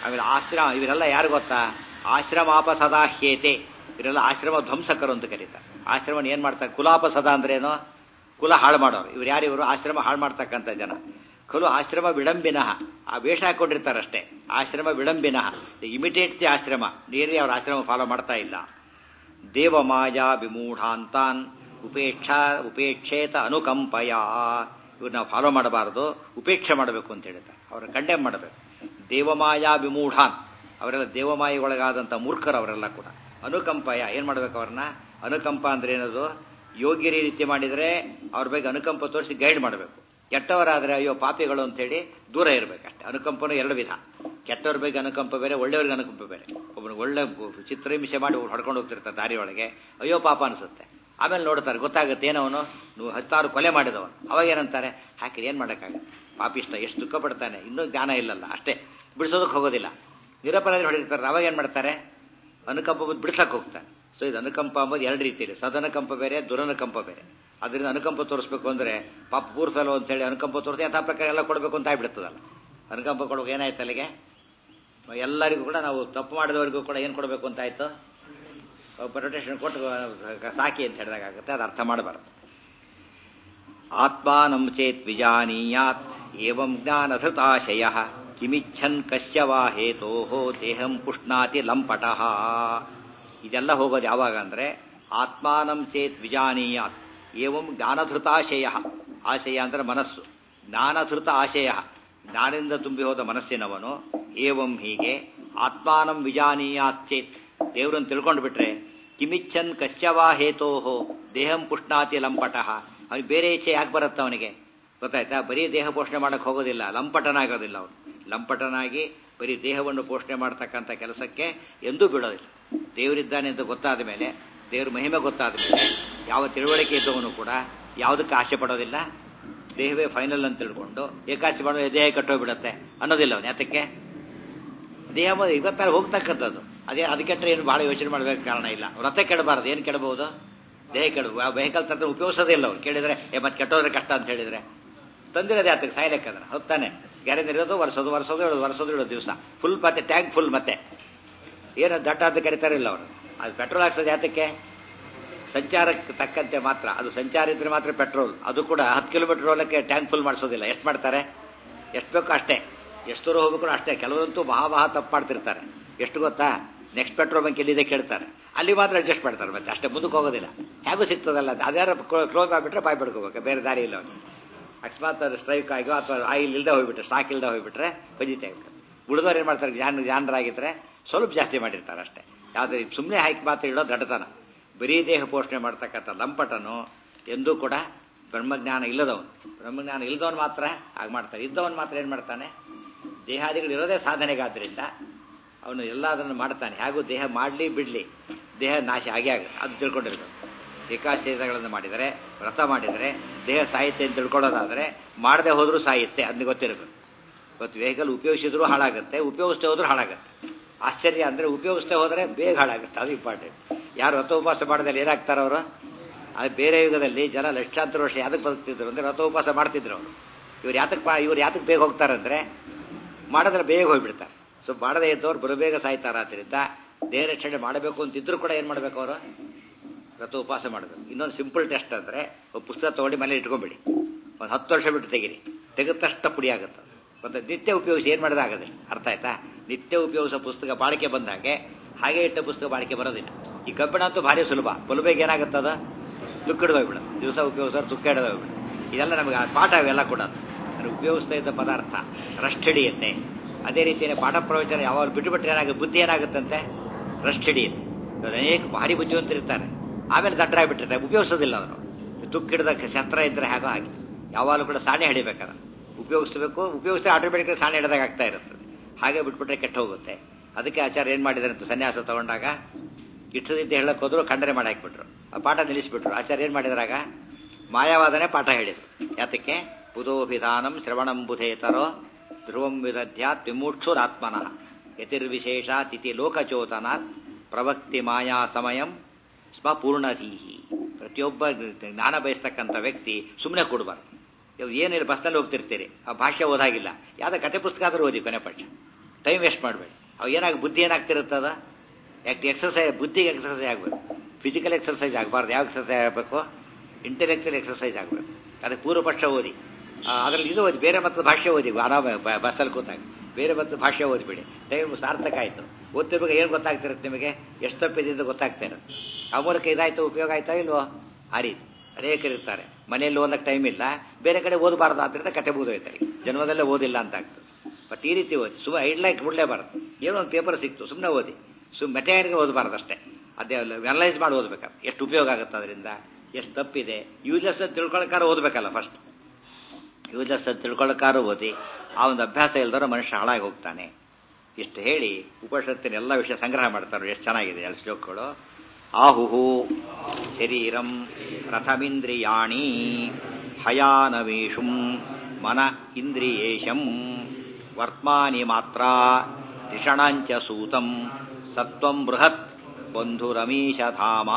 ಆಮೇಲೆ ಆಶ್ರಮ ಇವರೆಲ್ಲ ಯಾರು ಗೊತ್ತಾ ಆಶ್ರಮಾಪ ಸದಾ ಹ್ಯೇತೆ ಇವರೆಲ್ಲ ಆಶ್ರಮ ಧ್ವಂಸಕರು ಅಂತ ಕರೀತಾರೆ ಆಶ್ರಮ ಏನ್ ಮಾಡ್ತಾರೆ ಕುಲಾಪಸದ ಅಂದ್ರೇನು ಕುಲ ಹಾಳು ಮಾಡೋರು ಇವ್ರು ಯಾರು ಇವರು ಆಶ್ರಮ ಹಾಳು ಮಾಡ್ತಕ್ಕಂಥ ಜನ ಖಲು ಆಶ್ರಮ ವಿಳಂಬಿನಃ ಆ ವೇಷ ಹಾಕೊಂಡಿರ್ತಾರಷ್ಟೇ ಆಶ್ರಮ ವಿಳಂಬಿನಃ ಇಮಿಟೇಟ್ ದಿ ಆಶ್ರಮ ನೀರೇ ಅವ್ರ ಆಶ್ರಮ ಫಾಲೋ ಮಾಡ್ತಾ ಇಲ್ಲ ದೇವಮಾಯಾ ವಿಮೂಢಾಂತಾನ್ ಉಪೇಕ್ಷಾ ಉಪೇಕ್ಷೇತ ಅನುಕಂಪಯ ಇವ್ರನ್ನ ಫಾಲೋ ಮಾಡಬಾರದು ಉಪೇಕ್ಷೆ ಮಾಡಬೇಕು ಅಂತ ಹೇಳ್ತಾರೆ ಅವ್ರ ಕಂಡೆಮ್ ಮಾಡಬೇಕು ದೇವಮಾಯಾ ವಿಮೂಢಾನ್ ಅವರೆಲ್ಲ ದೇವಮಾಯಿಗೊಳಗಾದಂಥ ಮೂರ್ಖರು ಅವರೆಲ್ಲ ಕೂಡ ಅನುಕಂಪಯ ಏನ್ ಮಾಡ್ಬೇಕು ಅವ್ರನ್ನ ಅನುಕಂಪ ಅಂದ್ರೆ ಏನದು ಯೋಗ್ಯ ರೀತಿ ಮಾಡಿದರೆ ಅವ್ರ ಬಗ್ಗೆ ಅನುಕಂಪ ತೋರಿಸಿ ಗೈಡ್ ಮಾಡಬೇಕು ಕೆಟ್ಟವರಾದ್ರೆ ಅಯ್ಯೋ ಪಾಪಿಗಳು ಅಂತೇಳಿ ದೂರ ಇರಬೇಕಷ್ಟೆ ಅನುಕಂಪನೂ ಎರಡು ವಿಧ ಕೆಟ್ಟವ್ರ ಬಗ್ಗೆ ಅನುಕಂಪ ಬೇರೆ ಒಳ್ಳೆಯವ್ರಿಗೆ ಅನುಕಂಪ ಬೇರೆ ಒಬ್ಬನು ಒಳ್ಳೆ ಚಿತ್ರಹಿಂಸೆ ಮಾಡಿ ಹೊಡ್ಕೊಂಡು ಹೋಗ್ತಿರ್ತಾರೆ ದಾರಿ ಒಳಗೆ ಅಯ್ಯೋ ಪಾಪ ಅನಿಸುತ್ತೆ ಆಮೇಲೆ ನೋಡ್ತಾರೆ ಗೊತ್ತಾಗುತ್ತೆ ಏನವನು ನೀವು ಹತ್ತಾರು ಕೊಲೆ ಮಾಡಿದವನು ಅವಾಗ ಏನಂತಾರೆ ಹಾಕಿ ಏನು ಮಾಡೋಕ್ಕಾಗತ್ತೆ ಪಾಪಿಷ್ಟ ಎಷ್ಟು ದುಃಖ ಪಡ್ತಾನೆ ಇನ್ನೂ ಜ್ಞಾನ ಇಲ್ಲಲ್ಲ ಅಷ್ಟೇ ಬಿಡಿಸೋದಕ್ಕೆ ಹೋಗೋದಿಲ್ಲ ನಿರಪರಾಧಿ ಹೊಡಿರ್ತಾರೆ ಅವಾಗ ಏನು ಮಾಡ್ತಾರೆ ಅನುಕಂಪ ಬಂದು ಬಿಡಿಸಕ್ಕೆ ಹೋಗ್ತಾರೆ ಸೊ ಇದು ಅನುಕಂಪ ಅಂಬೋದು ಎರಡು ರೀತಿ ಇದೆ ಸದನುಕಂಪ ಬೇರೆ ದುರನುಕಂಪ ಬೇರೆ ಅದರಿಂದ ಅನುಕಂಪ ತೋರಿಸ್ಬೇಕು ಅಂದ್ರೆ ಪಾಪ ಪೂರ್ ಫೆಲೋ ಅಂತೇಳಿ ಅನುಕಂಪ ತೋರಿಸಿ ಯಥಾ ಪ್ರಕಾರ ಎಲ್ಲ ಕೊಡಬೇಕು ಅಂತ ಆಗ್ಬಿಡ್ತದಲ್ಲ ಅನುಕಂಪ ಕೊಡುವಾಗ ಏನಾಯ್ತು ಅಲ್ಲಿಗೆ ಎಲ್ಲರಿಗೂ ಕೂಡ ನಾವು ತಪ್ಪು ಮಾಡಿದವರಿಗೂ ಕೂಡ ಏನು ಕೊಡಬೇಕು ಅಂತ ಆಯ್ತು ಪ್ರೊಟೆಕ್ಷನ್ ಕೊಟ್ಟು ಸಾಕಿ ಅಂತ ಹೇಳಿದಾಗ ಆಗುತ್ತೆ ಅದು ಅರ್ಥ ಮಾಡಬಾರ್ದು ಆತ್ಮಾನಂ ಚೇತ್ ವಿಜಾನೀಯಾತ್ ಏವಂ ಜ್ಞಾನಧೃತಾಶಯ ಕಿಮಿಚ್ಛನ್ ಕಶ್ಯ ವಾ ಹೇತೋ ದೇಹಂ ಪುಷ್ಣಾತಿ ಲಂಪಟಃ ಇದೆಲ್ಲ ಹೋಗೋದು ಯಾವಾಗ ಅಂದ್ರೆ ಆತ್ಮಾನಂ ಚೇತ್ ವಿಜಾನೀಯಾತ್ ಏವಂ ಜ್ಞಾನಧೃತಾಶಯ ಆಶಯ ಅಂದ್ರೆ ಮನಸ್ಸು ಜ್ಞಾನಧೃತ ಆಶಯ ಜ್ಞಾನದಿಂದ ತುಂಬಿ ಹೋದ ಮನಸ್ಸಿನವನು ಏವಂ ಹೀಗೆ ಆತ್ಮಾನಂ ವಿಜಾನೀಯಾತ್ ಚೇತ್ ದೇವರನ್ನು ತಿಳ್ಕೊಂಡು ಬಿಟ್ರೆ ಕಿಮಿಚ್ಛನ್ ಕಶ್ಯವಾ ಹೇತೋಹೋ ದೇಹಂ ಪುಷ್ಣಾತಿ ಲಂಪಟಃ ಅವನಿಗೆ ಬೇರೆ ಇಚ್ಛೆ ಯಾಕೆ ಬರುತ್ತೆ ಅವನಿಗೆ ಗೊತ್ತಾಯ್ತಾ ಬರೀ ದೇಹ ಪೋಷಣೆ ಮಾಡಕ್ಕೆ ಹೋಗೋದಿಲ್ಲ ಲಂಪಟನಾಗೋದಿಲ್ಲ ಅವನು ಲಂಪಟನಾಗಿ ಬರೀ ದೇಹವನ್ನು ಪೋಷಣೆ ಮಾಡ್ತಕ್ಕಂಥ ಕೆಲಸಕ್ಕೆ ಎಂದೂ ಬಿಡೋದಿಲ್ಲ ದೇವರಿದ್ದಾನೆ ಅಂತ ಗೊತ್ತಾದ ಮೇಲೆ ದೇವ್ರ ಮಹಿಮೆ ಗೊತ್ತಾದ ಮೇಲೆ ಯಾವ ತಿಳುವಳಿಕೆ ಇದ್ದವನು ಕೂಡ ಯಾವುದಕ್ಕೆ ಆಸೆ ಪಡೋದಿಲ್ಲ ದೇಹವೇ ಫೈನಲ್ ಅಂತ ತಿಳ್ಕೊಂಡು ಏಕಾಶಿ ಮಾಡೋ ದೇಹ ಕಟ್ಟೋಗ್ಬಿಡತ್ತೆ ಅನ್ನೋದಿಲ್ಲ ಅವನು ಯಾತಕ್ಕೆ ದೇಹ ಇವತ್ತಾರು ಹೋಗ್ತಕ್ಕಂಥದ್ದು ಅದೇ ಅದಕ್ಕೆಟ್ರೆ ಏನು ಬಹಳ ಯೋಚನೆ ಮಾಡಬೇಕು ಕಾರಣ ಇಲ್ಲ ವ್ರತ ಕೆಡಬಾರ್ದು ಏನು ಕೆಡಬಹುದು ದೇಹ ಕೆಡ ವೆಹಿಕಲ್ ತಂತ್ರ ಉಪಯೋಗಿಸೋದೇ ಇಲ್ಲ ಅವ್ರು ಕೇಳಿದ್ರೆ ಏ ಮತ್ತೆ ಕೆಟ್ಟೋದ್ರೆ ಕಷ್ಟ ಅಂತ ಹೇಳಿದ್ರೆ ತಂದಿರೋದು ಯಾತಕ್ಕೆ ಸಾಯ್ಲೆಕ್ಕಂದ್ರೆ ಹೊತ್ತಾನೆ ಗ್ಯಾರೇಜ್ ಇರೋದು ವರ್ಷೋದು ವರ್ಷೋದು ಹೇಳೋದು ವರ್ಷೋದು ಹೇಳೋದು ದಿವಸ ಫುಲ್ ಮತ್ತೆ ಟ್ಯಾಂಕ್ ಫುಲ್ ಮತ್ತೆ ಏನು ದಟ್ಟ ಅಂತ ಕರಿತಾರೆ ಇಲ್ಲ ಅವರು ಅದು ಪೆಟ್ರೋಲ್ ಹಾಕ್ಸೋದು ಯಾತಕ್ಕೆ ಸಂಚಾರಕ್ಕೆ ತಕ್ಕಂತೆ ಮಾತ್ರ ಅದು ಸಂಚಾರ ಇದ್ರೆ ಮಾತ್ರ ಪೆಟ್ರೋಲ್ ಅದು ಕೂಡ ಹತ್ತು ಕಿಲೋಮೀಟರ್ ಹೋಗಕ್ಕೆ ಟ್ಯಾಂಕ್ ಫುಲ್ ಮಾಡಿಸೋದಿಲ್ಲ ಎಷ್ಟು ಮಾಡ್ತಾರೆ ಎಷ್ಟು ಬೇಕೋ ಅಷ್ಟೇ ಎಷ್ಟು ದೂರ ಹೋಗ್ಬೇಕು ಅಷ್ಟೇ ಕೆಲವರಂತೂ ಮಹಾ ಮಹಾ ತಪ್ಪು ಮಾಡ್ತಿರ್ತಾರೆ ಎಷ್ಟು ಗೊತ್ತಾ ನೆಕ್ಸ್ಟ್ ಪೆಟ್ರೋಲ್ ಬಂಕ್ ಎಲ್ಲಿದೆ ಕೇಳ್ತಾರೆ ಅಲ್ಲಿ ಮಾತ್ರ ಅಡ್ಜಸ್ಟ್ ಮಾಡ್ತಾರೆ ಮತ್ತೆ ಅಷ್ಟೇ ಮುಂದಕ್ಕೆ ಹೋಗೋದಿಲ್ಲ ಹೇಗೂ ಸಿಗ್ತದಲ್ಲ ಅದ್ಯಾರ ಕ್ಲೋಸ್ ಆಗಿಬಿಟ್ರೆ ಬಾಯ್ ಬಿಡ್ಕೋಬೇಕು ಬೇರೆ ದಾರಿ ಇಲ್ಲ ಅವನು ಅಕಸ್ಮಾತ್ ಅದು ಸ್ಟ್ರೈಕ್ ಆಗೋ ಅಥವಾ ಆಯಿಲ್ ಇಲ್ಲದೆ ಹೋಗ್ಬಿಟ್ರೆ ಸ್ಟಾಕ್ ಇಲ್ಲದೆ ಹೋಗ್ಬಿಟ್ರೆ ಬಜಿತೆ ಉಳಿದವ್ರು ಏನು ಮಾಡ್ತಾರೆ ಜಾನ್ ಜಾನರಾಗಿದ್ರೆ ಸ್ವಲ್ಪ ಜಾಸ್ತಿ ಮಾಡಿರ್ತಾರೆ ಅಷ್ಟೇ ಯಾವುದೇ ಸುಮ್ಮನೆ ಹಾಕಿ ಮಾತ್ರ ಇಡೋ ದಡ್ಡತನ ಬರೀ ದೇಹ ಪೋಷಣೆ ಮಾಡ್ತಕ್ಕಂಥ ಲಂಪಟನು ಎಂದೂ ಕೂಡ ಬ್ರಹ್ಮಜ್ಞಾನ ಇಲ್ಲದವನು ಬ್ರಹ್ಮಜ್ಞಾನ ಇಲ್ಲದವನು ಮಾತ್ರ ಹಾಗೆ ಮಾಡ್ತಾರೆ ಇದ್ದವನು ಮಾತ್ರ ಏನು ಮಾಡ್ತಾನೆ ದೇಹಾದಿಗಳು ಇರೋದೇ ಸಾಧನೆಗಾದ್ರಿಂದ ಅವನು ಎಲ್ಲದನ್ನು ಮಾಡ್ತಾನೆ ಹೇಗೂ ದೇಹ ಮಾಡಲಿ ಬಿಡಲಿ ದೇಹ ನಾಶ ಆಗೇ ಆಗುತ್ತೆ ಅದು ತಿಳ್ಕೊಂಡಿರ್ಬೇಕು ಏಕಾಶಯಗಳನ್ನು ಮಾಡಿದರೆ ವ್ರತ ಮಾಡಿದರೆ ದೇಹ ಸಾಹಿತ್ಯ ಅಂತ ತಿಳ್ಕೊಳ್ಳೋದಾದರೆ ಮಾಡದೆ ಹೋದರೂ ಸಾಯುತ್ತೆ ಅದನ್ನ ಗೊತ್ತಿರಬೇಕು ಇವತ್ತು ವೆಹಿಕಲ್ ಉಪಯೋಗಿಸಿದ್ರು ಹಾಳಾಗುತ್ತೆ ಉಪಯೋಗಿಸ್ತೇ ಹೋದ್ರೂ ಹಾಳಾಗುತ್ತೆ ಆಶ್ಚರ್ಯ ಅಂದರೆ ಉಪಯೋಗಿಸ್ತೇ ಹೋದರೆ ಬೇಗ ಹಾಳಾಗುತ್ತೆ ಅದು ಇಂಪಾರ್ಟೆಂಟ್ ಯಾರು ವ್ರತ ಉಪವಾಸ ಮಾಡಿದಲ್ಲಿ ಏನಾಗ್ತಾರೆ ಅವರು ಅದು ಬೇರೆ ಯುಗದಲ್ಲಿ ಜನ ಲಕ್ಷಾಂತರ ವರ್ಷ ಯಾತಕ್ಕೆ ಬದುಕ್ತಿದ್ರು ಅಂದರೆ ವ್ರತ ಉಪವಾಸ ಮಾಡ್ತಿದ್ರು ಅವರು ಇವ್ರು ಯಾತಕ್ಕೆ ಇವ್ರು ಯಾತಕ್ಕೆ ಬೇಗ ಹೋಗ್ತಾರಂದ್ರೆ ಮಾಡಿದ್ರೆ ಬೇಗ ಹೋಗ್ಬಿಡ್ತಾರೆ ಸೊ ಮಾಡದೇ ಇದ್ದವ್ರು ಬರಬೇಗ ಸಾಯ್ತಾರ ಆದ್ದರಿಂದ ದೇಹ ರಕ್ಷಣೆ ಮಾಡಬೇಕು ಅಂತಿದ್ರು ಕೂಡ ಏನು ಮಾಡಬೇಕು ಅವರು ವ್ರತ ಉಪವಾಸ ಮಾಡಬೇಕು ಇನ್ನೊಂದು ಸಿಂಪಲ್ ಟೆಸ್ಟ್ ಅಂದರೆ ಒಂದು ಪುಸ್ತಕ ತೊಗೊಂಡು ಮನೇಲಿ ಇಟ್ಕೊಂಬಿಡಿ ಒಂದು ಹತ್ತು ವರ್ಷ ಬಿಟ್ಟು ತೆಗೀರಿ ತೆಗೆದ ತಕ್ಷಣ ಪುಡಿ ಆಗುತ್ತೆ ಮತ್ತು ನಿತ್ಯ ಉಪಯೋಗಿಸಿ ಏನು ಮಾಡಿದ್ರೆ ಆಗೋದಿಲ್ಲ ಅರ್ಥ ಆಯ್ತಾ ನಿತ್ಯ ಉಪಯೋಗಿಸೋ ಪುಸ್ತಕ ಬಾಳಿಕೆ ಬಂದಾಗೆ ಹಾಗೆ ಇಟ್ಟ ಪುಸ್ತಕ ಬಾಳಿಕೆ ಬರೋದಿಲ್ಲ ಈ ಕಬ್ಬಿಣ ಅಂತೂ ಭಾರಿ ಸುಲಭ ಬಲುಬೇಗ ಏನಾಗುತ್ತದ ತುಕ್ಕ ಹಿಡಿದೋಗ್ಬಿಡೋದು ದಿವಸ ಉಪಯೋಗಿಸೋರು ತುಕ್ಕ ಹಿಡಿದೋಗ್ಬಿಡು ಇದೆಲ್ಲ ನಮಗೆ ಪಾಠ ಅವೆಲ್ಲ ಕೂಡ ಅಂದರೆ ಉಪಯೋಗಿಸ್ತಾ ಇದ್ದ ಪದಾರ್ಥ ರಸ್ಟ್ ಹಿಡಿಯುತ್ತೆ ಅದೇ ರೀತಿಯೇ ಪಾಠ ಪ್ರವಚನ ಯಾವಾಗ ಬಿಟ್ಟುಬಿಟ್ರೆ ಏನಾಗುತ್ತೆ ಬುದ್ಧಿ ಏನಾಗುತ್ತಂತೆ ರಸ್ಟ್ ಹಿಡಿಯುತ್ತೆ ಅನೇಕ ಭಾರಿ ಬುದ್ಧಿವಂತರಿರ್ತಾರೆ ಆಮೇಲೆ ದಡ್ಡರಾಗ್ಬಿಟ್ಟಿರ್ತಾರೆ ಉಪಯೋಗಿಸೋದಿಲ್ಲ ಅವನು ತುಕ್ಕ ಹಿಡಿದ ಶಸ್ತ್ರ ಇದ್ರೆ ಹಾಗೋ ಹಾಗೆ ಯಾವಾಗಲೂ ಕೂಡ ಸಾಣೆ ಹಿಡಿಬೇಕಾದ ಉಪಯೋಗಿಸ್ಬೇಕು ಉಪಯೋಗಿಸಿದ್ರೆ ಆಟೋಮೆಟಿಕ್ ಸಾಣೆ ಹಿಡಿದಾಗ ಆಗ್ತಾ ಇರುತ್ತದೆ ಹಾಗೆ ಬಿಟ್ಬಿಟ್ರೆ ಕೆಟ್ಟ ಹೋಗುತ್ತೆ ಅದಕ್ಕೆ ಆಚಾರ್ಯ ಏನು ಮಾಡಿದಾರೆ ಅಂತ ಸನ್ಯಾಸ ತಗೊಂಡಾಗ ಇಟ್ಟದಿದ್ದ ಹೇಳಕ್ ಹೋದ್ರು ಖಂಡನೆ ಮಾಡಿ ಹಾಕ್ಬಿಟ್ರು ಆ ಪಾಠ ನಿಲ್ಲಿಸ್ಬಿಟ್ರು ಆಚಾರ್ಯ ಏನು ಮಾಡಿದ್ರಾಗ ಮಾಯಾವಾದನೆ ಪಾಠ ಹೇಳಿದ್ರು ಯಾತಕ್ಕೆ ಬುಧೋಭಿಧಾನಂ ಶ್ರವಣಂ ಬುಧೇತರೋ ಧ್ರುವಂ ವಿದಧ್ಯಾತ್ ವಿಮೂಕ್ಷುರಾತ್ಮನಃ ಯತಿರ್ವಿಶೇಷ ತಿಥಿ ಲೋಕಚೋತನಾತ್ ಪ್ರವಕ್ತಿ ಮಾಯಾ ಸಮಯಂ ಸ್ವ ಪೂರ್ಣಧೀಹಿ ಪ್ರತಿಯೊಬ್ಬ ಜ್ಞಾನ ಬಯಸ್ತಕ್ಕಂಥ ವ್ಯಕ್ತಿ ಸುಮ್ಮನೆ ಕೊಡಬಾರ್ದು ಏನಿಲ್ಲ ಬಸ್ನಲ್ಲಿ ಹೋಗ್ತಿರ್ತೀರಿ ಆ ಭಾಷೆ ಓದಾಗಿಲ್ಲ ಯಾವುದೋ ಕತೆ ಪುಸ್ತಕ ಆದರೂ ಓದಿ ಕೊನೆ ಪಕ್ಷ ಟೈಮ್ ವೇಸ್ಟ್ ಮಾಡಬೇಡಿ ಅವು ಏನಾಗಿ ಬುದ್ಧಿ ಏನಾಗ್ತಿರುತ್ತದ ಯಾಕೆ ಎಕ್ಸರ್ಸೈಸ್ ಬುದ್ಧಿಗೆ ಎಕ್ಸರ್ಸೈಸ್ ಆಗಬೇಕು ಫಿಸಿಕಲ್ ಎಕ್ಸರ್ಸೈಸ್ ಆಗಬಾರ್ದು ಯಾವ ಎಕ್ಸರ್ಸೈಸ್ ಆಗಬೇಕು ಇಂಟೆಲೆಕ್ಚುಯಲ್ ಎಕ್ಸರ್ಸೈಸ್ ಆಗಬೇಕು ಅದಕ್ಕೆ ಪೂರ್ವ ಪಕ್ಷ ಓದಿ ಅದರಲ್ಲಿ ಇದು ಓದಿ ಬೇರೆ ಮತ್ತು ಭಾಷೆ ಓದಿ ಆರಾಮ ಬ- ಬಸ್ಸಲ್ಲಿ ಕೂತಾಗ ಬೇರೆ ಮತ್ತು ಭಾಷೆ ಓದಿಬಿಡಿ ಟೈಮ್ ಸಾರ್ಥಕ ಆಯಿತು ಓದ್ತಿರ್ಬೇಕು ಏನು ಗೊತ್ತಾಗ್ತಿರುತ್ತೆ ನಿಮಗೆ ಎಷ್ಟು ತಪ್ಪಿದೆ ಅಂತ ಗೊತ್ತಾಗ್ತಾ ಇರುತ್ತೆ ಆ ಮೂಲಕ ಇದಾಯ್ತು ಉಪಯೋಗ ಆಯ್ತಾ ಇಲ್ವೋ ಆ ರೀತಿ ಅನೇಕರಿರ್ತಾರೆ ಮನೆಯಲ್ಲಿ ಓದಕ್ಕೆ ಟೈಮ್ ಇಲ್ಲ ಬೇರೆ ಕಡೆ ಓದಬಾರ್ದು ಆದ್ದರಿಂದ ಕತೆ ಮುಗಿದೋಯ್ತಾರೆ ಜನ್ಮದಲ್ಲೇ ಓದಿಲ್ಲ ಅಂತ ಆಗ್ತದೆ ಬಟ್ ಈ ರೀತಿ ಓದಿ ಸುಮ್ಮನೆ ಐಡ್ಲೈಕ್ ಬಿಡಲೇಬಾರ್ದು ಏನೋ ಒಂದು ಪೇಪರ್ ಸಿಕ್ತು ಸುಮ್ಮನೆ ಓದಿ ಸುಮ್ಮನೆ ಮೆಟೆಯಾರಿಗೆ ಓದಬಾರ್ದು ಅಷ್ಟೇ ಅದೇ ಅನಲೈಸ್ ಮಾಡಿ ಓದ್ಬೇಕಾದ್ರೆ ಎಷ್ಟು ಉಪಯೋಗ ಆಗುತ್ತೆ ಅದರಿಂದ ಎಷ್ಟು ತಪ್ಪಿದೆ ಯೂಸ್ಲೆಸ್ ಅಂತ ತಿಳ್ಕೊಳಕ್ಕಾರ ಓದಬೇಕಲ್ಲ ಫಸ್ಟ್ ಯೂಸ್ಲೆಸ್ ಅಂತ ತಿಳ್ಕೊಳಕ್ಕಾರ ಓದಿ ಆ ಒಂದು ಅಭ್ಯಾಸ ಇಲ್ದರೋ ಮನುಷ್ಯ ಹಾಳಾಗಿ ಹೋಗ್ತಾನೆ ಇಷ್ಟು ಹೇಳಿ ಉಪನಿಷತ್ತಿನ ಎಲ್ಲ ವಿಷಯ ಸಂಗ್ರಹ ಮಾಡ್ತಾರೆ ಎಷ್ಟು ಚೆನ್ನಾಗಿದೆ ಎಲ್ಲ ಶ್ಲೋಕಗಳು ಆಹುಹು ಶರೀರಂ ಪ್ರಥಮಿಂದ್ರಿಯಾಣಿ ಹಯಾನವೇಶುಂ ಮನ ಇಂದ್ರಿಯೇಶಂ ವರ್ತ್ಮಾನಿ ಮಾತ್ರ ಧಿಷಣಾಂಚ ಸೂತಂ ಸತ್ವಂ ಬೃಹತ್ ಬಂಧುರಮೀಶಧಾಮ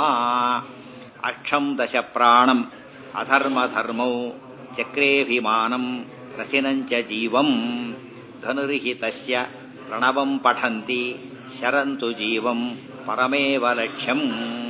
ಅಕ್ಷಂ ದಶ ಪ್ರಾಣಂ ಅಧರ್ಮಧರ್ಮೌ ಚಕ್ರೇಭಿಮಾನಂ ರಥಿನಂಚ ಜೀವಂ ಧನುರ್ಹಿತಸ್ಯ ಪ್ರಣವಂ ಪಠಂತಿ ಶರಂತು ಜೀವಂ ಪರಮೇವ ಲಕ್ಷ್ಯಂ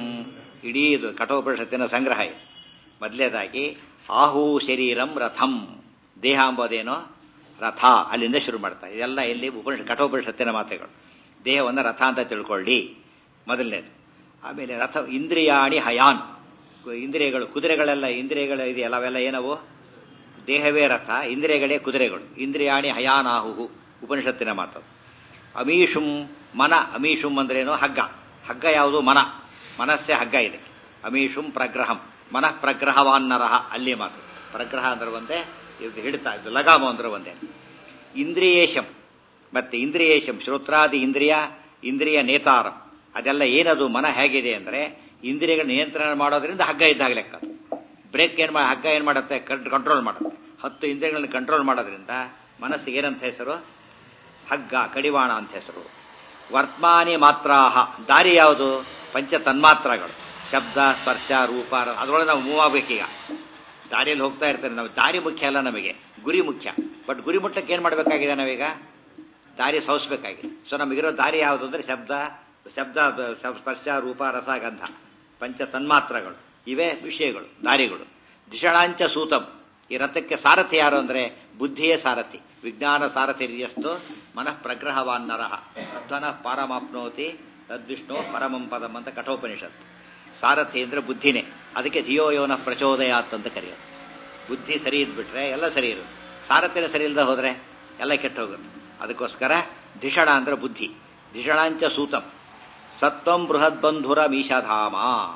ಇಡೀ ಇದು ಕಠೋಪನಿಷತ್ತಿನ ಸಂಗ್ರಹ ಇದು ಮೊದಲೇದಾಗಿ ಆಹು ಶರೀರಂ ರಥಂ ದೇಹ ಎಂಬುದೇನೋ ರಥ ಅಲ್ಲಿಂದ ಶುರು ಮಾಡ್ತಾರೆ ಇದೆಲ್ಲ ಎಲ್ಲಿ ಉಪನಿಷ ಕಠೋಪನಿಷತ್ತಿನ ಮಾತುಗಳು ದೇಹವನ್ನು ರಥ ಅಂತ ತಿಳ್ಕೊಳ್ಳಿ ಮೊದಲನೇದು ಆಮೇಲೆ ರಥ ಇಂದ್ರಿಯಾಣಿ ಹಯಾನ್ ಇಂದ್ರಿಯಗಳು ಕುದುರೆಗಳೆಲ್ಲ ಇಂದ್ರಿಯಗಳು ಇದೆಯಲ್ಲ ಅವೆಲ್ಲ ಏನವು ದೇಹವೇ ರಥ ಇಂದ್ರಿಯಗಳೇ ಕುದುರೆಗಳು ಇಂದ್ರಿಯಾಣಿ ಹಯಾನಾಹುಹು ಉಪನಿಷತ್ತಿನ ಮಾತು ಅಮೀಷುಂ ಮನ ಅಮೀಷುಂ ಅಂದ್ರೇನು ಹಗ್ಗ ಹಗ್ಗ ಯಾವುದು ಮನ ಮನಸ್ಸೇ ಹಗ್ಗ ಇದೆ ಅಮೀಷುಂ ಪ್ರಗ್ರಹಂ ಮನಃ ಪ್ರಗ್ರಹವಾನ್ನರಹ ಅಲ್ಲಿ ಮಾತು ಪ್ರಗ್ರಹ ಅಂದ್ರೆ ಒಂದೇ ಇದು ಹಿಡಿತಾ ಇದು ಲಗಾಮ ಅಂದ್ರೆ ಒಂದೇ ಇಂದ್ರಿಯೇಶಂ ಮತ್ತೆ ಇಂದ್ರಿಯೇಶಂ ಶ್ರೋತ್ರಾದಿ ಇಂದ್ರಿಯ ಇಂದ್ರಿಯ ನೇತಾರಂ ಅದೆಲ್ಲ ಏನದು ಮನ ಹೇಗಿದೆ ಅಂದ್ರೆ ಇಂದ್ರಿಯಗಳ ನಿಯಂತ್ರಣ ಮಾಡೋದ್ರಿಂದ ಹಗ್ಗ ಇದ್ದಾಗ ಲೆಕ್ಕ ಅದು. ಬ್ರೇಕ್ ಏನ್ ಮಾ ಹಗ್ಗ ಏನ್ ಮಾಡುತ್ತೆ ಕಂಟ್ರೋಲ್ ಮಾಡುತ್ತೆ ಹತ್ತು ಇಂದ್ರಿಯಗಳನ್ನ ಕಂಟ್ರೋಲ್ ಮಾಡೋದ್ರಿಂದ ಮನಸ್ಸಿಗೆ ಏನಂತ ಹೆಸರು ಹಗ್ಗ ಕಡಿವಾಣ ಅಂತ ಹೆಸರು ವರ್ತಮಾನಿ ಮಾತ್ರಾಹ ದಾರಿ ಯಾವುದು ಪಂಚ ತನ್ಮಾತ್ರಗಳು ಶಬ್ದ ಸ್ಪರ್ಶ ರೂಪ ರ- ಅದ್ರೊಳಗೆ ನಾವು ಮೂವ್ ಆಗ್ಬೇಕೀಗ ದಾರಿಯಲ್ಲಿ ಹೋಗ್ತಾ ಇರ್ತಾರೆ ನಾವು ದಾರಿ ಮುಖ್ಯ ಅಲ್ಲ ನಮಗೆ ಗುರಿ ಮುಖ್ಯ ಬಟ್ ಗುರಿ ಮುಟ್ಟಕ್ಕೆ ಏನ್ ಮಾಡ್ಬೇಕಾಗಿದೆ ನಾವೀಗ ದಾರಿ ಸವಿಸ್ಬೇಕಾಗಿದೆ ಸೊ ನಮಗಿರೋ ದಾರಿ ಯಾವುದು ಅಂದ್ರೆ ಶಬ್ದ ಶಬ್ದ ಬ- ಸ- ಸ್ಪರ್ಶ ರೂಪ ರಸ ಗಂಧ ಪಂಚ ತನ್ಮಾತ್ರಗಳು ಇವೇ ವಿಷಯಗಳು ದಾರಿಗಳು ದಿಷಣಾಂಚ ಸೂತಂ ಈ ರಥಕ್ಕೆ ಸಾರಥಿ ಯಾರು ಅಂದ್ರೆ ಬುದ್ಧಿಯೇ ಸಾರಥಿ ವಿಜ್ಞಾನ ಸಾರಥಿ ಎಷ್ಟು ಮನಃ ಪ್ರಗ್ರಹವಾನ್ನರಹ ತದ್ವನ ಪಾರಮಾಪ್ನೋತಿ ತದ್ವಿಷ್ಣು ಪರಮಂ ಪದಂ ಅಂತ ಕಠೋಪನಿಷತ್ತು ಸಾರಥಿ ಅಂದ್ರೆ ಬುದ್ಧಿನೇ ಅದಕ್ಕೆ ಧಿಯೋ ಯೋನ ಪ್ರಚೋದಯಾತ್ ಅಂತ ಕರೆಯೋದು ಬುದ್ಧಿ ಸರಿ ಇದ್ಬಿಟ್ರೆ ಎಲ್ಲ ಸರಿ ಇರುತ್ತೆ ಸಾರಥ್ಯನ ಸರಿ ಇಲ್ಲದೆ ಹೋದ್ರೆ ಎಲ್ಲ ಕೆಟ್ಟು ಹೋಗುತ್ತೆ ಅದಕ್ಕೋಸ್ಕರ ಧಿಷಣ ಅಂದ್ರೆ ಬುದ್ಧಿ ಧಿಷಣಾಂಚ ಸೂತಂ ಸತ್ವಂ ಬೃಹತ್ ಬಂಧುರ ಮೀಶಧಾಮ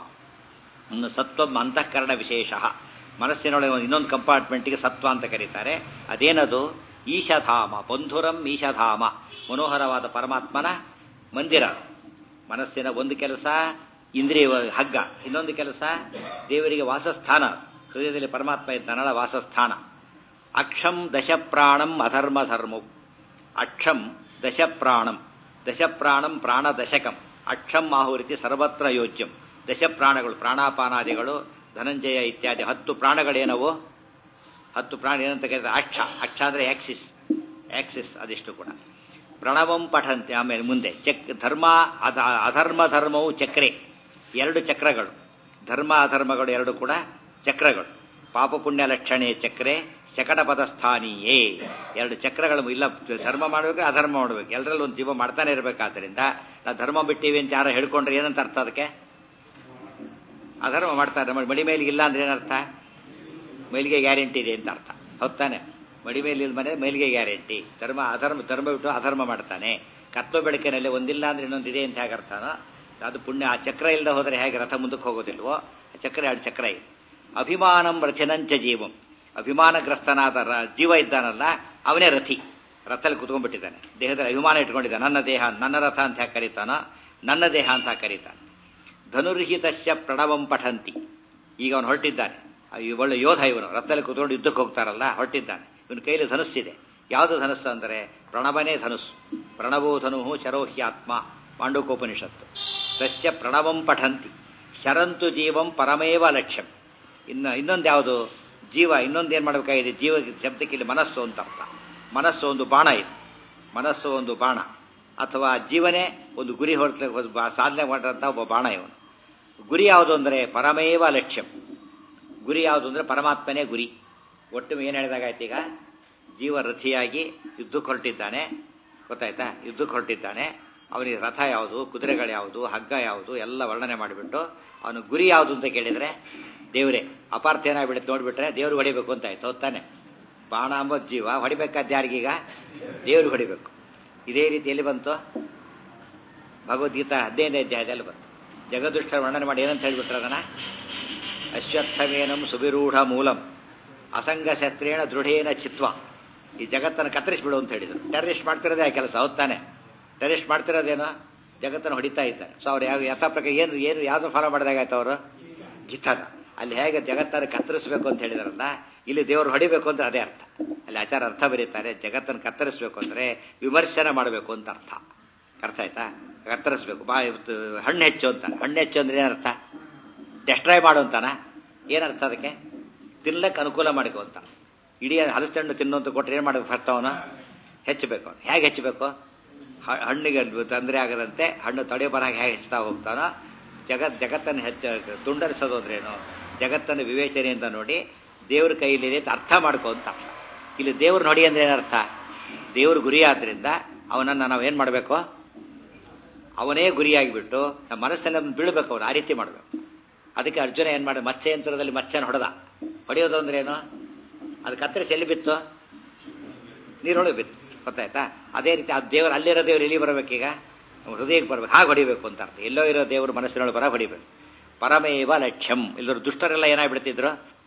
ಇನ್ನು ಸತ್ವಂ ಅಂತಃಕರಣ ವಿಶೇಷ ಮನಸ್ಸಿನೊಳಗೆ ಒಂದು ಇನ್ನೊಂದು ಕಂಪಾರ್ಟ್ಮೆಂಟ್ಗೆ ಸತ್ವ ಅಂತ ಕರೀತಾರೆ ಅದೇನದು ಈಶಧಾಮ ಬಂಧುರಂ ಈಶಧಾಮ ಮನೋಹರವಾದ ಪರಮಾತ್ಮನ ಮಂದಿರ ಮನಸ್ಸಿನ ಒಂದು ಕೆಲಸ ಇಂದ್ರಿಯ ಹಗ್ಗ ಇನ್ನೊಂದು ಕೆಲಸ ದೇವರಿಗೆ ವಾಸಸ್ಥಾನ ಹೃದಯದಲ್ಲಿ ಪರಮಾತ್ಮ ಇದ್ದಾನಳ ವಾಸಸ್ಥಾನ ಅಕ್ಷಂ ದಶಪ್ರಾಣಂ ಅಧರ್ಮ ಧರ್ಮವು ಅಕ್ಷಂ ದಶಪ್ರಾಣಂ ದಶಪ್ರಾಣಂ ಪ್ರಾಣ ದಶಕಂ ಅಕ್ಷಂ ಆಹುರಿತಿ ಸರ್ವತ್ರ ಯೋಜ್ಯಂ ದಶಪ್ರಾಣಗಳು ಪ್ರಾಣಾಪಾನಾದಿಗಳು ಧನಂಜಯ ಇತ್ಯಾದಿ ಹತ್ತು ಪ್ರಾಣಗಳೇನವು ಹತ್ತು ಪ್ರಾಣ ಏನಂತ ಕರೀತಾರೆ ಅಕ್ಷ ಅಕ್ಷ ಅಂದ್ರೆ ಆಕ್ಸಿಸ್ ಆಕ್ಸಿಸ್ ಅದಿಷ್ಟು ಕೂಡ ಪ್ರಣವಂ ಪಠಂತೆ ಆಮೇಲೆ ಮುಂದೆ ಚಕ್ ಧರ್ಮ ಅಧ ಅಧರ್ಮ ಧರ್ಮವು ಚಕ್ರೆ ಎರಡು ಚಕ್ರಗಳು ಧರ್ಮ ಅಧರ್ಮಗಳು ಎರಡು ಕೂಡ ಚಕ್ರಗಳು ಪಾಪ ಪುಣ್ಯ ಲಕ್ಷಣೆ ಚಕ್ರೆ ಶಕಟ ಪದಸ್ಥಾನೀಯೇ ಎರಡು ಚಕ್ರಗಳು ಇಲ್ಲ ಧರ್ಮ ಮಾಡಬೇಕು ಅಧರ್ಮ ಮಾಡಬೇಕು ಎಲ್ಲರಲ್ಲೂ ಒಂದು ಜೀವ ಮಾಡ್ತಾನೆ ಇರಬೇಕಾದ್ರಿಂದ ನಾವು ಧರ್ಮ ಬಿಟ್ಟಿವಿ ಅಂತ ಯಾರೋ ಹೇಳ್ಕೊಂಡ್ರೆ ಏನಂತ ಅರ್ಥ ಅದಕ್ಕೆ ಅಧರ್ಮ ಮಾಡ್ತಾರೆ ನಮ್ಮ ಮಡಿ ಮೇಲಿಗೆ ಇಲ್ಲ ಅಂದ್ರೆ ಏನರ್ಥ ಮೈಲಿಗೆ ಗ್ಯಾರಂಟಿ ಇದೆ ಅಂತ ಅರ್ಥ ಹೊತ್ತಾನೆ ಮಡಿ ಮೇಲೆ ಮನೆ ಮೈಲಿಗೆ ಗ್ಯಾರಂಟಿ ಧರ್ಮ ಅಧರ್ಮ ಧರ್ಮ ಬಿಟ್ಟು ಅಧರ್ಮ ಮಾಡ್ತಾನೆ ಕತ್ವ ಬೆಳಕಿನಲ್ಲಿ ಒಂದಿಲ್ಲ ಅಂದ್ರೆ ಇನ್ನೊಂದಿದೆ ಅಂತ ಹೇಗೆ ಅರ್ಥನೋ ಅದು ಪುಣ್ಯ ಆ ಚಕ್ರ ಇಲ್ಲದೆ ಹೋದರೆ ಹೇಗೆ ರಥ ಮುಂದಕ್ಕೆ ಹೋಗೋದಿಲ್ವೋ ಆ ಚಕ್ರ ಎರಡು ಚಕ್ರ ಇದೆ ಅಭಿಮಾನಂ ರಥಿನಂಚ ಜೀವಂ ಅಭಿಮಾನಗ್ರಸ್ತನಾದ ರ- ಜೀವ ಇದ್ದಾನಲ್ಲ ಅವನೇ ರಥಿ ರಥದಲ್ಲಿ ಕುತ್ಕೊಂಡ್ಬಿಟ್ಟಿದ್ದಾನೆ ದೇಹದಲ್ಲಿ ಅಭಿಮಾನ ಇಟ್ಕೊಂಡಿದ್ದಾನೆ ನನ್ನ ದೇಹ ನನ್ನ ರಥ ಅಂತ ಯಾಕೆ ಕರೀತಾನೋ ನನ್ನ ದೇಹ ಅಂತ ಕರೀತಾನೆ ಧನುರ್ಹಿತಸ್ಯ ಪ್ರಣವಂ ಪಠಂತಿ ಈಗ ಅವನು ಹೊರಟಿದ್ದಾನೆ ಆ ಈ ಒಳ್ಳೆ ಯೋಧ ಇವನು ರಥದಲ್ಲಿ ಕುತ್ಕೊಂಡು ಯುದ್ಧಕ್ಕೆ ಹೋಗ್ತಾರಲ್ಲ ಹೊರಟಿದ್ದಾನೆ ಇವನ ಕೈಲಿ ಧನುಸ್ಸಿದೆ ಯಾವುದು ಧನುಸ್ಸು ಅಂದರೆ ಪ್ರಣವನೇ ಧನುಸ್ಸು ಪ್ರಣವೋ ಧನು ಶರೋಹ್ಯಾತ್ಮ ಪಾಂಡುಕೋಪನಿಷತ್ತು ತಸ್ಯ ಪ್ರಣವಂ ಪಠಂತಿ ಶರಂತು ಜೀವಂ ಪರಮೇವ ಲಕ್ಷ್ಯಂ ಇನ್ನು ಇನ್ನೊಂದು ಯಾವುದು ಜೀವ ಇನ್ನೊಂದು ಏನು ಮಾಡಬೇಕಾಗಿದೆ ಜೀವ ಶಬ್ದಕ್ಕೆ ಇಲ್ಲಿ ಮನಸ್ಸು ಅಂತ ಅರ್ಥ ಮನಸ್ಸು ಒಂದು ಬಾಣ ಇದೆ ಮನಸ್ಸು ಒಂದು ಬಾಣ ಅಥವಾ ಜೀವನೇ ಒಂದು ಗುರಿ ಹೊರತ ಸಾಧನೆ ಮಾಡಿದಂಥ ಒಬ್ಬ ಬಾಣ ಇವನು ಗುರಿ ಯಾವುದು ಅಂದರೆ ಪರಮೇವ ಲಕ್ಷ್ಯಂ ಗುರಿ ಯಾವುದು ಅಂದರೆ ಪರಮಾತ್ಮನೇ ಗುರಿ ಒಟ್ಟು ಏನು ಹೇಳಿದಾಗಾಯ್ತು ಈಗ ಜೀವ ರಥಿಯಾಗಿ ಯುದ್ಧಕ್ಕೆ ಹೊರಟಿದ್ದಾನೆ ಗೊತ್ತಾಯ್ತಾ ಯುದ್ಧಕ್ಕೆ ಹೊರಟಿದ್ದಾನೆ ಅವನಿಗೆ ರಥ ಯಾವುದು ಕುದುರೆಗಳು ಯಾವುದು ಹಗ್ಗ ಯಾವುದು ಎಲ್ಲ ವರ್ಣನೆ ಮಾಡಿಬಿಟ್ಟು ಅವನು ಗುರಿ ಯಾವುದು ಅಂತ ಕೇಳಿದರೆ ದೇವರೇ ಅಪಾರ್ಥ ಏನಾಗ್ಬಿಡುತ್ತೆ ನೋಡ್ಬಿಟ್ರೆ ದೇವ್ರು ಹೊಡಿಬೇಕು ಅಂತ ಆಯ್ತು ಹೊತ್ತಾನೆ ಬಾಣ ಅಂಬೋದು ಜೀವ ಹೊಡಿಬೇಕಾದ ಯಾರಿಗೀಗ ದೇವ್ರು ಹೊಡಿಬೇಕು ಇದೇ ರೀತಿಯಲ್ಲಿ ಬಂತು ಭಗವದ್ಗೀತಾ ಹದಿನೈದನೇ ಅಧ್ಯಾಯದಲ್ಲಿ ಬಂತು ಜಗದುಷ್ಟ ವರ್ಣನೆ ಮಾಡಿ ಏನಂತ ಹೇಳ್ಬಿಟ್ರೆ ಅದನ್ನ ಅಶ್ವತ್ಥಮೇನಂ ಸುವಿರೂಢ ಮೂಲಂ ಅಸಂಗ ಶಸ್ತ್ರೇಣ ದೃಢೇನ ಚಿತ್ವ ಈ ಜಗತ್ತನ್ನು ಕತ್ತರಿಸ್ಬಿಡು ಅಂತ ಹೇಳಿದರು ಟೆರರಿಸ್ಟ್ ಮಾಡ್ತಿರೋದೇ ಆ ಕೆಲಸ ಹೌದಾನೆ ಟೆರರಿಸ್ಟ್ ಮಾಡ್ತಿರೋದೇನೋ ಜಗತ್ತನ್ನು ಹೊಡಿತಾ ಇದ್ದಾರೆ ಸೊ ಅವ್ರು ಯಾವ ಯಥಾ ಪ್ರಕಾರ ಏನು ಏನು ಯಾವ್ದು ಫಾಲೋ ಮಾಡಿದಾಗಾಯ್ತು ಅವರು ಗೀತಾದ ಅಲ್ಲಿ ಹೇಗೆ ಜಗತ್ತನ್ನು ಕತ್ತರಿಸಬೇಕು ಅಂತ ಹೇಳಿದಾರಲ್ಲ ಇಲ್ಲಿ ದೇವರು ಹೊಡಿಬೇಕು ಅಂತ ಅದೇ ಅರ್ಥ ಅಲ್ಲಿ ಆಚಾರ ಅರ್ಥ ಬರೀತಾರೆ ಜಗತ್ತನ್ನು ಕತ್ತರಿಸಬೇಕು ಅಂದ್ರೆ ವಿಮರ್ಶನ ಮಾಡಬೇಕು ಅಂತ ಅರ್ಥ ಅರ್ಥ ಆಯ್ತಾ ಕತ್ತರಿಸ್ಬೇಕು ಬಾ ಇವತ್ತು ಹಣ್ಣು ಹೆಚ್ಚು ಅಂತ ಹಣ್ಣು ಹೆಚ್ಚು ಅಂದ್ರೆ ಏನರ್ಥ ಡೆಸ್ಟ್ರಾಯ್ ಮಾಡು ಅಂತಾನ ಏನರ್ಥ ಅದಕ್ಕೆ ತಿನ್ಲಕ್ಕೆ ಅನುಕೂಲ ಮಾಡಿಕೊ ಅಂತ ಇಡೀ ಹಲಸು ತಿನ್ನುವಂತ ಕೊಟ್ಟರೆ ಏನು ಮಾಡಬೇಕು ಫಸ್ಟ್ ಅವನು ಹೆಚ್ಚಬೇಕು ಹೇಗೆ ಹೆಚ್ಚಬೇಕು ಹಣ್ಣಿಗೆ ತೊಂದರೆ ಆಗದಂತೆ ಹಣ್ಣು ತಡೆ ಬರಾಗ ಹೇಗೆ ಹೆಚ್ಚುತ್ತಾ ಹೋಗ್ತಾನೋ ಜಗತ್ ಜಗತ್ತನ್ನು ಹೆಚ್ಚ ತುಂಡರಿಸೋದು ಅಂದ್ರೇನು ಜಗತ್ತನ್ನು ವಿವೇಚನೆಯಿಂದ ನೋಡಿ ದೇವ್ರ ಕೈಲಿದೆ ಅಂತ ಅರ್ಥ ಮಾಡ್ಕೊ ಅಂತ ಇಲ್ಲಿ ದೇವ್ರ ನೋಡಿ ಅಂದ್ರೆ ಏನರ್ಥ ದೇವ್ರ ಗುರಿ ಆದ್ರಿಂದ ಅವನನ್ನು ನಾವು ಏನು ಮಾಡಬೇಕು ಅವನೇ ಗುರಿಯಾಗಿಬಿಟ್ಟು ನಮ್ಮ ಮನಸ್ಸಲ್ಲಿ ಬೀಳ್ಬೇಕು ಅವನು ಆ ರೀತಿ ಮಾಡಬೇಕು ಅದಕ್ಕೆ ಅರ್ಜುನ ಏನು ಮಾಡಿದ ಮಚ್ಚೆ ಯಂತ್ರದಲ್ಲಿ ಮಚ್ಚೆನ ಹೊಡೆದ ಹೊಡೆಯೋದು ಅಂದ್ರೆ ಏನು ಅದು ಕತ್ತರಿಸಿ ಎಲ್ಲಿ ಬಿತ್ತು ನೀರೊಳಗೆ ಬಿತ್ತು ಗೊತ್ತಾಯ್ತಾ ಅದೇ ರೀತಿ ಆ ದೇವರು ಅಲ್ಲಿರೋ ದೇವರು ಎಲ್ಲಿ ಬರ್ಬೇಕೀಗ ಹೃದಯಕ್ಕೆ ಬರ್ಬೇಕು ಹಾಗೆ ಹೊಡಿಬೇಕು ಅಂತ ಅರ್ಥ ಎಲ್ಲೋ ಇರೋ ದೇವರು ಮನಸ್ಸಿನೊಳಗೆ ಬರ ಹೊಡಿಬೇಕು ಪರಮೇವ ಲಕ್ಷ್ಯಂ ಎಲ್ಲರೂ ದುಷ್ಟರೆಲ್ಲ ಏನಾಗ್ಬಿಡ್ತಿದ್ರು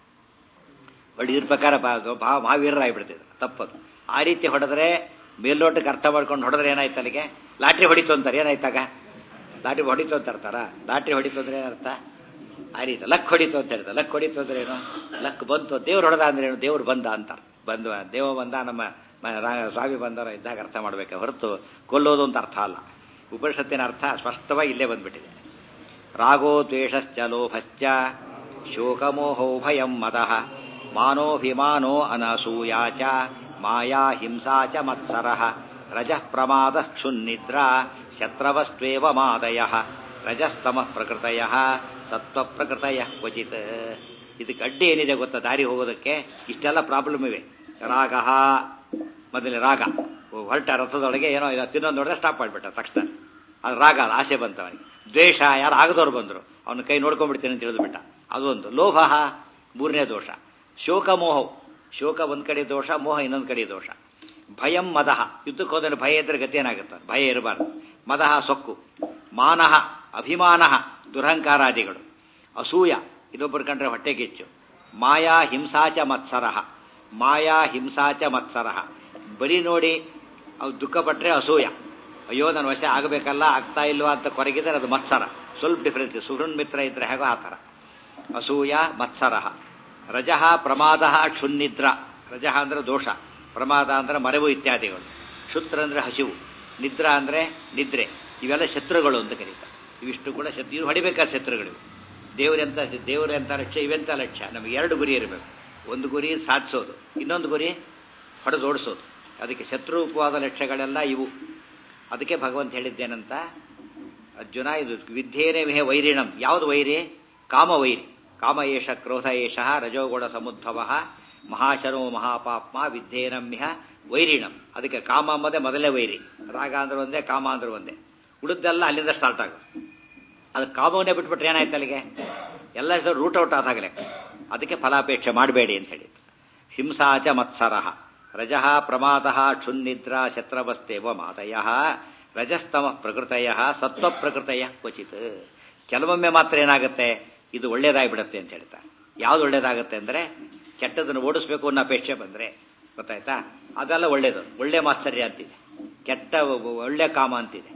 ಒಳ್ಳೆ ಇದ್ರ ಪ್ರಕಾರ ಮಹಾವೀರರಾಗ್ಬಿಡ್ತಿದ್ರು ತಪ್ಪದು ಆ ರೀತಿ ಹೊಡೆದ್ರೆ ಮೇಲ್ನೋಟಕ್ಕೆ ಅರ್ಥ ಮಾಡ್ಕೊಂಡು ಹೊಡೆದ್ರೆ ಏನಾಯ್ತು ಅಲ್ಲಿಗೆ ಲಾಟ್ರಿ ಹೊಡಿತು ಅಂತಾರೆ ಏನಾಯ್ತಾಗ ಲಾಟ್ರಿ ಹೊಡಿತು ಅಂತ ಅರ್ತಾರ ಲಾಟ್ರಿ ಹೊಡಿತು ಅಂದ್ರೆ ಏನರ್ಥ ಆ ರೀತಿ ಲಕ್ ಹೊಡಿತು ಅಂತ ಹೇಳ್ತಾರೆ ಲಕ್ ಹೊಡಿತು ಅಂದ್ರೆ ಏನು ಲಕ್ ಬಂತು ದೇವ್ರು ಹೊಡೆದ ಅಂದ್ರೆ ಏನು ದೇವ್ರು ಬಂದ ಅಂತ ಬಂದ ದೇವ ಬಂದ ನಮ್ಮ ಸ್ವಾಮಿ ಬಂದವರ ಇದ್ದಾಗ ಅರ್ಥ ಮಾಡ್ಬೇಕು ಹೊರತು ಕೊಲ್ಲೋದು ಅಂತ ಅರ್ಥ ಅಲ್ಲ ಉಪನಿಷತ್ತಿನ ಅರ್ಥ ಸ್ಪಷ್ಟವಾಗಿ ಇಲ್ಲೇ ಬಂದ್ಬಿಟ್ಟಿದೆ ರಾಗೋ ದ್ವೇಷಶ್ಚ ಲೋಭಶ್ಚ ಶೋಕಮೋಹೋ ಭಯಂ ಮದಃ ಮಾನೋಭಿಮಾನೋ ಅನಸೂಯಾ ಚ ಮಾಯಾ ಹಿಂಸಾ ಚ ಮತ್ಸರಃ ರಜಃ ಪ್ರಮಾದ ಕ್ಷುನ್ನಿದ್ರಾ ಶತ್ರವಸ್ತ್ವೇವ ಮಾದಯ ರಜಸ್ತಮ ಪ್ರಕೃತಯ ಸತ್ವ ಪ್ರಕೃತಯ ಕ್ವಚಿತ್ ಇದಕ್ಕೆ ಅಡ್ಡಿ ಏನಿದೆ ಗೊತ್ತಾ ದಾರಿ ಹೋಗೋದಕ್ಕೆ ಇಷ್ಟೆಲ್ಲ ಪ್ರಾಬ್ಲಮ್ ಇವೆ ರಾಗ ಮೊದಲೇ ರಾಗ ಹೊರಟ ರಥದೊಳಗೆ ಏನೋ ಇಲ್ಲ ತಿನ್ನೋದು ನೋಡಿದ್ರೆ ಸ್ಟಾಪ್ ಮಾಡಿಬಿಟ್ಟ ತಕ್ಷಣ ಅದು ರಾಗ ಆಸೆ ಬಂತ ಅವನಿಗೆ ದ್ವೇಷ ಯಾರು ಆಗದವ್ರು ಬಂದರು ಅವನ ಕೈ ನೋಡ್ಕೊಂಡ್ಬಿಡ್ತೀನಿ ಅಂತ ತಿಳಿದ್ಬಿಟ್ಟ ಅದೊಂದು ಲೋಭ ಮೂರನೇ ದೋಷ ಶೋಕ ಮೋಹ ಶೋಕ ಒಂದ್ ಕಡೆ ದೋಷ ಮೋಹ ಇನ್ನೊಂದು ಕಡೆ ದೋಷ ಭಯಂ ಮದಹ ಯುದ್ಧಕ್ಕೆ ಹೋದ್ರೆ ಭಯ ಇದ್ರೆ ಗತಿ ಏನಾಗುತ್ತೆ ಭಯ ಇರಬಾರ್ದು ಮದಹ ಸೊಕ್ಕು ಮಾನಹ ಅಭಿಮಾನ ದುರಹಂಕಾರಾದಿಗಳು ಅಸೂಯ ಇನ್ನೊಬ್ಬರು ಕಂಡ್ರೆ ಹೊಟ್ಟೆಗೆಚ್ಚು ಮಾಯಾ ಹಿಂಸಾಚ ಮತ್ಸರಹ ಮಾಯಾ ಹಿಂಸಾಚ ಮತ್ಸರಹ ಬರೀ ನೋಡಿ ಅವು ದುಃಖ ಪಟ್ರೆ ಅಸೂಯ ಅಯ್ಯೋ ನನ್ನ ವಶ ಆಗಬೇಕಲ್ಲ ಆಗ್ತಾ ಇಲ್ವಾ ಅಂತ ಕೊರಗಿದ್ರೆ ಅದು ಮತ್ಸರ ಸ್ವಲ್ಪ ಡಿಫ್ರೆನ್ಸ್ ಸುಹೃನ್ ಮಿತ್ರ ಇದ್ರೆ ಹೇಗೋ ಆ ಥರ ಅಸೂಯ ಮತ್ಸರಹ ರಜಃ ಪ್ರಮಾದ ಕ್ಷುನ್ನಿದ್ರ ರಜಃ ಅಂದ್ರೆ ದೋಷ ಪ್ರಮಾದ ಅಂದ್ರೆ ಮರೆವು ಇತ್ಯಾದಿಗಳು ಕ್ಷುತ್ರ ಅಂದ್ರೆ ಹಸಿವು ನಿದ್ರಾ ಅಂದ್ರೆ ನಿದ್ರೆ ಇವೆಲ್ಲ ಶತ್ರುಗಳು ಅಂತ ಕರೀತಾರೆ ಇವಿಷ್ಟು ಕೂಡ ಶತ್ರು ಇವು ಹೊಡಿಬೇಕಾದ ಶತ್ರುಗಳಿವೆ ದೇವರೆಂತ ದೇವರೆಂತ ಲಕ್ಷ್ಯ ಇವೆಂತ ಲಕ್ಷ್ಯ ನಮಗೆ ಎರಡು ಗುರಿ ಇರಬೇಕು ಒಂದು ಗುರಿ ಸಾಧಿಸೋದು ಇನ್ನೊಂದು ಗುರಿ ಹೊಡೆದೋಡಿಸೋದು ಅದಕ್ಕೆ ಶತ್ರುರೂಪವಾದ ಲಕ್ಷ್ಯಗಳೆಲ್ಲ ಇವು ಅದಕ್ಕೆ ಭಗವಂತ ಹೇಳಿದ್ದೇನಂತ ಅರ್ಜುನ ಇದು ವಿದ್ಯೇನೇ ವಿಹೆ ವೈರಿಣಂ ಯಾವುದು ವೈರಿ ಕಾಮ ವೈರಿ ಕಾಮ ಏಷ ಕ್ರೋಧ ಏಷ ರಜೋಗುಣ ಸಮುದ್ಭವ ಮಹಾಶನೋ ಮಹಾಪಾಪ್ಮ ವಿದ್ಯೇನಮ್ಯ ವೈರಿಣಂ ಅದಕ್ಕೆ ಕಾಮ ಅಂಬದೇ ಮೊದಲೇ ವೈರಿ ರಾಗ ಅಂದ್ರೆ ಒಂದೇ ಕಾಮ ಅಂದ್ರೆ ಒಂದೇ ಉಳಿದೆಲ್ಲ ಅಲ್ಲಿಂದ ಸ್ಟಾರ್ಟ್ ಆಗೋದು ಅದು ಕಾಮವನ್ನೇ ಬಿಟ್ಬಿಟ್ರೆ ಏನಾಯ್ತು ಅಲ್ಲಿಗೆ ಎಲ್ಲ ರೂಟ್ ಔಟ್ ಆದಾಗಲೇ ಅದಕ್ಕೆ ಫಲಾಪೇಕ್ಷೆ ಮಾಡಬೇಡಿ ಅಂತ ಹೇಳಿದ್ರು ಹಿಂಸಾಚ ಮತ್ಸರಃ ರಜಃ ಪ್ರಮಾದ ಕ್ಷುನ್ನಿದ್ರಾ ಶತ್ರವಸ್ತೇವ ಮಾತಯ ರಜಸ್ತಮ ಪ್ರಕೃತಯ ಸತ್ವ ಪ್ರಕೃತಯ ಕ್ವಚಿತ್ ಕೆಲವೊಮ್ಮೆ ಮಾತ್ರ ಏನಾಗುತ್ತೆ ಇದು ಒಳ್ಳೇದಾಗ್ಬಿಡುತ್ತೆ ಅಂತ ಹೇಳ್ತಾರೆ ಯಾವ್ದು ಒಳ್ಳೇದಾಗುತ್ತೆ ಅಂದ್ರೆ ಕೆಟ್ಟದನ್ನು ಓಡಿಸ್ಬೇಕು ಅನ್ನೋ ಅಪೇಕ್ಷೆ ಬಂದ್ರೆ ಗೊತ್ತಾಯ್ತಾ ಅದೆಲ್ಲ ಒಳ್ಳೇದು ಒಳ್ಳೆ ಮಾತ್ಸರ್ಯ ಅಂತಿದೆ ಕೆಟ್ಟ ಒಳ್ಳೆ ಕಾಮ ಅಂತಿದೆ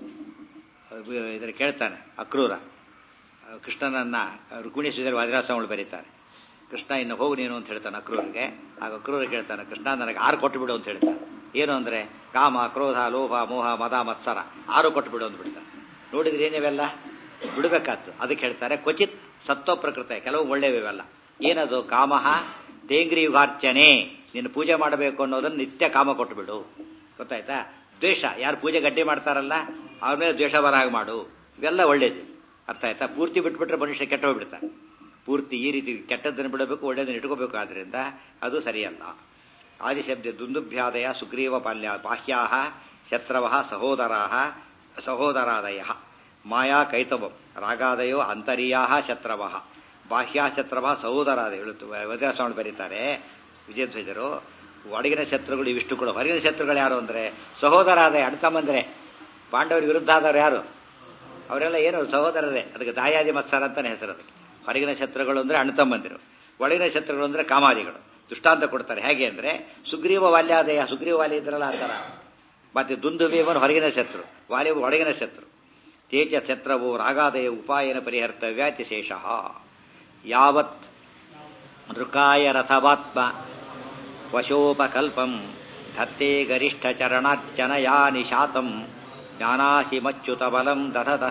ಇದ್ರ ಕೇಳ್ತಾನೆ ಅಕ್ರೂರ ಕೃಷ್ಣನನ್ನ ರುಕ್ಮಿಣಿ ಶ್ರೀಧರ ವಾದಿರಾಸಗಳು ಬರೀತಾರೆ ಕೃಷ್ಣ ಇನ್ನು ಹೋಗು ನೀನು ಅಂತ ಹೇಳ್ತಾನೆ ಅಕ್ರೂರಿಗೆ ಆಗ ಅಕ್ರೂರ ಕೇಳ್ತಾನೆ ಕೃಷ್ಣ ನನಗೆ ಆರು ಕೊಟ್ಟು ಬಿಡು ಅಂತ ಹೇಳ್ತಾನೆ ಏನು ಅಂದ್ರೆ ಕಾಮ ಕ್ರೋಧ ಲೋಭ ಮೋಹ ಮದ ಮತ್ಸರ ಆರು ಕೊಟ್ಟು ಬಿಡು ಅಂತ ಬಿಡ್ತಾನೆ ನೋಡಿದ್ರೆ ಏನಿವೆಲ್ಲ ಬಿಡಬೇಕಾತು ಅದಕ್ಕೆ ಹೇಳ್ತಾರೆ ಕ್ವಚಿತ್ ಸತ್ವ ಪ್ರಕೃತ ಕೆಲವು ಒಳ್ಳೆಯವೆಲ್ಲ ಏನದು ಕಾಮಹ ತೇಂಗ್ರಿ ಯುಗಾರ್ಚನೆ ನೀನು ಪೂಜೆ ಮಾಡಬೇಕು ಅನ್ನೋದನ್ನು ನಿತ್ಯ ಕಾಮ ಕೊಟ್ಟು ಬಿಡು ಗೊತ್ತಾಯ್ತಾ ದ್ವೇಷ ಯಾರು ಪೂಜೆ ಗಡ್ಡೆ ಮಾಡ್ತಾರಲ್ಲ ಅವ್ರ ಮೇಲೆ ದ್ವೇಷ ಬರ ಹಾಗೆ ಮಾಡು ಇವೆಲ್ಲ ಒಳ್ಳೇದು ಅರ್ಥ ಆಯ್ತಾ ಪೂರ್ತಿ ಬಿಟ್ಬಿಟ್ರೆ ಮನುಷ್ಯ ಕೆಟ್ಟ ಹೋಗ್ಬಿಡ್ತಾನೆ ಪೂರ್ತಿ ಈ ರೀತಿ ಕೆಟ್ಟದ್ದನ್ನು ಬಿಡಬೇಕು ಒಳ್ಳೆಯದನ್ನು ಇಟ್ಕೋಬೇಕು ಆದ್ರಿಂದ ಅದು ಸರಿಯಲ್ಲ ಆದಿಶಬ್ದ ದುಂದುಭ್ಯಾದಯ ಸುಗ್ರೀವ ಬಾಲ್ಯ ಬಾಹ್ಯಾ ಶತ್ರವ ಸಹೋದರಾ ಸಹೋದರಾದಯ ಮಾಯಾ ಕೈತವಂ ರಾಗಾದಯೋ ಅಂತರ್ಯಾ ಶತ್ರವ ಬಾಹ್ಯ ಶತ್ರವ ಸಹೋದರಾದಯ ವದ್ಯಾಸ್ವಾಮಿ ಬರೀತಾರೆ ವಿಜಯಧ್ವಜರು ಒಳಗಿನ ಶತ್ರುಗಳು ಇವಿಷ್ಟು ಕೂಡ ಹೊರಗಿನ ಶತ್ರುಗಳು ಯಾರು ಅಂದರೆ ಸಹೋದರಾದಯ ಅಣ್ತಮ್ಮಂದ್ರೆ ಪಾಂಡವರ ವಿರುದ್ಧ ಆದವ್ರು ಯಾರು ಅವರೆಲ್ಲ ಏನು ಸಹೋದರರೇ ಅದಕ್ಕೆ ದಾಯಾದಿ ಮತ್ಸರ ಅಂತಾನೆ ಹೆಸರು ಅದಕ್ಕೆ ಹೊರಗಿನ ಶತ್ರುಗಳು ಅಂದರೆ ಅಣ್ತಮ್ಮಂದಿರು ಒಳಗಿನ ಶತ್ರುಗಳು ಅಂದರೆ ಕಾಮಾದಿಗಳು ದೃಷ್ಟಾಂತ ಕೊಡ್ತಾರೆ ಹೇಗೆ ಅಂದರೆ ಸುಗ್ರೀವ ವಾಲ್ಯಾದಯ ಸುಗ್ರೀವ ವಾಲ್ಯ ಇದ್ರಲ್ಲ ಆ ಥರ ಮತ್ತೆ ದುಂದುಭೀಮನು ಹೊರಗಿನ ಶತ್ರು ವಾಲ್ಯ ಒಳಗಿನ ಶತ್ರು ತೇಜ ಶತ್ರವು ರಾಗಾದಯ ಉಪಾಯನ ಪರಿಹರ್ತವ್ಯಾತಿ ಶೇಷ ಯಾವತ್ ನೃಕಾಯ ರಥವಾತ್ಮ ವಶೋಪಕಲ್ಪಂ ಧತ್ತೆ ಗರಿಷ್ಠ ಚರಣಾರ್ಚನಯಾ ನಿಶಾತಂ ಜ್ಞಾನಾಶಿಮಚ್ಯುತ ಬಲಂ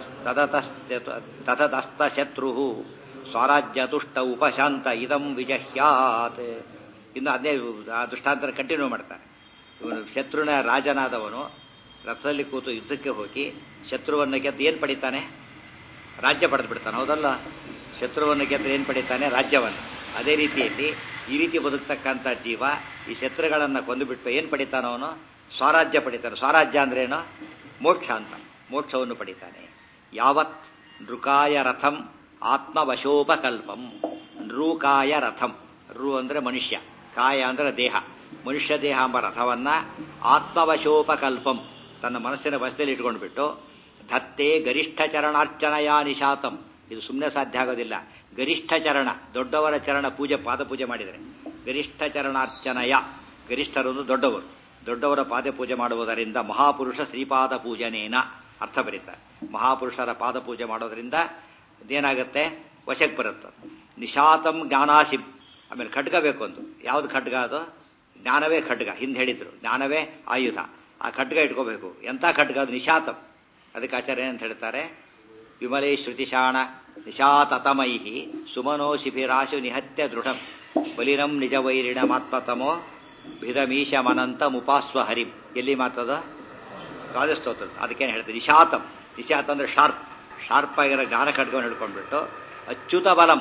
ದಧತಸ್ತಶತ್ರು ಸ್ವರಾಜ್ಯತುಷ್ಟ ಉಪಶಾಂತ ಇದಂ ವಿಜಹ್ಯಾತ್ ಇನ್ನು ಅದೇ ಆ ದೃಷ್ಟಾಂತರ ಕಂಟಿನ್ಯೂ ಮಾಡ್ತಾರೆ ಇವನು ಶತ್ರುನ ರಾಜನಾದವನು ರಥದಲ್ಲಿ ಕೂತು ಯುದ್ಧಕ್ಕೆ ಹೋಗಿ ಶತ್ರುವನ್ನು ಗೆದ್ದು ಏನು ಪಡಿತಾನೆ ರಾಜ್ಯ ಪಡೆದು ಬಿಡ್ತಾನೆ ಹೌದಲ್ಲ ಶತ್ರುವನ್ನು ಗೆದ್ದು ಏನು ಪಡಿತಾನೆ ರಾಜ್ಯವನ್ನು ಅದೇ ರೀತಿಯಲ್ಲಿ ಈ ರೀತಿ ಬದುಕ್ತಕ್ಕಂಥ ಜೀವ ಈ ಶತ್ರುಗಳನ್ನು ಕೊಂದುಬಿಟ್ಟು ಏನು ಪಡಿತಾನೋ ಅವನು ಸ್ವರಾಜ್ಯ ಪಡಿತಾನೆ ಸ್ವರಾಜ್ಯ ಅಂದ್ರೇನು ಮೋಕ್ಷ ಅಂತ ಮೋಕ್ಷವನ್ನು ಪಡಿತಾನೆ ಯಾವತ್ ನೃಕಾಯ ರಥಂ ಆತ್ಮವಶೋಪಕಲ್ಪಂ ನೃಕಾಯ ರಥಂ ರು ಅಂದ್ರೆ ಮನುಷ್ಯ ಕಾಯ ಅಂದ್ರೆ ದೇಹ ಮನುಷ್ಯ ದೇಹ ಎಂಬ ರಥವನ್ನ ಆತ್ಮವಶೋಪಕಲ್ಪಂ ತನ್ನ ಮನಸ್ಸಿನ ವಶದಲ್ಲಿ ಇಟ್ಕೊಂಡು ಬಿಟ್ಟು ಧತ್ತೆ ಗರಿಷ್ಠ ಚರಣಾರ್ಚನಯ ನಿಶಾತಂ ಇದು ಸುಮ್ಮನೆ ಸಾಧ್ಯ ಆಗೋದಿಲ್ಲ ಗರಿಷ್ಠ ಚರಣ ದೊಡ್ಡವರ ಚರಣ ಪೂಜೆ ಪಾದ ಪೂಜೆ ಮಾಡಿದರೆ ಗರಿಷ್ಠ ಚರಣಾರ್ಚನಯ ಗರಿಷ್ಠರೊಂದು ದೊಡ್ಡವರು ದೊಡ್ಡವರ ಪಾದ ಪೂಜೆ ಮಾಡುವುದರಿಂದ ಮಹಾಪುರುಷ ಶ್ರೀಪಾದ ಪೂಜನೇನ ಅರ್ಥ ಬರೀತಾರೆ ಮಹಾಪುರುಷರ ಪಾದ ಪೂಜೆ ಮಾಡೋದ್ರಿಂದ ಅದೇನಾಗುತ್ತೆ ವಶಕ್ಕೆ ಬರುತ್ತೆ ನಿಶಾತಂ ಜ್ಞಾನಾಸಿಂ ಆಮೇಲೆ ಖಡ್ಗ ಬೇಕು ಒಂದು ಯಾವ್ದು ಖಡ್ಗ ಅದು ಜ್ಞಾನವೇ ಖಡ್ಗ ಹಿಂದೆ ಹೇಳಿದ್ರು ಜ್ಞಾನವೇ ಆಯುಧ ಆ ಖಡ್ಗ ಇಟ್ಕೋಬೇಕು ಎಂಥ ಖಡ್ಗ ಅದು ನಿಶಾತಂ ಅದಕ್ಕೆ ಆಚಾರ್ಯ ಅಂತ ಹೇಳ್ತಾರೆ ವಿಮಲೇ ಶ್ರುತಿಶಾಣ ನಿಶಾತತಮೈ ಸುಮನೋ ಶಿಬಿರಾಶು ನಿಹತ್ಯ ದೃಢಂ ಬಲಿನಂ ನಿಜ ವೈರಿಣಮಾತ್ಮತಮೋ ಭಿದಮೀಶ ಮನಂತ ಮುಪಾಸ್ವ ಹರಿಂ ಎಲ್ಲಿ ಮಾತದ ದ್ವಾದಸ್ತೋತ್ರ ಅದಕ್ಕೇನು ಹೇಳ್ತಾರೆ ನಿಶಾತಂ ನಿಶಾತ ಅಂದ್ರೆ ಶಾರ್ಪ್ ಶಾರ್ಪ್ ಆಗಿರೋ ಜ್ಞಾನ ಖಡ್ಗವನ್ನು ಹಿಡ್ಕೊಂಡ್ಬಿಟ್ಟು ಅಚ್ಯುತ ಬಲಂ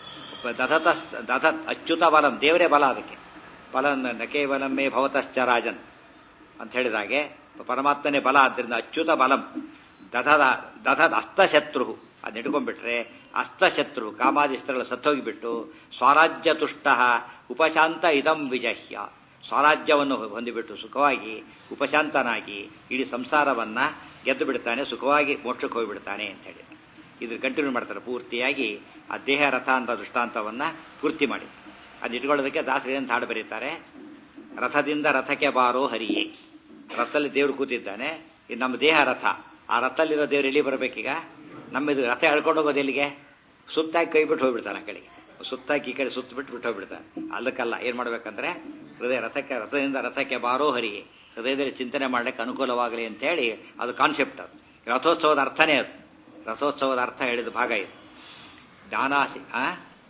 ದಧತ ದಧ ಅಚ್ಯುತ ಬಲಂ ದೇವರೇ ಬಲ ಅದಕ್ಕೆ ಬಲ ನಕೇವಲಮ್ಮೇ ಭವತಶ್ಚ ರಾಜನ್ ಅಂತ ಹೇಳಿದಾಗೆ ಪರಮಾತ್ಮನೇ ಬಲ ಆದ್ದರಿಂದ ಅಚ್ಯುತ ಬಲಂ ದಧದ ದಧದ ಅಸ್ತಶತ್ರು ಅದನ್ನ ಹಿಡ್ಕೊಂಡ್ಬಿಟ್ರೆ ಅಸ್ತಶತ್ರು ಕಾಮಾದಿಸ್ತಗಳು ಸತ್ತೋಗಿಬಿಟ್ಟು ಸ್ವರಾಜ್ಯ ತುಷ್ಟ ಉಪಶಾಂತ ಇದಂ ವಿಜಹ್ಯ ಸ್ವರಾಜ್ಯವನ್ನು ಹೊಂದಿಬಿಟ್ಟು ಸುಖವಾಗಿ ಉಪಶಾಂತನಾಗಿ ಇಡೀ ಸಂಸಾರವನ್ನ ಗೆದ್ದು ಬಿಡ್ತಾನೆ ಸುಖವಾಗಿ ಮೋಕ್ಷಕ್ಕೆ ಹೋಗಿಬಿಡ್ತಾನೆ ಅಂತ ಹೇಳಿ ಇದ್ರ ಕಂಟಿನ್ಯೂ ಮಾಡ್ತಾರೆ ಪೂರ್ತಿಯಾಗಿ ಆ ದೇಹ ರಥ ಅಂತ ದೃಷ್ಟಾಂತವನ್ನ ಪೂರ್ತಿ ಮಾಡಿ ಅದು ಇಟ್ಕೊಳ್ಳೋದಕ್ಕೆ ದಾಸರಿ ಅಂತ ಹಾಡು ಬರೀತಾರೆ ರಥದಿಂದ ರಥಕ್ಕೆ ಬಾರೋ ಹರಿಯೇ ರಥದಲ್ಲಿ ದೇವ್ರು ಕೂತಿದ್ದಾನೆ ಇದು ನಮ್ಮ ದೇಹ ರಥ ಆ ರಥದಲ್ಲಿರೋ ದೇವ್ರು ಎಲ್ಲಿ ಬರಬೇಕೀಗ ನಮ್ಮಿದು ರಥ ಎಳ್ಕೊಂಡು ಹೋಗೋದು ಎಲ್ಲಿಗೆ ಸುತ್ತಾಗಿ ಕೈ ಬಿಟ್ಟು ಹೋಗ್ಬಿಡ್ತಾನೆ ಆ ಕಡೆಗೆ ಸುತ್ತಾಕಿ ಈ ಕಡೆ ಸುತ್ತ ಬಿಟ್ಟು ಬಿಟ್ಟು ಹೋಗ್ಬಿಡ್ತಾನೆ ಅಲ್ಲಕ್ಕಲ್ಲ ಏನ್ ಮಾಡ್ಬೇಕಂದ್ರೆ ಹೃದಯ ರಥಕ್ಕೆ ರಥದಿಂದ ರಥಕ್ಕೆ ಬಾರೋ ಹರಿಗೆ ಹೃದಯದಲ್ಲಿ ಚಿಂತನೆ ಮಾಡ್ಲಿಕ್ಕೆ ಅನುಕೂಲವಾಗಲಿ ಅಂತ ಹೇಳಿ ಅದು ಕಾನ್ಸೆಪ್ಟ್ ಅದು ರಥೋತ್ಸವದ ಅರ್ಥನೇ ಅದು ರಥೋತ್ಸವದ ಅರ್ಥ ಹೇಳಿದ ಭಾಗ ಇದು ಜ್ಞಾನಾಸಿ ಆ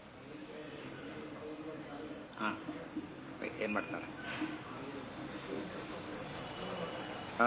ಹಾ ಏನ್ ಮಾಡ್ತಾರೆ ಹಾ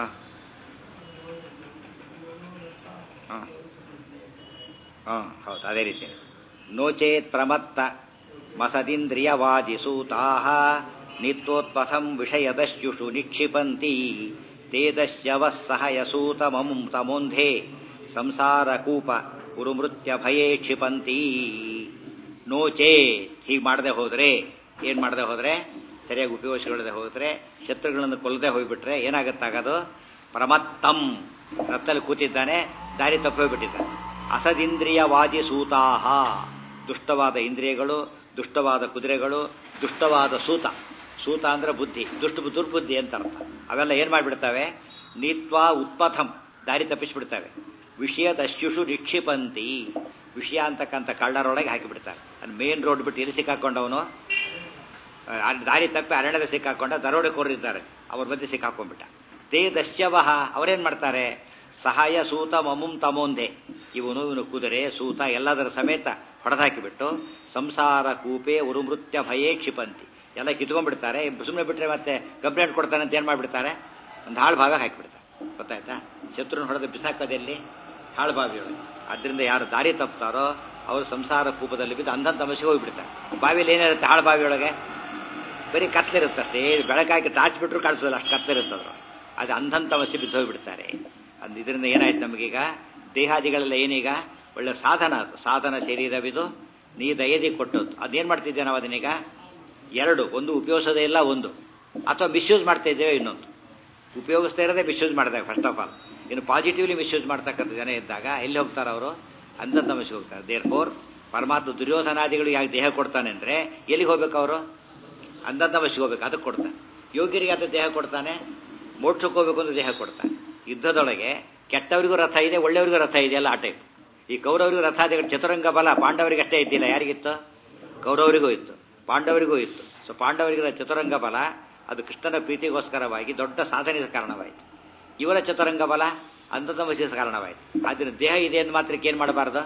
ಹಾ ಹಾ ಹೌದು ಅದೇ ರೀತಿ ನೋಚೇತ್ ಪ್ರಮತ್ತ ಮಸದಿಂದ್ರಿಯವಾಜಿಸೂತಾ ನಿತ್ಯೋತ್ಪಥಂ ವಿಷಯದಶ್ಯುಷು ನಿಕ್ಷಿಪಂತಿ ತೇದಶ್ಯವಃ ಸಹ ಯಸೂತಮಮುಂ ತಮೋಂಧೆ ಸಂಸಾರಕೂಪ ಉರುಮೃತ್ಯ ಭಯೇ ಕ್ಷಿಪಂತಿ ನೋಚೇ ಹೀಗೆ ಮಾಡದೆ ಹೋದ್ರೆ ಏನ್ ಮಾಡದೆ ಹೋದ್ರೆ ಸರಿಯಾಗಿ ಉಪಯೋಗಿಸಿಕೊಳ್ಳದೆ ಹೋದ್ರೆ ಶತ್ರುಗಳನ್ನು ಕೊಲ್ಲದೆ ಹೋಗ್ಬಿಟ್ರೆ ಏನಾಗತ್ತಾಗದು ಪ್ರಮತ್ತಂ ರಥದಲ್ಲಿ ಕೂತಿದ್ದಾನೆ ದಾರಿ ತಪ್ಪಿ ಹೋಗ್ಬಿಟ್ಟಿದ್ದಾನೆ ಅಸದಿಂದ್ರಿಯವಾದಿ ಸೂತಾಹ ದುಷ್ಟವಾದ ಇಂದ್ರಿಯಗಳು ದುಷ್ಟವಾದ ಕುದುರೆಗಳು ದುಷ್ಟವಾದ ಸೂತ ಸೂತ ಅಂದ್ರೆ ಬುದ್ಧಿ ದುಷ್ಟ ದುರ್ಬುದ್ಧಿ ಅಂತ ಅರ್ಥ ಅವೆಲ್ಲ ಏನ್ ಮಾಡಿಬಿಡ್ತವೆ ನೀತ್ವಾ ಉತ್ಪಥಂ ದಾರಿ ತಪ್ಪಿಸ್ಬಿಡ್ತವೆ ವಿಷಯದ ಅಶ್ಯುಷು ನಿಕ್ಷಿಪಂತಿ ವಿಷಯ ಅಂತಕ್ಕಂಥ ಕಳ್ಳರೊಳಗೆ ಹಾಕಿಬಿಡ್ತಾರೆ ಅದು ಮೇನ್ ರೋಡ್ ಬಿಟ್ಟು ಎಲ್ಲಿ ಸಿಕ್ಕಾಕೊಂಡವನು ದಾರಿ ತಪ್ಪಿ ಅರಣ್ಯದ ಸಿಕ್ಕಾಕೊಂಡ ದರೋಡೆಕೋರಿದ್ದಾರೆ ಅವ್ರ ಮಧ್ಯೆ ಸಿಕ್ಕಾಕೊಂಡ್ಬಿಟ್ಟ ತೇ ದಶ್ಯವಹ ಅವರೇನ್ ಮಾಡ್ತಾರೆ ಸಹಾಯ ಸೂತ ಮಮುಂ ತಮೋಂದೆ ಇವನು ಇವನು ಕುದುರೆ ಸೂತ ಎಲ್ಲದರ ಸಮೇತ ಹೊಡೆದಾಕಿಬಿಟ್ಟು ಸಂಸಾರ ಕೂಪೆ ಉರುಮೃತ್ಯ ಭಯೇ ಕ್ಷಿಪಂತಿ ಎಲ್ಲ ಕಿತ್ಕೊಂಡ್ಬಿಡ್ತಾರೆ ಸುಮ್ಮನೆ ಬಿಟ್ರೆ ಮತ್ತೆ ಕಂಪ್ಲೇಂಟ್ ಕೊಡ್ತಾನೆ ಅಂತ ಏನ್ ಮಾಡ್ಬಿಡ್ತಾರೆ ಒಂದು ಹಾಳು ಭಾಗ ಹಾಕಿಬಿಡ್ತಾರೆ ಗೊತ್ತಾಯ್ತಾ ಶತ್ರುನ ಹೊಡೆದು ಬಿಸಾಕೋದೆಲ್ಲಿ ಹಾಳುಬಾವಿಯೊಳಗೆ ಅದರಿಂದ ಯಾರು ದಾರಿ ತಪ್ತಾರೋ ಅವರು ಸಂಸಾರ ಕೂಪದಲ್ಲಿ ಬಿದ್ದು ಅಂಧನ್ ತಮಸ್ಸಿಗೆ ಹೋಗ್ಬಿಡ್ತಾರೆ ಬಾವಿಯಲ್ಲಿ ಏನಿರುತ್ತೆ ಹಾಳುಬಾವಿಯೊಳಗೆ ಬರೀ ಕತ್ಲಿರುತ್ತೆ ಅಷ್ಟೇ ಬೆಳಕಾಗಿ ಟಾರ್ಚ್ ಬಿಟ್ರು ಕಾಣಿಸೋದಿಲ್ಲ ಅಷ್ಟು ಕತ್ಲಿರುತ್ತದ್ರು ಅದು ಅಂಧನ್ ತಮಸ್ಸೆ ಬಿದ್ದು ಹೋಗ್ಬಿಡ್ತಾರೆ ಅದು ಇದರಿಂದ ಏನಾಯ್ತು ನಮಗೀಗ ದೇಹಾದಿಗಳೆಲ್ಲ ಏನೀಗ ಒಳ್ಳೆ ಸಾಧನ ಅದು ಸಾಧನ ಶರೀರವಿದು ನೀ ದಯದಿ ಕೊಟ್ಟದ್ದು ಅದೇನ್ ಮಾಡ್ತಿದ್ದೆ ನಾವು ಅದನ್ನೀಗ ಎರಡು ಒಂದು ಉಪಯೋಗಿಸೋದೇ ಇಲ್ಲ ಒಂದು ಅಥವಾ ಮಿಸ್ಯೂಸ್ ಮಾಡ್ತಾ ಇದ್ದೇವೆ ಇನ್ನೊಂದು ಉಪಯೋಗಿಸ್ತಾ ಇರೋದೇ ಮಿಸ್ಯೂಸ್ ಮಾಡಿದಾಗ ಫಸ್ಟ್ ಆಫ್ ಆಲ್ ಇನ್ನು ಪಾಸಿಟಿವ್ಲಿ ಮಿಸ್ಯೂಸ್ ಮಾಡ್ತಕ್ಕಂಥ ಜನ ಇದ್ದಾಗ ಎಲ್ಲಿ ಹೋಗ್ತಾರೆ ಅವರು ಅಂಧ ತಮಸ್ಸಿಗೆ ಹೋಗ್ತಾರೆ ದೇರ್ ಫೋರ್ ಪರಮಾತ್ಮ ದುರ್ಯೋಧನಾದಿಗಳು ಯಾಕೆ ದೇಹ ಕೊಡ್ತಾನೆ ಅಂದ್ರೆ ಎಲ್ಲಿಗೆ ಹೋಗ್ಬೇಕು ಅವರು ಅಂಧ ತಮಸ್ಸಿಗೆ ಹೋಗ್ಬೇಕು ಅದಕ್ಕೆ ಕೊಡ್ತಾನೆ ಯೋಗ್ಯರಿಗೆ ಅದು ದೇಹ ಕೊಡ್ತಾನೆ ಮೋಕ್ಷಕ್ಕೆ ಹೋಗ್ಬೇಕು ಅಂತ ದೇಹ ಕೊಡ್ತಾನೆ ಯುದ್ಧದೊಳಗೆ ಕೆಟ್ಟವರಿಗೂ ರಥ ಇದೆ ಒಳ್ಳೆಯವರಿಗೂ ರಥ ಇದೆಯಲ್ಲ ಆ ಟೈಪ್ ಈ ಕೌರವರಿಗೂ ರಥಾದಿಗಳು ಚತುರಂಗ ಬಲ ಪಾಂಡವರಿಗೆ ಅಷ್ಟೇ ಇದ್ದಿಲ್ಲ ಯಾರಿಗಿತ್ತು ಕೌರವರಿಗೂ ಇತ್ತು ಪಾಂಡವರಿಗೂ ಇತ್ತು ಸೊ ಪಾಂಡವರಿಗೆ ಚತುರಂಗ ಬಲ ಅದು ಕೃಷ್ಣನ ಪ್ರೀತಿಗೋಸ್ಕರವಾಗಿ ದೊಡ್ಡ ಸಾಧನೆಗೆ ಕಾರಣವಾಯಿತು ಇವರ ಚತುರಂಗ ಬಲ ಅಂಧತಮಸ್ಸಿಗೆ ಕಾರಣವಾಯಿತು ಆದ್ರೆ ದೇಹ ಇದೆ ಅಂತ ಮಾತ್ರಕ್ಕೆ ಏನು ಮಾಡಬಾರ್ದು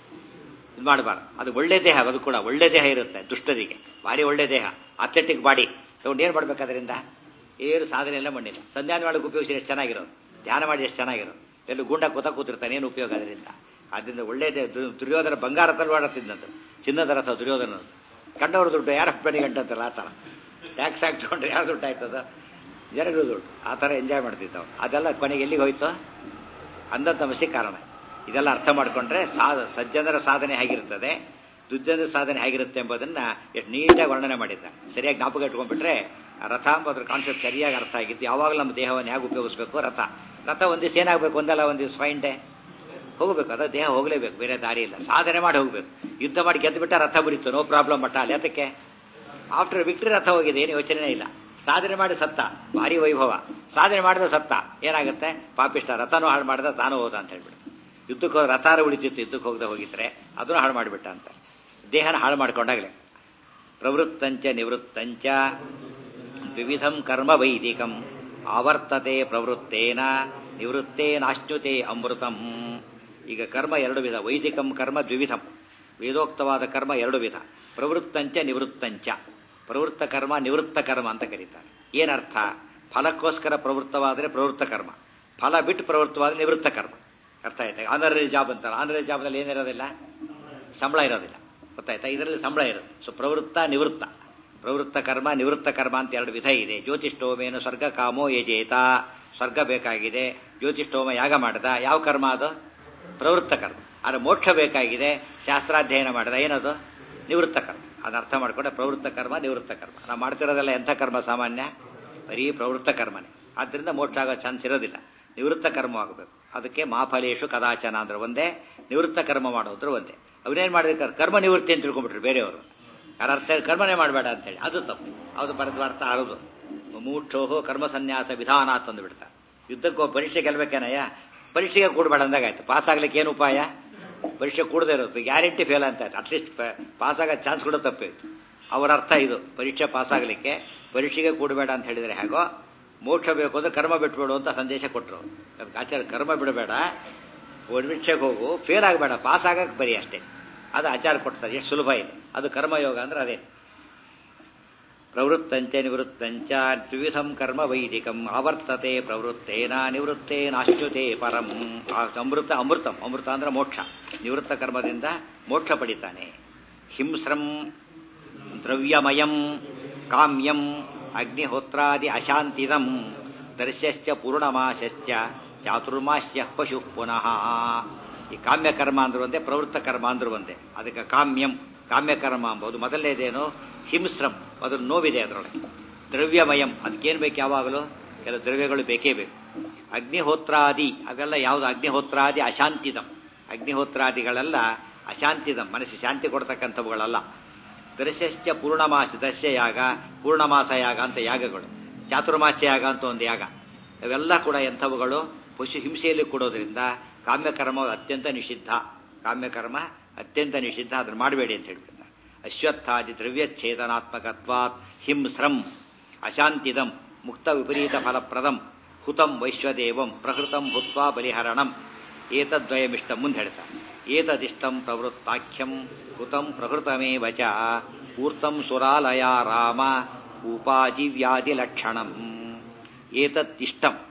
ಇದು ಮಾಡಬಾರ್ದು ಅದು ಒಳ್ಳೆ ದೇಹ ಅದು ಕೂಡ ಒಳ್ಳೆ ದೇಹ ಇರುತ್ತೆ ದುಷ್ಟರಿಗೆ ಭಾರಿ ಒಳ್ಳೆ ದೇಹ ಅಥ್ಲೆಟಿಕ್ ಬಾಡಿ ತಗೊಂಡು ಏನು ಮಾಡ್ಬೇಕು ಅದರಿಂದ ಏನು ಸಾಧನೆ ಎಲ್ಲ ಮಣ್ಣಿಲ್ಲ ಸಂಧ್ಯಾನ ಮಾಡಕ್ಕೆ ಉಪಯೋಗಿಸಿ ಎಷ್ಟು ಚೆನ್ನಾಗಿರೋದು ಧ್ಯಾನ ಮಾಡಿ ಎಷ್ಟು ಚೆನ್ನಾಗಿರೋದು ಎಲ್ಲೂ ಗುಂಡ ಕೂತ ಕೂತಿರ್ತಾನೆ ಏನು ಉಪಯೋಗ ಅದರಿಂದ ಅದರಿಂದ ಒಳ್ಳೆ ದೇಹ ದು- ದುರ್ಯೋಧನ ಬಂಗಾರ ತಲವಾಡತ್ತಿದ್ದಂತೆ ಚಿನ್ನದ ರಥ ದುರ್ಯೋಧನ ಕಂಡವರು ದುಡ್ಡು ಯಾರ ಬೆಳಿ ಗಂಟಂತಲ್ಲ ಆ ಥರ ಟ್ಯಾಕ್ಸ್ ಹಾಕ್ಸ್ಕೊಂಡ್ರೆ ಯಾರು ದುಡ್ಡು ಆಯ್ತದ ಜನಗಳು ದುಡ್ಡು ಆ ಥರ ಎಂಜಾಯ್ ಮಾಡ್ತಿದ್ದವು ಅದೆಲ್ಲ ಕೊನೆಗೆ ಎಲ್ಲಿಗೆ ಹೋಯ್ತು ಅಂಧ ತಮಸ್ಸೆ ಕಾರಣ ಇದೆಲ್ಲ ಅರ್ಥ ಮಾಡ್ಕೊಂಡ್ರೆ ಸಾ ಸಜ್ಜನರ ಸಾಧನೆ ಹೇಗಿರ್ತದೆ ದುರ್ಜನರ ಸಾಧನೆ ಹೇಗಿರುತ್ತೆ ಎಂಬುದನ್ನ ಎಷ್ಟು ನೀಟಾಗಿ ವರ್ಣನೆ ಮಾಡಿದ್ದ ಸರಿಯಾಗಿ ಜ್ಞಾಪಕ ಇಟ್ಕೊಂಡ್ಬಿಟ್ರೆ ಆ ರಥ ಎಂಬುದ್ರ ಕಾನ್ಸೆಪ್ಟ್ ಸರಿಯಾಗಿ ಅರ್ಥ ಆಗಿದ್ದು ಯಾವಾಗಲೂ ನಮ್ಮ ದೇಹವನ್ನು ಹೇಗೆ ಉಪಯೋಗಿಸ್ಬೇಕು ರಥ ರಥ ಒಂದ್ ದಿವಸ ಏನಾಗಬೇಕು ಒಂದಲ್ಲ ಒಂದು ದಿವಸ ಫೈನ್ ಡೇ ಹೋಗಬೇಕು ಅದ ದೇಹ ಹೋಗಲೇಬೇಕು ಬೇರೆ ದಾರಿ ಇಲ್ಲ ಸಾಧನೆ ಮಾಡಿ ಹೋಗ್ಬೇಕು ಯುದ್ಧ ಮಾಡಿ ಗೆದ್ದು ಬಿಟ್ಟ ರಥ ಬರೀತು ನೋ ಪ್ರಾಬ್ಲಮ್ ಬಟ್ ಅಲ್ಲಿ ಅದಕ್ಕೆ ಆಫ್ಟರ್ ವಿಕ್ಟ್ರಿ ರಥ ಹೋಗಿದೆ ಏನು ಯೋಚನೆ ಇಲ್ಲ ಸಾಧನೆ ಮಾಡಿ ಸತ್ತ ಭಾರಿ ವೈಭವ ಸಾಧನೆ ಮಾಡಿದ ಸತ್ತ ಏನಾಗುತ್ತೆ ಪಾಪಿಷ್ಟ ರಥನೂ ಹಾಳು ಮಾಡಿದ ತಾನು ಹೋದ ಅಂತ ಹೇಳ್ಬಿಟ್ಟು ಯುದ್ಧಕ್ಕೆ ಹೋದ ರಥಾರ ಉಳಿತಿತ್ತು ಯುದ್ಧಕ್ಕೆ ಹೋಗದೆ ಹೋಗಿದ್ರೆ ಅದನ್ನು ಹಾಳು ಮಾಡಿಬಿಟ್ಟ ಅಂತ ದೇಹನ ಹಾಳು ಮಾಡ್ಕೊಂಡಾಗಲೇ ಪ್ರವೃತ್ತಂಚ ನಿವೃತ್ತಂಚ ದ್ವಿವಿಧಂ ಕರ್ಮ ವೈದಿಕಂ ಆವರ್ತತೆ ಪ್ರವೃತ್ತೇನ ನಿವೃತ್ತೇನಾಶ್ನುತೆ ಅಮೃತಂ ಈಗ ಕರ್ಮ ಎರಡು ವಿಧ ವೈದಿಕಂ ಕರ್ಮ ದ್ವಿವಿಧಂ ವೇದೋಕ್ತವಾದ ಕರ್ಮ ಎರಡು ವಿಧ ಪ್ರವೃತ್ತಂಚ ನಿವೃತ್ತಂಚ ಪ್ರವೃತ್ತ ಕರ್ಮ ನಿವೃತ್ತ ಕರ್ಮ ಅಂತ ಕರೀತಾರೆ ಏನರ್ಥ ಫಲಕ್ಕೋಸ್ಕರ ಪ್ರವೃತ್ತವಾದರೆ ಪ್ರವೃತ್ತ ಕರ್ಮ ಫಲ ಬಿಟ್ಟು ಪ್ರವೃತ್ತವಾದರೆ ನಿವೃತ್ತ ಕರ್ಮ ಅರ್ಥ ಆಯ್ತಾ ಆನರರಿ ಜಾಬ್ ಅಂತಾರೆ ಆನರರಿ ಜಾಬ್ನಲ್ಲಿ ಏನಿರೋದಿಲ್ಲ ಸಂಬಳ ಇರೋದಿಲ್ಲ ಗೊತ್ತಾಯ್ತಾ ಇದರಲ್ಲಿ ಸಂಬಳ ಇರುತ್ತೆ ಸೊ ಪ್ರವೃತ್ತ ನಿವೃತ್ತ ಪ್ರವೃತ್ತ ಕರ್ಮ ನಿವೃತ್ತ ಕರ್ಮ ಅಂತ ಎರಡು ವಿಧ ಇದೆ ಜ್ಯೋತಿಷ್ಠೋಮೇನು ಸ್ವರ್ಗ ಕಾಮೋ ಯಜೇತ ಸ್ವರ್ಗ ಬೇಕಾಗಿದೆ ಜ್ಯೋತಿಷ್ಠೋಮ ಯಾಗ ಮಾಡದ ಯಾವ ಕರ್ಮ ಅದು ಪ್ರವೃತ್ತ ಕರ್ಮ ಆದರೆ ಮೋಕ್ಷ ಬೇಕಾಗಿದೆ ಶಾಸ್ತ್ರಾಧ್ಯಯನ ಮಾಡದ ಏನದು ನಿವೃತ್ತ ಕರ್ಮ ಅದನ್ನ ಅರ್ಥ ಮಾಡ್ಕೊಂಡೆ ಪ್ರವೃತ್ತ ಕರ್ಮ ನಿವೃತ್ತ ಕರ್ಮ ನಾವು ಮಾಡ್ತಿರೋದೆಲ್ಲ ಎಂಥ ಕರ್ಮ ಸಾಮಾನ್ಯ ಬರೀ ಪ್ರವೃತ್ತ ಕರ್ಮನೇ ಆದ್ದರಿಂದ ಮೋಕ್ಷ ಆಗೋ ಚಾನ್ಸ್ ಇರೋದಿಲ್ಲ ನಿವೃತ್ತ ಕರ್ಮ ಆಗಬೇಕು ಅದಕ್ಕೆ ಮಾಫಲೇಶು ಕದಾಚನ ಅಂದ್ರೆ ಒಂದೇ ನಿವೃತ್ತ ಕರ್ಮ ಮಾಡೋದ್ರ ಒಂದೇ ಅವನೇನ್ ಮಾಡಿದ್ರೆ ಕರ್ಮ ನಿವೃತ್ತಿ ಅಂತ ತಿಳ್ಕೊಂಡ್ಬಿಟ್ರು ಬೇರೆಯವರು ಯಾರ ಅರ್ಥ ಕರ್ಮನೇ ಮಾಡಬೇಡ ಅಂತೇಳಿ ಅದು ತಪ್ಪು ಅದು ಬರೆದ ಅರ್ಥ ಆರೋದು ಮೂಕ್ಷೋಹೋ ಕರ್ಮ ಸನ್ಯಾಸ ವಿಧಾನ ತಂದು ಬಿಡ್ತಾರೆ ಯುದ್ಧಕ್ಕೆ ಹೋಗಿ ಪರೀಕ್ಷೆ ಗೆಲ್ಬೇಕೇನಯ್ಯ ಪರೀಕ್ಷೆಗೆ ಕೂಡಬೇಡ ಅಂದಾಗಾಯ್ತು ಪಾಸ್ ಆಗ್ಲಿಕ್ಕೆ ಏನು ಉಪಾಯ ಪರೀಕ್ಷೆ ಕೂಡದೇ ಇರೋದು ಗ್ಯಾರಂಟಿ ಫೇಲ್ ಅಂತ ಆಯ್ತು ಅಟ್ಲೀಸ್ಟ್ ಪಾಸ್ ಆಗೋ ಚಾನ್ಸ್ ಕೂಡ ತಪ್ಪಿತ್ತು ಅವರ ಅರ್ಥ ಇದು ಪರೀಕ್ಷೆ ಪಾಸ್ ಆಗಲಿಕ್ಕೆ ಪರೀಕ್ಷೆಗೆ ಕೂಡಬೇಡ ಅಂತ ಹೇಳಿದರೆ ಹೇಗೋ ಮೋಕ್ಷ ಬೇಕು ಅಂದ್ರೆ ಕರ್ಮ ಬಿಟ್ಬಿಡು ಅಂತ ಸಂದೇಶ ಕೊಟ್ಟರು ಅದಕ್ಕೆ ಆಚಾರ್ಯ ಕರ್ಮ ಬಿಡಬೇಡ ಪರೀಕ್ಷೆಗೆ ಹೋಗು ಫೇಲ್ ಆಗಬೇಡ ಪಾಸ್ ಆಗಕ್ಕೆ ಬರೀ ಅಷ್ಟೇ ಅದು ಆಚಾರ ಕೊಡ್ತಾರೆ ಎಷ್ಟು ಸುಲಭ ಇದೆ ಅದು ಕರ್ಮಯೋಗ ಅಂದ್ರೆ ಅದೇ ಪ್ರವೃತ್ತಂಚ ನಿವೃತ್ತಂಚ ದ್ವಿಧಂ ಕರ್ಮ ವೈದಿಕಂ ಆವರ್ತತೆ ಪ್ರವೃತ್ತೇನ ನಿವೃತ್ತೇನಾಶ್ಚುತೆ ಪರಂ ಆ ಅಮೃತ ಅಮೃತಂ ಅಮೃತ ಅಂದ್ರೆ ಮೋಕ್ಷ ನಿವೃತ್ತ ಕರ್ಮದಿಂದ ಮೋಕ್ಷ ಪಡಿತಾನೆ ಹಿಂಸ್ರಂ ದ್ರವ್ಯಮಯಂ ಕಾಮ್ಯಂ ಅಗ್ನಿಹೋತ್ರಾದಿ ಅಶಾಂತಿದಂ ದರ್ಶ್ಯಶ್ಚ ಪೂರ್ಣಮಾಶ್ಚ ಚಾತುರ್ಮಾಸ್ಯ ಪಶು ಪುನಃ ಈ ಕಾಮ್ಯಕರ್ಮ ಅಂದ್ರು ಒಂದೇ ಪ್ರವೃತ್ತ ಕರ್ಮ ಅಂದ್ರು ಒಂದೇ ಅದಕ್ಕೆ ಕಾಮ್ಯಂ ಕಾಮ್ಯಕರ್ಮ ಅಂಬೋದು ಮೊದಲನೇದೇನು ಹಿಂಸ್ರಂ ಅದ್ರ ನೋವಿದೆ ಅದರೊಳಗೆ ದ್ರವ್ಯಮಯಂ ಅದಕ್ಕೇನು ಬೇಕು ಯಾವಾಗಲೂ ಕೆಲವು ದ್ರವ್ಯಗಳು ಬೇಕೇ ಬೇಕು ಅಗ್ನಿಹೋತ್ರಾದಿ ಅವೆಲ್ಲ ಯಾವುದು ಅಗ್ನಿಹೋತ್ರಾದಿ ಅಶಾಂತಿದಂ ಅಗ್ನಿಹೋತ್ರಾದಿಗಳೆಲ್ಲ ಅಶಾಂತಿದಂ ಮನಸ್ಸಿಗೆ ಶಾಂತಿ ಕೊಡ್ತಕ್ಕಂಥವುಗಳಲ್ಲ ದರ್ಶಶ್ಚ ಪೂರ್ಣಮಾಸ ದರ್ಶ ಯಾಗ ಪೂರ್ಣಮಾಸ ಯಾಗ ಅಂತ ಯಾಗಗಳು ಚಾತುರ್ಮಾಸ್ಯ ಯಾಗ ಅಂತ ಒಂದು ಯಾಗ ಇವೆಲ್ಲ ಕೂಡ ಎಂಥವುಗಳು ಪಶು ಹಿಂಸೆಯಲ್ಲಿ ಕೊಡೋದ್ರಿಂದ ಕಾಮ್ಯಕರ್ಮ ಅತ್ಯಂತ ನಿಷಿದ್ಧ ಕಾಮ್ಯಕರ್ಮ ಅತ್ಯಂತ ನಿಷಿದ್ಧ ಅದನ್ನು ಮಾಡಬೇಡಿ ಅಂತ ಹೇಳ್ಬಿಡ್ತಾರೆ ಅಶ್ವತ್ಥಾದಿ ದ್ರವ್ಯಚ್ಛೇದನಾತ್ಮಕತ್ವಾತ್ ಹಿಂಸ್ರಂ ಅಶಾಂತಿದಂ ಮುಕ್ತ ವಿಪರೀತ ಫಲಪ್ರದಂ ಹುತಂ ವೈಶ್ವದೇವಂ ಪ್ರಕೃತಂ ಹುತ್ವಾ ಬಲಿಹರಣಂ ಏತದ್ವಯಮಿಷ್ಟ ಮುಂದೆ ಹೇಳ್ತಾರೆ ಏತದಿಷ್ಟಂ ಪ್ರವೃತ್ತಾಖ್ಯಂ ಹುತಂ ಪ್ರಕೃತಮೇವ ಚ ಊರ್ತಂ ಸುರಾಲಯ ರಾಮ ಉಪಾಜಿವ್ಯಾದಿ ಲಕ್ಷಣಂ ಏತತ್ತಿಷ್ಟಂ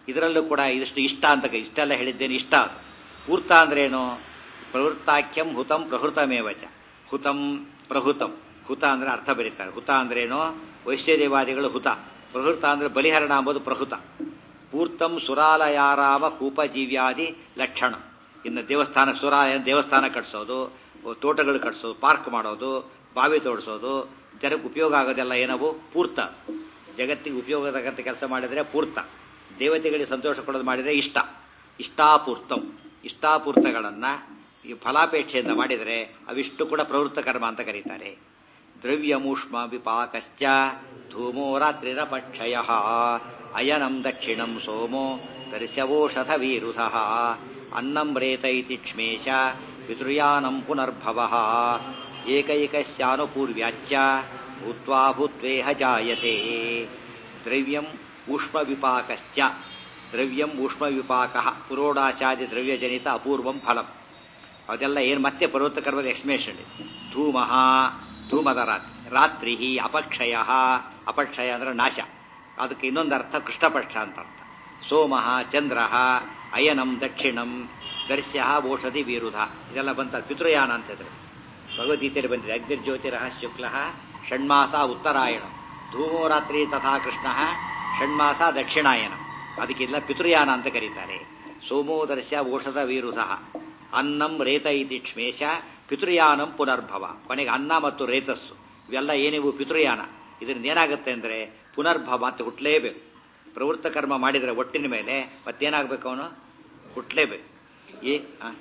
ಇದರಲ್ಲೂ ಕೂಡ ಇದಿಷ್ಟು ಇಷ್ಟ ಅಂತ ಕ- ಇಷ್ಟೆಲ್ಲ ಹೇಳಿದ್ದೇನೆ ಇಷ್ಟ ಅದು ಪೂರ್ತ ಅಂದ್ರೇನು ಪ್ರವೃತ್ತಾಖ್ಯಂ ಹುತಂ ಪ್ರಹೃತಮೇವಚ ಹುತಂ ಪ್ರಹುತಂ ಹುತ ಅಂದ್ರೆ ಅರ್ಥ ಬರೀತಾರೆ ಹುತ ಅಂದ್ರೇನು ವೈಶ್ಯದೇವಾದಿಗಳು ಹುತ ಪ್ರಹೃತ ಅಂದ್ರೆ ಬಲಿಹರಣ ಅಂಬುದು ಪ್ರಹುತ ಪೂರ್ತಂ ಸುರಾಲಯಾರಾಮ ಕೂಪಜೀವ್ಯಾದಿ ಲಕ್ಷಣ ಇನ್ನು ದೇವಸ್ಥಾನ ಸುರಾಲಯ ದೇವಸ್ಥಾನ ಕಟ್ಸೋದು ತೋಟಗಳು ಕಟ್ಸೋದು ಪಾರ್ಕ್ ಮಾಡೋದು ಬಾವಿ ತೋಡಿಸೋದು ಜನಕ್ಕೆ ಉಪಯೋಗ ಆಗೋದೆಲ್ಲ ಏನವು ಪೂರ್ತ ಜಗತ್ತಿಗೆ ಉಪಯೋಗದಾಗಂತ ಕೆಲಸ ಮಾಡಿದರೆ ಪೂರ್ತ ದೇವತೆಗಳಿಗೆ ಸಂತೋಷ ಕೊಡೋದು ಮಾಡಿದರೆ ಇಷ್ಟ ಇಷ್ಟಾಪೂರ್ತಂ ಇಷ್ಟಾಪೂರ್ತಗಳನ್ನು ಈ ಫಲಾಪೇಕ್ಷೆಯಿಂದ ಮಾಡಿದರೆ ಅವಿಷ್ಟು ಕೂಡ ಪ್ರವೃತ್ತ ಕರ್ಮ ಅಂತ ಕರೀತಾರೆ ದ್ರವ್ಯಮೂಷ್ಮ ವಿಪಾಕಶ್ಚ ಧೂಮೋ ರಾತ್ರಿರಪಕ್ಷಯ ಅಯನಂ ದಕ್ಷಿಣಂ ಸೋಮೋ ದರ್ಶವೋಷಧ ವೀರುಧ ಅನ್ನಂ ರೇತ ಇತಿ ಕ್ಷ್ಮೇಶ ಪಿತೃಯಾನಂ ಪುನರ್ಭವ ಏಕೈಕಸ್ಯಾನುಪೂರ್ವ್ಯಾಚ್ಯ ಭೂತ್ವಾ ಭೂತ್ವೇಹ ಜಾಯತೆ ದ್ರವ್ಯಂ ಊಷ್ಮವಿಪಾಕಶ್ಚ ದ್ರವ್ಯಂ ಊಷ್ಮವಿಪಾಕ ಪುರೋಡಾಶಾದಿ ದ್ರವ್ಯಜನಿತ ಅಪೂರ್ವಂ ಫಲಂ ಅದೆಲ್ಲ ಏನು ಮತ್ತೆ ಪರ್ವತ ಕರ್ಮದ ಎಕ್ಸ್ಪ್ಲೇಷನ್ ಧೂಮ ಧೂಮದ ರಾತ್ರಿ ರಾತ್ರಿ ಅಪಕ್ಷಯ ಅಪಕ್ಷಯ ಅಂದ್ರೆ ನಾಶ ಅದಕ್ಕೆ ಇನ್ನೊಂದು ಅರ್ಥ ಕೃಷ್ಣಪಕ್ಷ ಅಂತ ಅರ್ಥ ಸೋಮ ಚಂದ್ರ ಅಯನಂ ದಕ್ಷಿಣಂ ದರ್ಶ್ಯ ಓಷಧಿ ವಿರುಧ ಇದೆಲ್ಲ ಬಂತ ಪಿತೃಯಾನ ಅಂತ ಹೇಳಿದ್ರು ಭಗವದ್ಗೀತೆಯಲ್ಲಿ ಬಂದಿದೆ ಅಗ್ನಿರ್ಜ್ಯೋತಿರಃ ಶುಕ್ಲ ಷಣ್ಮಾಸ ಉತ್ತರಾಯಣ ಧೂಮೋ ರಾತ್ರಿ ತಥಾ ಕೃಷ್ಣ ಷಣ್ಮಾಸ ದಕ್ಷಿಣಾಯನ ಅದಕ್ಕೆಲ್ಲ ಪಿತೃಯಾನ ಅಂತ ಕರೀತಾರೆ ಸೋಮೋದರ್ಶ ಓಷಧ ವಿರುಧ ಅನ್ನಂ ರೇತ ಇತಿ ಕ್ಷ್ಮೇಶ ಪಿತೃಯಾನಂ ಪುನರ್ಭವ ಕೊನೆಗೆ ಅನ್ನ ಮತ್ತು ರೇತಸ್ಸು ಇವೆಲ್ಲ ಏನಿವು ಪಿತೃಯಾನ ಇದರಿಂದ ಏನಾಗುತ್ತೆ ಅಂದರೆ ಪುನರ್ಭವ ಅಂತ ಹುಟ್ಟಲೇಬೇಕು ಪ್ರವೃತ್ತ ಕರ್ಮ ಮಾಡಿದರೆ ಒಟ್ಟಿನ ಮೇಲೆ ಮತ್ತೇನಾಗಬೇಕು ಅವನು ಹುಟ್ಟಲೇಬೇಕು ಏ ಆ?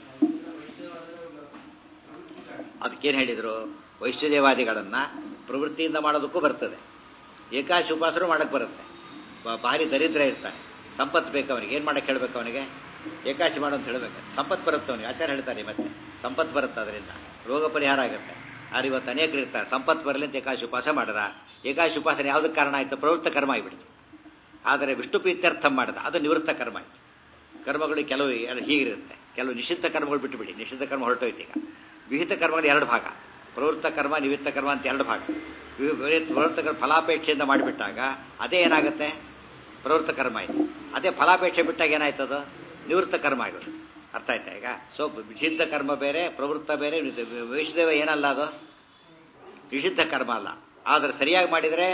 ಅದಕ್ಕೇನು ಹೇಳಿದರು ವೈಶ್ವದೇವಾದಿಗಳನ್ನ ಪ್ರವೃತ್ತಿಯಿಂದ ಮಾಡೋದಕ್ಕೂ ಬರ್ತದೆ ಏಕಾಶಿ ಉಪವಾಸರು ಮಾಡಕ್ಕೆ ಬರುತ್ತೆ ಬ- ಭಾರಿ ದರಿದ್ರ ಇರ್ತಾನೆ ಸಂಪತ್ತು ಬೇಕು ಅವನಿಗೆ ಏನು ಮಾಡಕ್ಕೆ ಹೇಳ್ಬೇಕು ಅವನಿಗೆ ಏಕಾಶಿ ಮಾಡು ಅಂತ ಹೇಳ್ಬೇಕು ಸಂಪತ್ತು ಬರುತ್ತೆ ಅವನಿಗೆ ಆಚಾರ ಹೇಳ್ತಾರೆ ಮತ್ತೆ ಸಂಪತ್ತು ಬರುತ್ತೆ ಅದರಿಂದ ರೋಗ ಪರಿಹಾರ ಆಗುತ್ತೆ ಆದ್ರೆ ಇವತ್ತು ಅನೇಕರು ಇರ್ತಾರೆ ಸಂಪತ್ತು ಬರಲಿ ಅಂತ ಏಕಾಶಿ ಉಪವಾಸ ಮಾಡಿದ ಏಕಾಶಿ ಉಪವಾಸನೆ ಯಾವುದಕ್ಕೆ ಕಾರಣ ಆಯಿತು ಪ್ರವೃತ್ತ ಕರ್ಮ ಆಗಿಬಿಡ್ತು ಆದರೆ ವಿಷ್ಣು ಪ್ರೀತ್ಯರ್ಥ ಮಾಡಿದ ಅದು ನಿವೃತ್ತ ಕರ್ಮ ಆಯಿತು ಕರ್ಮಗಳು ಕೆಲವು ಎಲ್ಲ ಹೀಗಿರುತ್ತೆ ಕೆಲವು ನಿಷಿದ್ಧ ಕರ್ಮಗಳು ಬಿಟ್ಟುಬಿಡಿ ನಿಷಿದ್ಧ ಕರ್ಮ ಹೊರಟೋಯ್ತು ಈಗ ವಿಹಿತ ಕರ್ಮಗಳು ಎರಡು ಭಾಗ ಪ್ರವೃತ್ತ ಕರ್ಮ ನಿವೃತ್ತ ಕರ್ಮ ಅಂತ ಎರಡು ಭಾಗ ವಿ- ವಿ- ಪ್ರವೃತ್ತ ಕರ್ಮ ಫಲಾಪೇಕ್ಷೆಯಿಂದ ಮಾಡಿಬಿಟ್ಟಾಗ ಅದೇ ಏನಾಗುತ್ತೆ ಪ್ರವೃತ್ತ ಕರ್ಮ ಆಯಿತು ಅದೇ ಫಲಾಪೇಕ್ಷೆ ಬಿಟ್ಟಾಗ ಏನಾಯ್ತದು ನಿವೃತ್ತ ಕರ್ಮ ಆಗೋದು ಅರ್ಥ ಆಯ್ತಾ ಈಗ ಸೊ ನಿಷಿದ್ಧ ಕರ್ಮ ಬೇರೆ ಪ್ರವೃತ್ತ ಬೇರೆ ನಿಷಿದ್ಧ- ವೈಷ್ಣವ ಏನಲ್ಲ ಅದು ನಿಷಿದ್ಧ ಕರ್ಮ ಅಲ್ಲ ಆದರೆ ಸರಿಯಾಗಿ ಮಾಡಿದರೆ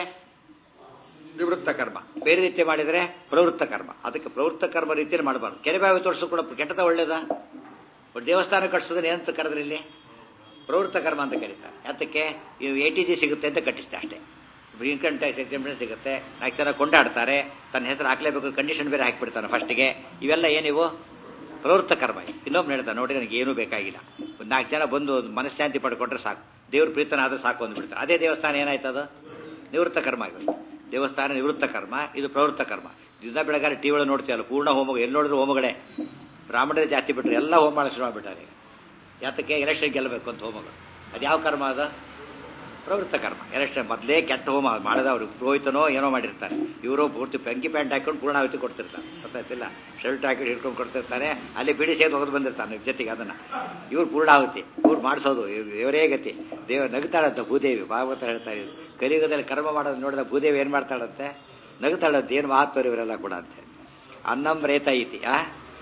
ನಿವೃತ್ತ ಕರ್ಮ ಬೇರೆ ರೀತಿ ಮಾಡಿದರೆ ಪ್ರವೃತ್ತ ಕರ್ಮ ಅದಕ್ಕೆ ಪ್ರವೃತ್ತ ಕರ್ಮ ರೀತಿಯಲ್ಲಿ ಮಾಡಬಾರ್ದು ಕೆರೆ ಬಾವಿ ತೋರಿಸು ಕೂಡ ಕೆಟ್ಟದ ಒಳ್ಳೇದ ದೇವಸ್ಥಾನ ಕಟ್ಟಿಸೋದನ್ನ ಏನಂತ ಕರೆದ್ರೆ ಇಲ್ಲಿ ಪ್ರವೃತ್ತ ಕರ್ಮ ಅಂತ ಕರೀತಾರೆ ಅದಕ್ಕೆ ಎ ಟಿ ಜಿ ಸಿಗುತ್ತೆ ಅಂತ ಕಟ್ಟಿಸ್ತೆ ಅಷ್ಟೇ ಇನ್ಕಮ್ ಟ್ಯಾಕ್ಸ್ ಎಕ್ಸಾಮಿಷನ್ ಸಿಗುತ್ತೆ ನಾಲ್ಕು ಜನ ಕೊಂಡಾಡ್ತಾರೆ ತನ್ನ ಹೆಸರು ಹಾಕ್ಲೇಬೇಕು ಕಂಡೀಷನ್ ಬೇರೆ ಹಾಕಿಬಿಡ್ತಾನೆ ಫಸ್ಟಿಗೆ ಇವೆಲ್ಲ ಏನಿವು ಪ್ರವೃತ್ತ ಕರ್ಮ ಇನ್ನೊಬ್ಬ ಹೇಳ್ತಾನೆ ನೋಡಿ ನನಗೆ ಏನೂ ಬೇಕಾಗಿಲ್ಲ ಒಂದು ನಾಲ್ಕು ಜನ ಬಂದು ಒಂದು ಮನಃಶಾಂತಿ ಪಡ್ಕೊಂಡ್ರೆ ಸಾಕು ದೇವ್ರ ಪ್ರೀತನಾದ್ರೆ ಸಾಕು ಅಂದ್ಬಿಡ್ತಾರೆ ಅದೇ ದೇವಸ್ಥಾನ ಏನಾಯ್ತದ ನಿವೃತ್ತ ಕರ್ಮ ಆಗೋದು ದೇವಸ್ಥಾನ ನಿವೃತ್ತ ಕರ್ಮ ಇದು ಪ್ರವೃತ್ತ ಕರ್ಮ ದಿನ ಬೆಳಗಾರಿ ಟಿ ಒಳಗೆ ನೋಡ್ತೀವಲ್ಲ ಪೂರ್ಣ ಹೋಮ ಎಲ್ಲಿ ನೋಡಿದ್ರು ಹೋಮಗಳೇ ಬ್ರಾಹ್ಮಣರೇ ಜಾಸ್ತಿ ಬಿಟ್ಟರೆ ಎಲ್ಲ ಹೋಮ ಮಾಡಕ್ಕೆ ಶುರು ಮಾಡ್ಬಿಟ್ಟಾರೆ ಯಾತಕ್ಕೆ ಎಲೆಕ್ಷನ್ ಗೆಲ್ಲಬೇಕು ಅಂತ ಹೋಮಗಳು ಅದು ಯಾವ ಕರ್ಮ ಅದ ಪ್ರವೃತ್ತ ಕರ್ಮ ಎಲೆಕ್ಷನ್ ಮೊದಲೇ ಕೆಟ್ಟ ಹೋಮ ಮಾಡಿದವರು ಪುರೋಹಿತನೋ ಏನೋ ಮಾಡಿರ್ತಾರೆ ಇವರು ಪೂರ್ತಿ ಪಂಕಿ ಪ್ಯಾಂಟ್ ಹಾಕೊಂಡು ಪೂರ್ಣಾವತಿ ಕೊಡ್ತಿರ್ತಾರೆ ಗೊತ್ತಾಯ್ತಿಲ್ಲ ಶರ್ಟ್ ಹಾಕಿ ಹಿಡ್ಕೊಂಡು ಕೊಡ್ತಿರ್ತಾರೆ ಅಲ್ಲಿ ಬಿಡಿ ಸೇದು ಹೋಗೋದು ಬಂದಿರ್ತಾನೆ ಜೊತೆಗೆ ಅದನ್ನ ಇವ್ರು ಪೂರ್ಣಾವತಿ ಇವ್ರು ಮಾಡಿಸೋದು ಇವರೇ ಗತಿ ದೇವ ನಗ್ತಾಳಂತ ಭೂದೇವಿ ಭಾಗವತ ಹೇಳ್ತಾ ಇದ್ರು ಕಲಿಯುಗದಲ್ಲಿ ಕರ್ಮ ಮಾಡೋದು ನೋಡಿದ ಭೂದೇವಿ ಏನು ಮಾಡ್ತಾಳಂತೆ ನಗ್ತಾಳಂತೆ ಏನು ಮಹತ್ವರು ಇವರೆಲ್ಲ ಕೂಡ ಅಂತೆ ಅನ್ನಂ ರೇತ ಐತಿ ಆ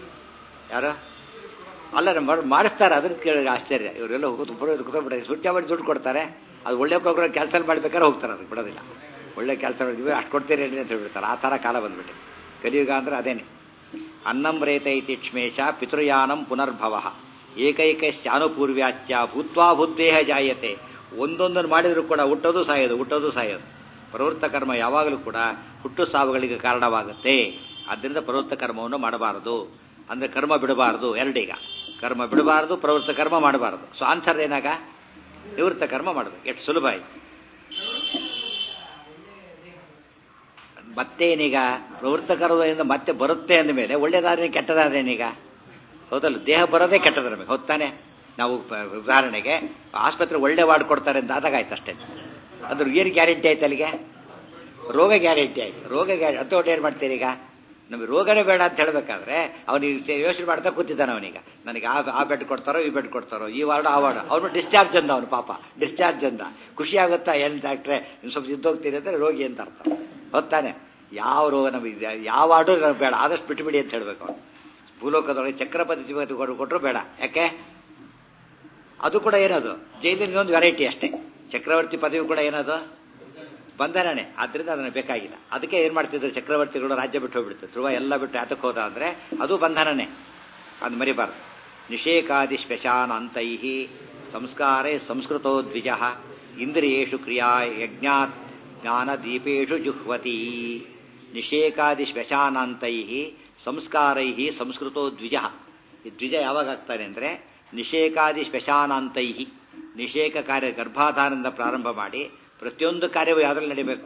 ಯಾರು ಅಲ್ಲ ನಮ್ಮ ಮಾಡಿಸ್ತಾರೆ ಅದನ್ನ ಕೇಳಿ ಆಶ್ಚರ್ಯ ಇವರೆಲ್ಲ ಹೋಗೋದು ಬರೋದು ಕುತ್ಕೊಂಡ್ಬಿಟ್ರೆ ಸುಟ್ಟ ಮಾಡಿ ದುಡ್ಡು ಕೊಡ್ತಾರೆ ಅದು ಒಳ್ಳೆ ಪ್ರೋಗ್ರಾಮ್ ಕ್ಯಾನ್ಸಲ್ ಮಾಡ್ಬೇಕಾದ್ರೆ ಹೋಗ್ತಾರೆ ಅದಕ್ಕೆ ಬಿಡೋದಿಲ್ಲ ಒಳ್ಳೆ ಕೆಲಸ ನೀವು ಅಷ್ಟು ಕೊಡ್ತೀರಿ ಅಂತ ಹೇಳ್ಬಿಡ್ತಾರೆ ಆ ಥರ ಕಾಲ ಬಂದ್ಬಿಟ್ಟು ಕಲಿಯುಗ ಅಂದ್ರೆ ಅದೇನೆ ಅನ್ನಂ ರೇತ ಇತಿ ಕ್ಷ್ಮೇಶ ಪಿತೃಯಾನಂ ಪುನರ್ಭವ ಏಕೈಕಶ್ಚಾನುಪೂರ್ವ್ಯಾಚ್ಯ ಭೂತ್ವಾ ಭೂತ್ವೇಹ ಜಾಯತೆ ಒಂದೊಂದನ್ನು ಮಾಡಿದ್ರು ಕೂಡ ಹುಟ್ಟೋದು ಸಾಯೋದು ಹುಟ್ಟೋದು ಸಾಯೋದು ಪ್ರವೃತ್ತ ಕರ್ಮ ಯಾವಾಗಲೂ ಕೂಡ ಹುಟ್ಟು ಸಾವುಗಳಿಗೆ ಕಾರಣವಾಗುತ್ತೆ ಆದ್ದರಿಂದ ಪ್ರವೃತ್ತ ಕರ್ಮವನ್ನು ಮಾಡಬಾರದು ಅಂದ್ರೆ ಕರ್ಮ ಬಿಡಬಾರದು ಎರಡೀಗ ಕರ್ಮ ಬಿಡಬಾರದು ಪ್ರವೃತ್ತ ಕರ್ಮ ಮಾಡಬಾರದು ಸೊ ಆನ್ಸರ್ ಏನಾಗ ನಿವೃತ್ತ ಕರ್ಮ ಮಾಡಬೇಕು ಎಷ್ಟು ಸುಲಭ ಆಯ್ತು ಮತ್ತೇನೀಗ ಪ್ರವೃತ್ತ ಕರ್ಮದಿಂದ ಮತ್ತೆ ಬರುತ್ತೆ ಅಂದ ಮೇಲೆ ಒಳ್ಳೇದಾದ್ರೆ ಕೆಟ್ಟದಾದ್ರೇನೀಗ ಹೌದಲ್ಲ ದೇಹ ಬರೋದೇ ಕೆಟ್ಟದ ನಮಗೆ ಹೊತ್ತಾನೆ ನಾವು ಪ- ಉದಾಹರಣೆಗೆ ಆಸ್ಪತ್ರೆ ಒಳ್ಳೆ ವಾರ್ಡ್ ಕೊಡ್ತಾರೆ ಅಂತ ಆದಾಗ ಆಯ್ತು ಅಷ್ಟೇ ಅದ್ರ ಏನು ಗ್ಯಾರಂಟಿ ಆಯ್ತು ಅಲ್ಲಿಗೆ ರೋಗ ಗ್ಯಾರಂಟಿ ಆಯ್ತು ರೋಗ ಗ್ಯಾರಂಟಿ ಅಂತ ಏನು ಮಾಡ್ತೀರಿ ಈಗ ನಮಗೆ ರೋಗನೇ ಬೇಡ ಅಂತ ಹೇಳ್ಬೇಕಾದ್ರೆ ಅವನಿಗೆ ಯೋಚನೆ ಮಾಡ್ತಾ ಕೂತಿದ್ದಾನೆ ಅವನೀಗ ನನಗೆ ಆ ಆ ಬೆಡ್ ಕೊಡ್ತಾರೋ ಈ ಬೆಡ್ ಕೊಡ್ತಾರೋ ಈ ವಾರ್ಡ್ ಆ ವಾರ್ಡ್ ಅವನು ಡಿಸ್ಚಾರ್ಜ್ ಅಂದ ಅವನು ಪಾಪ ಡಿಸ್ಚಾರ್ಜ್ ಅಂದ ಖುಷಿ ಆಗುತ್ತಾ ಏನು ಡಾಕ್ಟ್ರೆ ನೀವು ಸ್ವಲ್ಪ ಇದ್ದೋಗ್ತೀರಿ ಅಂದ್ರೆ ರೋಗಿ ಅಂತ ಅರ್ಥ ಹೊತ್ತಾನೆ ಯಾವ ರೋಗ ನಮಗೆ ಯಾವ ಆರ್ಡರ್ ನಮ್ಗೆ ಬೇಡ ಆದಷ್ಟು ಬಿಟ್ಟುಬಿಡಿ ಅಂತ ಹೇಳ್ಬೇಕು ಅವ್ನು ಭೂಲೋಕದೊಳಗೆ ಚಕ್ರಪತಿ ಕೊಟ್ಟು ಕೊಟ್ಟರು ಬೇಡ ಯಾಕೆ ಅದು ಕೂಡ ಏನದು ಜೈಲಿನ ಒಂದು ವೆರೈಟಿ ಅಷ್ಟೇ ಚಕ್ರವರ್ತಿ ಪದವಿ ಕೂಡ ಏನದು ಬಂಧನನೇ ಆದ್ರಿಂದ ಅದನ್ನು ಬೇಕಾಗಿಲ್ಲ ಅದಕ್ಕೆ ಏನ್ ಮಾಡ್ತಿದ್ರು ಚಕ್ರವರ್ತಿಗಳು ರಾಜ್ಯ ಬಿಟ್ಟು ಹೋಗ್ಬಿಡ್ತು ಧ್ರುವ ಎಲ್ಲ ಬಿಟ್ಟು ಯಾತಕ್ಕೆ ಹೋದ ಅಂದ್ರೆ ಅದು ಬಂಧನನೇ ಅದು ಮರಿಬಾರ್ದು ನಿಷೇಕಾದಿ ಶ್ಮಶಾನಾಂತೈ ಸಂಸ್ಕಾರೇ ಸಂಸ್ಕೃತೋ ದ್ವಿಜ ಇಂದ್ರಿಯೇಷು ಕ್ರಿಯಾ ಯಜ್ಞಾತ್ ಜ್ಞಾನದೀಪೇಷು ಜುಹ್ವತಿ ನಿಷೇಕಾದಿ ಶ್ಮಶಾನಾಂತೈ ಸಂಸ್ಕಾರೈ ಸಂಸ್ಕೃತೋ ದ್ವಿಜ ಈ ದ್ವಿಜ ಯಾವಾಗ ಆಗ್ತಾನೆ ಅಂದ್ರೆ ನಿಷೇಕಾದಿ ಶ್ಮಶಾನಾಂತೈ ನಿಷೇಕ ಕಾರ್ಯ ಗರ್ಭಾಧಾನದಿಂದ ಪ್ರಾರಂಭ ಮಾಡಿ ಪ್ರತಿಯೊಂದು ಕಾರ್ಯವೂ ಯಾವ್ದ್ರಲ್ಲಿ ನಡಿಬೇಕು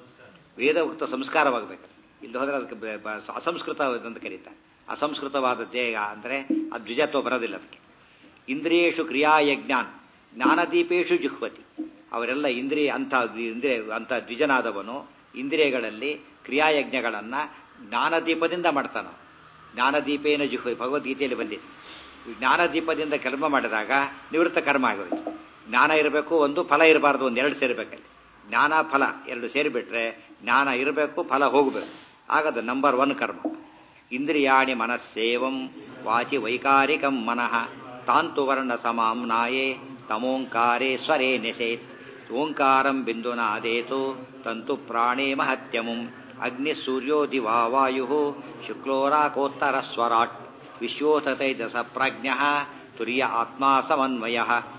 ವೇದ ಉಕ್ತ ಸಂಸ್ಕಾರವಾಗಬೇಕು ಇಲ್ಲಿ ಹೋದ್ರೆ ಅದಕ್ಕೆ ಬ- ಬ- ಅಸಂಸ್ಕೃತ ಅಂತ ಕರೀತಾರೆ ಅಸಂಸ್ಕೃತವಾದ ದೇಹ ಅಂದರೆ ಅದು ದ್ವಿಜತ್ವ ಬರೋದಿಲ್ಲ ಅದಕ್ಕೆ ಇಂದ್ರಿಯೇಷು ಕ್ರಿಯಾಯಜ್ಞಾನ್ ಜ್ಞಾನದೀಪೇಶು ಜುಹ್ವತಿ ಅವರೆಲ್ಲ ಇಂದ್ರಿಯ ಅಂಥ ಇಂದ್ರಿಯ ಅಂಥ ದ್ವಿಜನಾದವನು ಇಂದ್ರಿಯಗಳಲ್ಲಿ ಕ್ರಿಯಾಯಜ್ಞಗಳನ್ನ ಜ್ಞಾನದೀಪದಿಂದ ಮಾಡ್ತಾನೆ ಜ್ಞಾನದೀಪೇನ ಜುಹ್ವತಿ ಭಗವದ್ಗೀತೆಯಲ್ಲಿ ಬಂದಿದೆ ಈ ಜ್ಞಾನದೀಪದಿಂದ ಕರ್ಮ ಮಾಡಿದಾಗ ನಿವೃತ್ತ ಕರ್ಮ ಆಗೋಯ್ತು ಜ್ಞಾನ ಇರಬೇಕು ಒಂದು ಫಲ ಇರಬಾರ್ದು ಒಂದು ಎರಡು ಸೇರ್ಬೇಕಲ್ಲಿ ಜ್ಞಾನ ಫಲ ಎರಡು ಸೇರಿಬಿಟ್ರೆ ಜ್ಞಾನ ಇರಬೇಕು ಫಲ ಹೋಗಬೇಕು ಆಗದು ನಂಬರ್ ಒನ್ ಕರ್ಮ ಇಂದ್ರಿಯಾಣಿ ಮನಸ್ಸೇವಂ ವಾಚಿ ವೈಕಾರಿಕಂ ಮನಃ ತಾಂತು ವರ್ಣ ಸಮಾಮ್ನಾಯೇ ತಮೋಂಕಾರೇ ಸ್ವರೇ ನೆಸೇತ್ ಓಂಕಾರಂ ಬಿಂದುನಾದೇತು ತಂತು ಪ್ರಾಣೇ ಮಹತ್ಯಮುಂ ಅಗ್ನಿ ಸೂರ್ಯೋ ದಿವಾ ವಾಯು ಶುಕ್ಲೋರಾಕೋತ್ತರ ಸ್ವರಾಟ್ ವಿಶ್ವೋತೈಜಸ ಪ್ರಾಜ್ಞ ತುರ್ಯ ಆತ್ಮಾ ಸಮನ್ವಯ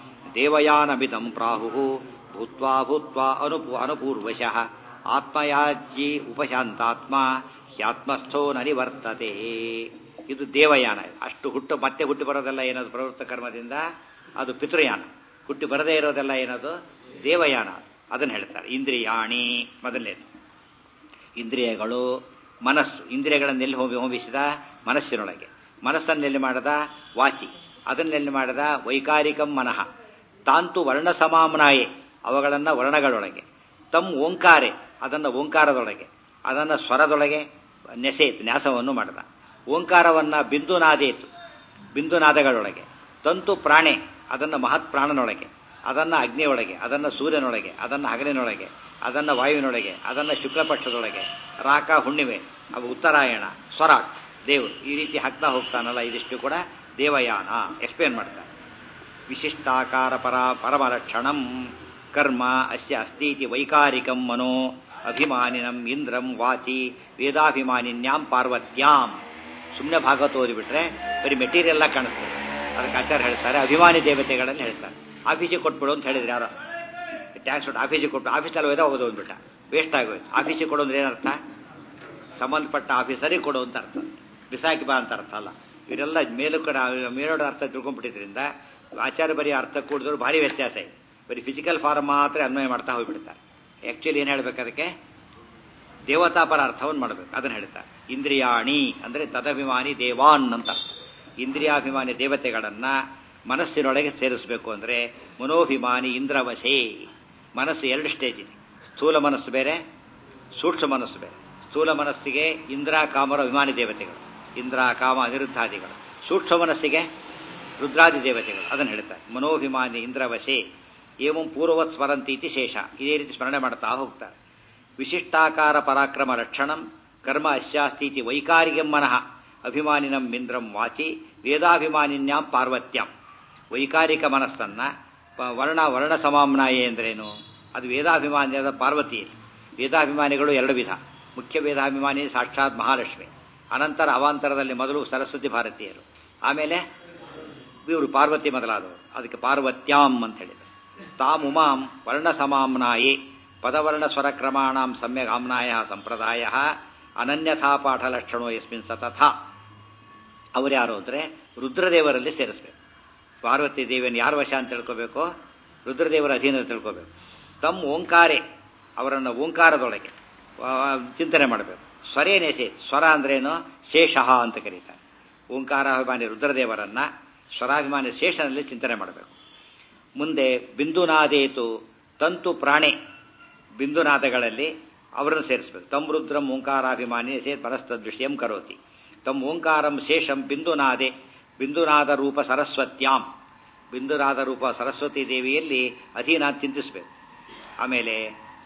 ದೇವಯಾನಮಿದಂ ಪ್ರಾಹು ಭೂತ್ವಾ ಭೂತ್ವಾ ಅನುಪು ಅನುಪೂರ್ವಶಃ ಆತ್ಮಯಾಜ್ಞಿ ಉಪಶಾಂತಾತ್ಮ ಹ್ಯಾತ್ಮಸ್ಥೋ ನರಿವರ್ತತೆ ಇದು ದೇವಯಾನ ಅಷ್ಟು ಹುಟ್ಟು ಮತ್ತೆ ಹುಟ್ಟಿ ಬರೋದೆಲ್ಲ ಏನದು ಪ್ರವೃತ್ತ ಕರ್ಮದಿಂದ ಅದು ಪಿತೃಯಾನ ಹುಟ್ಟಿ ಬರದೇ ಇರೋದೆಲ್ಲ ಏನದು ದೇವಯಾನ ಅದನ್ನು ಹೇಳ್ತಾರೆ ಇಂದ್ರಿಯಾಣಿ ಮೊದಲನೇದು ಇಂದ್ರಿಯಗಳು ಮನಸ್ಸು ಇಂದ್ರಿಯಗಳನ್ನೆಲ್ಲಿ ಹೋಗಿ ಹೋಮಿಸಿದ ಮನಸ್ಸಿನೊಳಗೆ ಮನಸ್ಸನ್ನೆಲ್ಲಿ ಮಾಡದ ವಾಚಿ ಅದನ್ನೆಲ್ಲಿ ಮಾಡದ ವೈಕಾರಿಕಂ ಮನಃ ತಾಂತು ವರ್ಣ ಸಮಾಮ್ನಾಯೆ ಅವುಗಳನ್ನ ವರ್ಣಗಳೊಳಗೆ ತಮ್ ಓಂಕಾರೆ ಅದನ್ನು ಓಂಕಾರದೊಳಗೆ ಅದನ್ನು ಸ್ವರದೊಳಗೆ ನೆಸೆಯಿತು ನ್ಯಾಸವನ್ನು ಮಾಡದ ಓಂಕಾರವನ್ನ ಬಿಂದುನಾದೇತು ಬಿಂದುನಾದಗಳೊಳಗೆ ತಂತು ಪ್ರಾಣೆ ಅದನ್ನು ಮಹತ್ ಪ್ರಾಣನೊಳಗೆ ಅದನ್ನು ಅಗ್ನಿಯೊಳಗೆ ಅದನ್ನು ಸೂರ್ಯನೊಳಗೆ ಅದನ್ನು ಹಗಲಿನೊಳಗೆ ಅದನ್ನು ವಾಯುವಿನೊಳಗೆ ಅದನ್ನು ಶುಕ್ಲಪಕ್ಷದೊಳಗೆ ರಾಕ ಹುಣ್ಣಿಮೆ ಅವು ಉತ್ತರಾಯಣ ಸ್ವರಾಟ್ ದೇವರು ಈ ರೀತಿ ಹಾಕ್ತಾ ಹೋಗ್ತಾನಲ್ಲ ಇದಿಷ್ಟು ಕೂಡ ದೇವಯಾನ ಎಕ್ಸ್ಪ್ಲೇನ್ ಮಾಡ್ತಾನೆ ವಿಶಿಷ್ಟಾಕಾರ ಪರ ಪರಮಲಕ್ಷಣಂ ಕರ್ಮ ಅಸ್ಯ ಅಸ್ತೀತಿ ವೈಕಾರಿಕಂ ಮನೋ ಅಭಿಮಾನಿನಂ ಇಂದ್ರಂ ವಾಚಿ ವೇದಾಭಿಮಾನಿನ್ಯಾಂ ಪಾರ್ವತ್ಯಾಂ ಸುಮ್ಮನೆ ಭಾಗವತ ಓದಿಬಿಟ್ರೆ ಬರೀ ಮೆಟೀರಿಯಲ್ ಎಲ್ಲ ಕಾಣಿಸ್ತದೆ ಅದಕ್ಕೆ ಆಚಾರ್ಯ ಹೇಳ್ತಾರೆ ಅಭಿಮಾನಿ ದೇವತೆಗಳನ್ನು ಹೇಳ್ತಾರೆ ಆಫೀಸಿಗೆ ಕೊಟ್ಬಿಡು ಅಂತ ಹೇಳಿದ್ರು ಯಾರೋ ಟ್ಯಾಕ್ಸ್ ಕೊಟ್ಟು ಆಫೀಸಿಗೆ ಕೊಟ್ಟು ಆಫೀಸಲ್ಲಿ ಹೋದ ಹೋಗೋದು ಅಂದ್ಬಿಟ್ಟ ವೇಸ್ಟ್ ಆಗೋಯ್ತು ಆಫೀಸಿಗೆ ಕೊಡು ಅಂದ್ರೆ ಏನರ್ಥ ಸಂಬಂಧಪಟ್ಟ ಆಫೀಸರಿಗೆ ಕೊಡು ಅಂತ ಅರ್ಥ ಬಿಸಾಕಿ ಬಾ ಅಂತ ಅರ್ಥ ಅಲ್ಲ ಇವರೆಲ್ಲ ಮೇಲು ಕಡೆ ಮೇಲೋಡ ಅರ್ಥ ತಿಳ್ಕೊಂಡ್ಬಿಟ್ಟಿದ್ರಿಂದ ಆಚಾರ್ಯ ಬರೀ ಅರ್ಥ ಕೂಡಿದ್ರು ಭಾರಿ ವ್ಯತ್ಯಾಸ ಇದೆ ಬರೀ ಫಿಸಿಕಲ್ ಫಾರ್ಮ್ ಮಾತ್ರ ಅನ್ವಯ ಮಾಡ್ತಾ ಹೋಗ್ಬಿಡ್ತಾರೆ ಆಕ್ಚುಲಿ ಏನು ಹೇಳ್ಬೇಕು ಅದಕ್ಕೆ ದೇವತಾಪರ ಅರ್ಥವನ್ನು ಮಾಡಬೇಕು ಅದನ್ನು ಹೇಳ್ತಾರೆ ಇಂದ್ರಿಯಾಣಿ ಅಂದ್ರೆ ತದಭಿಮಾನಿ ದೇವಾನ್ ಅಂತ ಅರ್ಥ. ಇಂದ್ರಿಯಾಭಿಮಾನಿ ದೇವತೆಗಳನ್ನ ಮನಸ್ಸಿನೊಳಗೆ ಸೇರಿಸಬೇಕು ಅಂದ್ರೆ ಮನೋಭಿಮಾನಿ ಇಂದ್ರವಶೇ ಮನಸ್ಸು ಎರಡು ಸ್ಟೇಜ್ ಇದೆ ಸ್ಥೂಲ ಮನಸ್ಸು ಬೇರೆ ಸೂಕ್ಷ್ಮ ಮನಸ್ಸು ಬೇರೆ ಸ್ಥೂಲ ಮನಸ್ಸಿಗೆ ಇಂದ್ರ ಕಾಮರ ಅಭಿಮಾನಿ ದೇವತೆಗಳು ಇಂದ್ರ ಕಾಮ ಅನಿರುದ್ಧಾದಿಗಳು ಸೂಕ್ಷ್ಮ ಮನಸ್ಸಿಗೆ ರುದ್ರಾದಿ ದೇವತೆಗಳು ಅದನ್ನು ಹೇಳ್ತಾರೆ ಮನೋಭಿಮಾನಿ ಇಂದ್ರವಶೇ ಏವಂ ಪೂರ್ವವತ್ ಸ್ಮರಂತಿ ಇತಿ ಶೇಷ ಇದೇ ರೀತಿ ಸ್ಮರಣೆ ಮಾಡ್ತಾ ಹೋಗ್ತಾರೆ ವಿಶಿಷ್ಟಾಕಾರ ಪರಾಕ್ರಮ ಲಕ್ಷಣಂ ಕರ್ಮ ಅಸ್ಯಾಸ್ತೀತಿ ವೈಕಾರಿಕಂ ಮನಃ ಅಭಿಮಾನಿನಂ ಇಂದ್ರಂ ವಾಚಿ ವೇದಾಭಿಮಾನಿನ್ಯಾಂ ಪಾರ್ವತ್ಯಂ ವೈಕಾರಿಕ ಮನಸ್ಸನ್ನ ಪ- ವರ್ಣ ವರ್ಣ ಸಮಾಮ್ನಾಯೆ ಅಂದ್ರೇನು ಅದು ವೇದಾಭಿಮಾನಿಯಾದ ಪಾರ್ವತಿಯಲ್ಲಿ ವೇದಾಭಿಮಾನಿಗಳು ಎರಡು ವಿಧ ಮುಖ್ಯ ವೇದಾಭಿಮಾನಿ ಸಾಕ್ಷಾತ್ ಮಹಾಲಕ್ಷ್ಮಿ ಅನಂತರ ಅವಾಂತರದಲ್ಲಿ ಮೊದಲು ಸರಸ್ವತಿ ಭಾರತೀಯರು ಆಮೇಲೆ ಇವರು ಪಾರ್ವತಿ ಮೊದಲಾದವರು ಅದಕ್ಕೆ ಪಾರ್ವತ್ಯಾಂ ಅಂತ ಹೇಳಿದರು ತಾಮ್ ಉಮಾಂ ವರ್ಣ ಸಮಾಮ್ನಾಯೇ ಪದವರ್ಣ ಸ್ವರ ಕ್ರಮಾಣಾಂ ಸಮ್ಯಕ್ ಆಮ್ನಾಯ ಸಂಪ್ರದಾಯ ಅನನ್ಯಥಾ ಪಾಠ ಲಕ್ಷಣೋ ಯಸ್ಮಿನ್ ಸತಥಾ ಅವರ್ಯಾರು ಅಂದರೆ ರುದ್ರದೇವರಲ್ಲಿ ಸೇರಿಸ್ಬೇಕು ಪಾರ್ವತಿ ದೇವಿಯನ್ನು ಯಾರ ವಶ ಅಂತ ತಿಳ್ಕೋಬೇಕು ರುದ್ರದೇವರ ಅಧೀನ ತಿಳ್ಕೋಬೇಕು ತಮ್ಮ ಓಂಕಾರೆ ಅವರನ್ನು ಓಂಕಾರದೊಳಗೆ ಆ, ಚಿಂತನೆ ಮಾಡಬೇಕು ಸ್ವರೇ ನೆಸೆ ಸ್ವರ ಅಂದ್ರೇನು ಶೇಷಃ ಅಂತ ಕರೀತಾರೆ ಓಂಕಾರಾಭಿಮಾನಿ ರುದ್ರದೇವರನ್ನ ಸ್ವರಾಭಿಮಾನಿ ಶೇಷನಲ್ಲಿ ಚಿಂತನೆ ಮಾಡಬೇಕು ಮುಂದೆ ಬಿಂದುನಾದೇತು ತಂತು ಪ್ರಾಣೆ ಬಿಂದುನಾದಗಳಲ್ಲಿ ಅವರನ್ನು ಸೇರಿಸಬೇಕು ತಮ್ ರುದ್ರಂ ಓಂಕಾರಾಭಿಮಾನಿ ಸೇ ಪರಸ್ತದೃಶ್ಯಂ ಕರೋತಿ ತಮ್ ಓಂಕಾರಂ ಶೇಷಂ ಬಿಂದುನಾದೆ ಬಿಂದುನಾದ ರೂಪ ಸರಸ್ವತ್ಯಾಂ ಬಿಂದುನಾದ ರೂಪ ಸರಸ್ವತಿ ದೇವಿಯಲ್ಲಿ ಅಧೀನ ಅಂತ ಚಿಂತಿಸಬೇಕು ಆಮೇಲೆ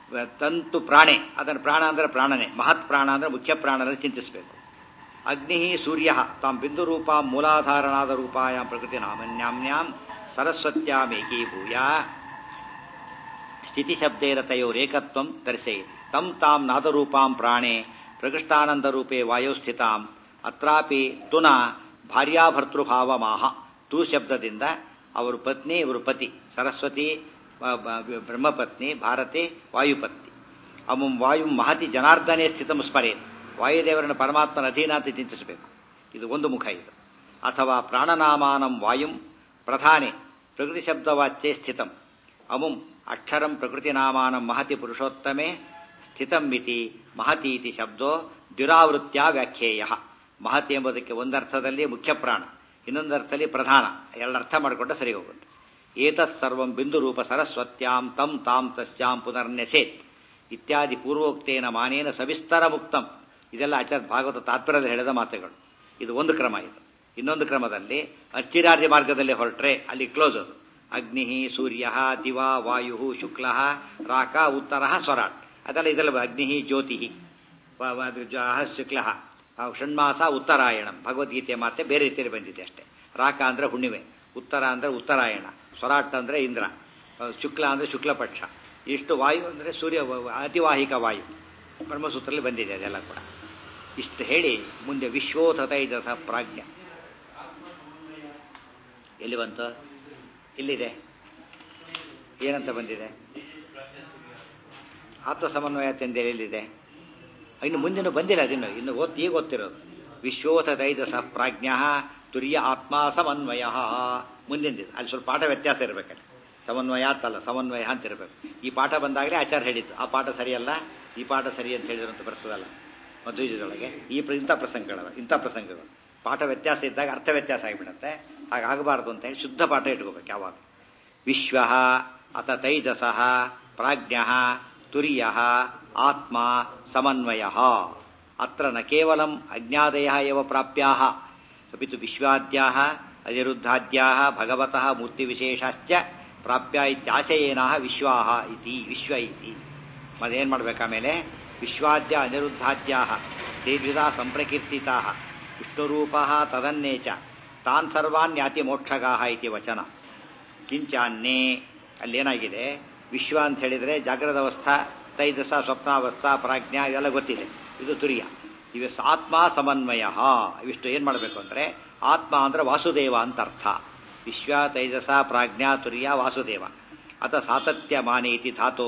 ತಂತು ಪ್ರಾಣೆ ಅದನ್ನು ಪ್ರಾಣ ಅಂದ್ರೆ ಪ್ರಾಣನೇ ಮಹತ್ ಪ್ರಾಣ ಅಂದ್ರೆ ಮುಖ್ಯ ಪ್ರಾಣನ ಚಿಂತಿಸಬೇಕು ಅಗ್ನಿ ಸೂರ್ಯ ತಾಂ ಬಿಂದು ರೂಪ ಮೂಲಾಧಾರಣಾದ ರೂಪಾಯಾಂ ಪ್ರಕೃತಿ ನಾಮನ್ಯಾಮ್ಯಾಂ ಸರಸ್ವತ್ಯಾಂ ಏಕೀಭೂಯ ಸ್ಥಿತಿಶಬ್ದೇನ ತಯೋರೇಕತ್ವಂ ದರ್ಶಯತಿ ತಂ ತಾಂ ನಾದರೂಪಾಂ ಪ್ರಾಣೆ ಪ್ರಕೃಷ್ಟಾನಂದರೂಪೇ ವಾಯುಸ್ಥಿತಾಂ ಅತ್ರಾಪಿ ತುನ ಭಾರ್ಯಾಭರ್ತೃಭಾವಮಾಹ ತೂ ಶಬ್ದದಿಂದ ಅವರು ಪತ್ನಿ ಇವರು ಪತಿ ಸರಸ್ವತಿ ಬ್ರಹ್ಮಪತ್ನಿ ಭಾರತಿ ವಾಯುಪತ್ನಿ ಅಮಂ ವಾಯು ಮಹತಿ ಜನಾರ್ದನೇ ಸ್ಥಿತಂ ಸ್ಮರೆ ವಾಯುದೇವರನ್ನು ಪರಮಾತ್ಮನ ಅಧೀನ ಅಂತ ಚಿಂತಿಸಬೇಕು ಇದು ಒಂದು ಮುಖ ಇದು ಅಥವಾ ಪ್ರಾಣನಾಮಾನಂ ವಾಯುಂ ಪ್ರಧಾನೆ ಪ್ರಕೃತಿ ಶಬ್ದವಾಚ್ಯೆ ಸ್ಥಿತಂ ಅಮುಂ ಅಕ್ಷರಂ ಪ್ರಕೃತಿನಾಮಾನಂ ಮಹತಿ ಪುರುಷೋತ್ತಮೆ ಸ್ಥಿತಂ ಮಿತಿ ಮಹತಿ ಇತಿ ಶಬ್ದೋ ದ್ಯುರಾವೃತ್ಯ ವ್ಯಾಖ್ಯೇಯ ಮಹತಿ ಎಂಬುದಕ್ಕೆ ಒಂದರ್ಥದಲ್ಲಿ ಮುಖ್ಯ ಪ್ರಾಣ ಇನ್ನೊಂದರ್ಥದಲ್ಲಿ ಪ್ರಧಾನ ಎರಡರ್ಥ ಮಾಡಿಕೊಂಡ್ರೆ ಸರಿ ಹೋಗುತ್ತೆ ಏತತ್ ಸರ್ವಂ ಬಿಂದು ರೂಪ ಸರಸ್ವತ್ಯಾಂ ತಂ ತಾಂ ತಸ್ಯಾಂ ಪುನರ್ನೆಸೇತ್ ಇತ್ಯಾದಿ ಪೂರ್ವೋಕ್ತೇನ ಮಾನೇನ ಸವಿಸ್ತರ ಮುಕ್ತಂ ಇದೆಲ್ಲ ಆಚಾರ್ಯ ಭಾಗವತ ತಾತ್ಪರ್ಯದಲ್ಲಿ ಹೇಳಿದ ಮಾತುಗಳು ಇದು ಒಂದು ಕ್ರಮ ಇದು ಇನ್ನೊಂದು ಕ್ರಮದಲ್ಲಿ ಅರ್ಚಿರಾರ್ಯ ಮಾರ್ಗದಲ್ಲಿ ಹೊರಟ್ರೆ ಅಲ್ಲಿ ಕ್ಲೋಸ್ ಅದು ಅಗ್ನಿ ಸೂರ್ಯ ದಿವಾ ವಾಯು ಶುಕ್ಲ ರಾಕ ಉತ್ತರ ಸ್ವರಾಟ್ ಅದೆಲ್ಲ ಇದೆಲ್ಲ ಅಗ್ನಿ ಜ್ಯೋತಿ ಶುಕ್ಲ ಷಣ್ಮಾಸ ಉತ್ತರಾಯಣಂ ಭಗವದ್ಗೀತೆಯ ಮಾತೆ ಬೇರೆ ರೀತಿಯಲ್ಲಿ ಬಂದಿದೆ ಅಷ್ಟೇ ರಾಕ ಅಂದ್ರೆ ಹುಣ್ಣಿಮೆ ಉತ್ತರ ಅಂದ್ರೆ ಉತ್ತರಾಯಣ ಸ್ವರಾಟ್ ಅಂದ್ರೆ ಇಂದ್ರ ಶುಕ್ಲ ಅಂದ್ರೆ ಶುಕ್ಲಪಕ್ಷ ಇಷ್ಟು ವಾಯು ಅಂದ್ರೆ ಸೂರ್ಯ ಅತಿವಾಹಿಕ ವಾಯು ಬ್ರಹ್ಮಸೂತ್ರದಲ್ಲಿ ಬಂದಿದೆ ಅದೆಲ್ಲ ಕೂಡ ಇಷ್ಟು ಹೇಳಿ ಮುಂದೆ ವಿಶ್ವೋತೈಜಸ ಪ್ರಾಜ್ಞ ಎಲ್ಲಿ ಬಂತು ಇಲ್ಲಿದೆ ಏನಂತ ಬಂದಿದೆ ಆತ್ಮ ಸಮನ್ವಯ ತಂದೆ ಎಲ್ಲಿದೆ ಇನ್ನು ಮುಂದಿನ ಬಂದಿಲ್ಲ ಅದಿನ್ನು ಇನ್ನು ಓದ್ ಈಗ ಓದ್ತಿರೋದು ವಿಶ್ವೋತ ದೈಜಸ ಪ್ರಾಜ್ಞ ತುರ್ಯ ಆತ್ಮ ಸಮನ್ವಯ ಮುಂದಿನ ಅಲ್ಲಿ ಸ್ವಲ್ಪ ಪಾಠ ವ್ಯತ್ಯಾಸ ಇರಬೇಕಲ್ಲಿ ಸಮನ್ವಯ ಅಂತಲ್ಲ ಸಮನ್ವಯ ಅಂತ ಇರಬೇಕು ಈ ಪಾಠ ಬಂದಾಗಲೇ ಆಚಾರ ಹೇಳಿದ್ದು ಆ ಪಾಠ ಸರಿಯಲ್ಲ ಈ ಪಾಠ ಸರಿ ಅಂತ ಹೇಳಿದ್ರು ಅಂತ ಬರ್ತದಲ್ಲ ಮಧ್ವಜದೊಳಗೆ ಈ ಇಂಥ ಪ್ರಸಂಗಗಳು ಇಂಥ ಪ್ರಸಂಗಗಳು ಪಾಠ ವ್ಯತ್ಯಾಸ ಇದ್ದಾಗ ಅರ್ಥ ವ್ಯತ್ಯಾಸ ಆಗಿಬಿಡುತ್ತೆ ಹಾಗಾಗಬಾರ್ದು ಅಂತ ಹೇಳಿ ಶುದ್ಧ ಪಾಠ ಇಟ್ಕೋಬೇಕು ಯಾವಾಗ ವಿಶ್ವ ಅಥ ತೈಜಸ ಪ್ರಾಜ್ಞ ತುರ್ಯ ಆತ್ಮ ಸಮನ್ವಯ ಅತ್ರ ನ ಕೇವಲ ಅಜ್ಞಾದಯ ಎವ ಪ್ರಾಪ್ಯಾ ಅಪಿತು ವಿಶ್ವಾದ್ಯಾ ಅನಿರುದ್ಧಾದ್ಯಾ ಭಗವತಃ ಮೂರ್ತಿವಿಶೇಷಶ್ಚ ಪ್ರಾಪ್ಯ ಇತ್ಯಾಶಯೇನ ವಿಶ್ವಾ ಇತಿ ವಿಶ್ವ ಇತಿ ಮತ್ತೇನು ಮಾಡ್ಬೇಕು ಆಮೇಲೆ ವಿಶ್ವಾದ್ಯ ಅನಿರುದ್ಧಾದ್ಯಾ ತೇಜುದ ಸಂಪ್ರಕೀರ್ತಿತಾ ವಿಷ್ಣುರೂಪ ತದನ್ನೇಚ ತಾನ್ ಸರ್ವಾನ್ ಯಾತಿ ಮೋಕ್ಷಗಾ ಇತಿ ವಚನ ಕಿಂಚಾನ್ನೇ ಅಲ್ಲೇನಾಗಿದೆ ವಿಶ್ವ ಅಂತ ಹೇಳಿದರೆ ಜಾಗ್ರದ ಅವಸ್ಥಾ ತೈಜಸ ಸ್ವಪ್ನಾವಸ್ಥಾ ಪ್ರಾಜ್ಞಾ ಇವೆಲ್ಲ ಗೊತ್ತಿದೆ ಇದು ತುರ್ಯ ಇವೆ ಆತ್ಮ ಸಮನ್ವಯ ಇವಿಷ್ಟು ಏನು ಮಾಡಬೇಕು ಅಂದರೆ ಆತ್ಮ ಅಂದರೆ ವಾಸುದೇವ ಅಂತ ಅರ್ಥ ವಿಶ್ವ ತೈಜಸ ಪ್ರಾಜ್ಞಾ ತುರ್ಯ ವಾಸುದೇವ ಅಥ ಸಾತತ್ಯ ಮಾನೇತಿ ಧಾತೋ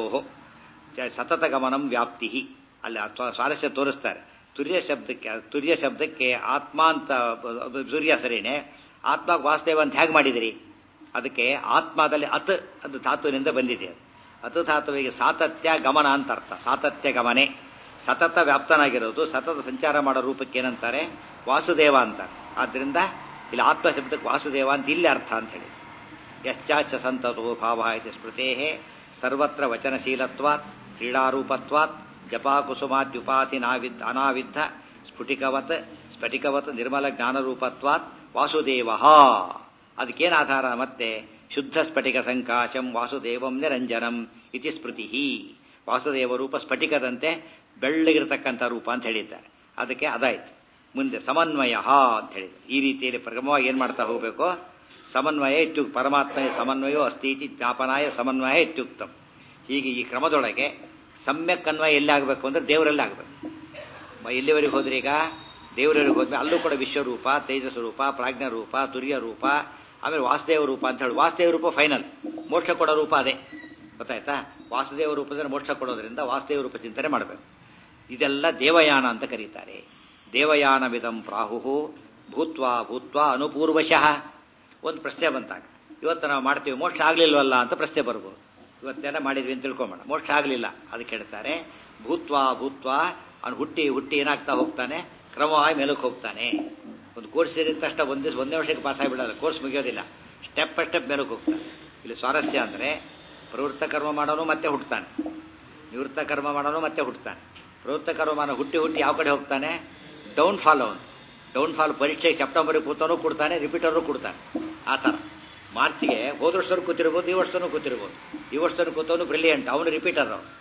ಸತತ ಗಮನಂ ವ್ಯಾಪ್ತಿ ಅಲ್ಲಿ ಸ್ವಾರಸ್ಯ ತೋರಿಸ್ತಾರೆ ತುರ್ಯ ಶಬ್ದಕ್ಕೆ ತುರ್ಯ ಶಬ್ದಕ್ಕೆ ಆತ್ಮ ಅಂತ ತುರ್ಯ ಸರಿನೇ ಆತ್ಮ ವಾಸುದೇವ ಅಂತ ಹೇಗೆ ಮಾಡಿದಿರಿ ಅದಕ್ಕೆ ಆತ್ಮದಲ್ಲಿ ಅತ್ ಅದು ಧಾತುವಿನಿಂದ ಬಂದಿದೆ ಅತು ಧಾತುವಿಗೆ ಸಾತತ್ಯ ಗಮನ ಅಂತ ಅರ್ಥ ಸಾತತ್ಯ ಗಮನೆ ಸತತ ವ್ಯಾಪ್ತನಾಗಿರೋದು ಸತತ ಸಂಚಾರ ಮಾಡೋ ರೂಪಕ್ಕೆ ಏನಂತಾರೆ ವಾಸುದೇವ ಅಂತ ಆದ್ದರಿಂದ ಇಲ್ಲಿ ಆತ್ಮ ಶಬ್ದಕ್ಕೆ ವಾಸುದೇವ ಅಂತ ಇಲ್ಲಿ ಅರ್ಥ ಅಂತ ಹೇಳಿ ಯಶ್ಚಾಚ ಸಂತತೋ ಭಾವ ಇತಿ ಸ್ಮೃತೇ ಸರ್ವತ್ರ ವಚನಶೀಲತ್ವಾತ್ ಕ್ರೀಡಾರೂಪತ್ವಾತ್ ಜಪಾಕುಸುಮಾದ್ಯುಪಾತಿ ನಾವಿದ್ ಅನಾವಿದ್ಧ ಸ್ಫುಟಿಕವತ್ ಸ್ಫಟಿಕವತ್ ನಿರ್ಮಲ ಜ್ಞಾನರೂಪತ್ವಾತ್ ವಾಸುದೇವ ಅದಕ್ಕೇನು ಆಧಾರ ಮತ್ತೆ ಶುದ್ಧ ಸ್ಫಟಿಕ ಸಂಕಾಶಂ ವಾಸುದೇವಂ ನಿರಂಜನಂ ಇತಿ ಸ್ಮೃತಿ ವಾಸುದೇವ ರೂಪ ಸ್ಫಟಿಕದಂತೆ ಬೆಳ್ಳಗಿರತಕ್ಕಂಥ ರೂಪ ಅಂತ ಹೇಳಿದ್ದಾರೆ ಅದಕ್ಕೆ ಅದಾಯ್ತು ಮುಂದೆ ಸಮನ್ವಯ ಅಂತ ಹೇಳಿದ್ರು ಈ ರೀತಿಯಲ್ಲಿ ಪ್ರಗಮವಾಗಿ ಏನು ಮಾಡ್ತಾ ಹೋಗಬೇಕು ಸಮನ್ವಯ ಇತ್ಯುಕ್ ಪರಮಾತ್ಮಯ ಸಮನ್ವಯೋ ಅಸ್ತಿ ಇತಿ ಜ್ಞಾಪನಾಯ ಸಮನ್ವಯ ಇತ್ಯುಕ್ತಂ ಹೀಗೆ ಈ ಕ್ರಮದೊಳಗೆ ಸಮ್ಯಕ್ ಅನ್ವಯ ಎಲ್ಲಿ ಆಗಬೇಕು ಅಂದ್ರೆ ದೇವರಲ್ಲಿ ಆಗಬೇಕು ಎಲ್ಲಿವರೆಗೆ ಹೋದ್ರೆ ಈಗ ದೇವರವರೆಗೆ ಹೋದ್ಮೇಲೆ ಅಲ್ಲೂ ಕೂಡ ವಿಶ್ವರೂಪ ತೇಜಸ್ ರೂಪ ಪ್ರಾಜ್ಞ ರೂಪ ತುರ್ಯ ರೂಪ ಆಮೇಲೆ ವಾಸುದೇವ ರೂಪ ಅಂತ ಹೇಳಿ ವಾಸುದೇವ ರೂಪ ಫೈನಲ್ ಮೋಕ್ಷ ಕೊಡೋ ರೂಪ ಅದೇ ಗೊತ್ತಾಯ್ತಾ ವಾಸುದೇವ ರೂಪದಲ್ಲಿ ಮೋಕ್ಷ ಕೊಡೋದ್ರಿಂದ ವಾಸುದೇವ ರೂಪ ಚಿಂತನೆ ಮಾಡಬೇಕು ಇದೆಲ್ಲ ದೇವಯಾನ ಅಂತ ಕರೀತಾರೆ ದೇವಯಾನವಿದಂ ಪ್ರಾಹು ಭೂತ್ವಾ ಭೂತ್ವಾ ಅನುಪೂರ್ವಶಃ ಒಂದು ಪ್ರಶ್ನೆ ಬಂತಾಗ ಇವತ್ತು ನಾವು ಮಾಡ್ತೀವಿ ಮೋಕ್ಷ ಆಗ್ಲಿಲ್ವಲ್ಲ ಅಂತ ಪ್ರಶ್ನೆ ಬರ್ಬೋದು ಇವತ್ತೆಲ್ಲ ಮಾಡಿದ್ವಿ ಅಂತ ತಿಳ್ಕೊಂಬೇಡ ಮೋಕ್ಷ ಆಗಲಿಲ್ಲ ಅದಕ್ಕೆ ಹೇಳ್ತಾರೆ ಭೂತ್ವಾ ಭೂತ್ವಾ ಅವ್ನು ಹುಟ್ಟಿ ಹುಟ್ಟಿ ಏನಾಗ್ತಾ ಹೋಗ್ತಾನೆ ಕ್ರಮವಾಗಿ ಮೇಲಕ್ಕೆ ಹೋಗ್ತಾನೆ ಒಂದು ಕೋರ್ಸ್ ಸೇರಿದ ತಕ್ಷಣ ಒಂದ್ ದಿವಸ ಒಂದೇ ವರ್ಷಕ್ಕೆ ಪಾಸ್ ಆಗಿಬಿಡಲ್ಲ ಕೋರ್ಸ್ ಮುಗಿಯೋದಿಲ್ಲ ಸ್ಟೆಪ್ ಬೈ ಸ್ಟೆಪ್ ಮೇಲಕ್ಕೆ ಹೋಗ್ತಾನೆ ಇಲ್ಲಿ ಸ್ವಾರಸ್ಯ ಅಂದರೆ ಪ್ರವೃತ್ತ ಕರ್ಮ ಮಾಡೋನು ಮತ್ತೆ ಹುಟ್ಟುತ್ತಾನೆ ನಿವೃತ್ತ ಕರ್ಮ ಮಾಡೋನು ಮತ್ತೆ ಹುಟ್ಟುತ್ತಾನೆ ಪ್ರವೃತ್ತ ಕರ್ಮ ಮಾಡೋ ಹುಟ್ಟಿ ಹುಟ್ಟಿ ಯಾವ ಕಡೆ ಹೋಗ್ತಾನೆ ಡೌನ್ ಫಾಲ್ ಅವನು ಡೌನ್ ಫಾಲ್ ಪರೀಕ್ಷೆಗೆ ಸೆಪ್ಟೆಂಬರ್ಗೆ ಕೂತವನು ಕೊಡ್ತಾನೆ ರಿಪೀಟರು ಕೊಡ್ತಾನೆ ಆ ಥರ ಮಾರ್ಚ್ಗೆ ಹೋದ ವರ್ಷದವ್ರು ಕೂತಿರ್ಬೋದು ಈ ವರ್ಷದವನು ಕೂತಿರ್ಬೋದು ಈ ವರ್ಷದವ್ರು ಕೂತವನು ಬ್ರಿಲಿಯಂಟ್ ಅವನು ರಿಪೀಟರ್ ಅವನು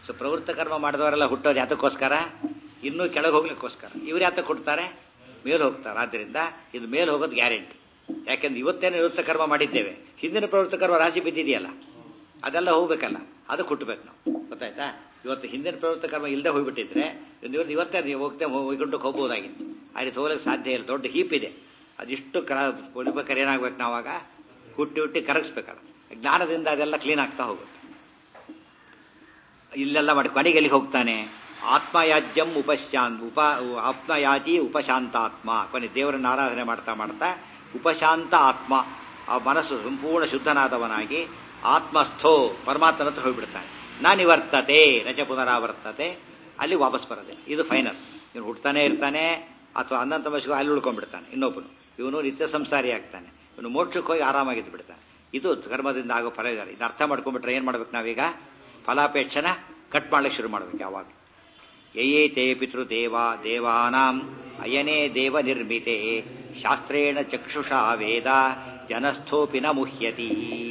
ಸೊ ಪ್ರವೃತ್ತ ಕರ್ಮ ಮಾಡಿದವರೆಲ್ಲ ಹುಟ್ಟೋದು ಯಾತಕ್ಕೋಸ್ಕರ ಇನ್ನೂ ಕೆಳಗೆ ಹೋಗ್ಲಿಕ್ಕೋಸ್ಕರ ಇವ್ರು ಯಾತಕ್ಕೆ ಕೊಡ್ತಾರೆ ಮೇಲೆ ಹೋಗ್ತಾರೆ ಆದ್ದರಿಂದ ಇದು ಮೇಲೆ ಹೋಗೋದು ಗ್ಯಾರಂಟಿ ಯಾಕೆಂದ್ರೆ ಇವತ್ತೇನು ನಿವೃತ್ತ ಕರ್ಮ ಮಾಡಿದ್ದೇವೆ ಹಿಂದಿನ ಪ್ರವೃತ್ತ ಕರ್ಮ ರಾಶಿ ಬಿದ್ದಿದೆಯಲ್ಲ ಅದೆಲ್ಲ ಹೋಗ್ಬೇಕಲ್ಲ ಅದಕ್ಕೆ ಹುಟ್ಟಬೇಕು ನಾವು ಗೊತ್ತಾಯ್ತಾ ಇವತ್ತು ಹಿಂದಿನ ಪ್ರವೃತ್ತ ಕರ್ಮ ಇಲ್ಲದೆ ಹೋಗ್ಬಿಟ್ಟಿದ್ರೆ ಇವತ್ತು ಇವತ್ತೇ ನೀವು ಹೋಗ್ತೇ ವೈಕುಂಠಕ್ಕೆ ಹೋಗ್ಬೋದಾಗಿತ್ತು ಆ ರೀತಿ ಹೋಗ್ಲಿಕ್ಕೆ ಸಾಧ್ಯ ಇಲ್ಲ ದೊಡ್ಡ ಹೀಪ್ ಇದೆ ಅದಿಷ್ಟು ಕರ ಹೊಡಿಬೇಕಾದ್ರೆ ಏನಾಗ್ಬೇಕು ನಾವಾಗ ಹುಟ್ಟಿ ಹುಟ್ಟಿ ಕರಗಿಸ್ಬೇಕಲ್ಲ ಜ್ಞಾನದಿಂದ ಅದೆಲ್ಲ ಕ್ಲೀನ್ ಆಗ್ತಾ ಹೋಗುತ್ತೆ ಇಲ್ಲೆಲ್ಲ ಮಾಡಿ ಕೊನೆಗೆ ಎಲ್ಲಿಗೆ ಹೋಗ್ತಾನೆ ಆತ್ಮಯಾಜ್ಯಂ ಉಪಶಾಂತ್ ಉಪ ಆತ್ಮಯಾಜಿ ಉಪಶಾಂತಾತ್ಮ ಕೊನೆ ದೇವರನ್ನ ಆರಾಧನೆ ಮಾಡ್ತಾ ಮಾಡ್ತಾ ಉಪಶಾಂತ ಆತ್ಮ ಆ ಮನಸ್ಸು ಸಂಪೂರ್ಣ ಶುದ್ಧನಾದವನಾಗಿ ಆತ್ಮಸ್ಥೋ ಪರಮಾತ್ಮನ ಹತ್ರ ಹೋಗ್ಬಿಡ್ತಾನೆ ನಾ ನಿವರ್ತತೆ ರಜ ಪುನರಾವರ್ತತೆ ಅಲ್ಲಿ ವಾಪಸ್ ಬರೋದೆ ಇದು ಫೈನಲ್ ಇವನು ಹುಡ್ತಾನೆ ಇರ್ತಾನೆ ಅಥವಾ ಅನ್ನಂತ ಮಸಿಗೂ ಅಲ್ಲಿ ಉಳ್ಕೊಂಡ್ಬಿಡ್ತಾನೆ ಇನ್ನೊಬ್ಬನು ಇವನು ನಿತ್ಯ ಸಂಸಾರಿ ಆಗ್ತಾನೆ ಇವನು ಮೋಕ್ಷಕ್ಕೆ ಹೋಗಿ ಆರಾಮಾಗಿದ್ದು ಬಿಡ್ತಾನೆ ಇದು ಕರ್ಮದಿಂದ ಆಗೋ ಫಲ ಇದೆ ಇದು ಅರ್ಥ ಮಾಡ್ಕೊಂಡ್ಬಿಟ್ರೆ ಏನು ಮಾಡ್ಬೇಕು ನಾವೀಗ ಫಲಾಪೇಕ್ಷನ ಕಟ್ ಮಾಡ್ಲಿಕ್ಕೆ ಶುರು ಮಾಡ್ಬೇಕು ಯಾವಾಗ ಯಯೇತೆ ಪಿತೃದೇವ ದೇವಾನಾಂ ಅಯನೇ ದೇವ ನಿರ್ಮಿತೆ ಶಾಸ್ತ್ರೇಣ ಚಕ್ಷುಷಾ ವೇದ ಜನಸ್ಥೋಪಿ ನ ಮುಹ್ಯತಿ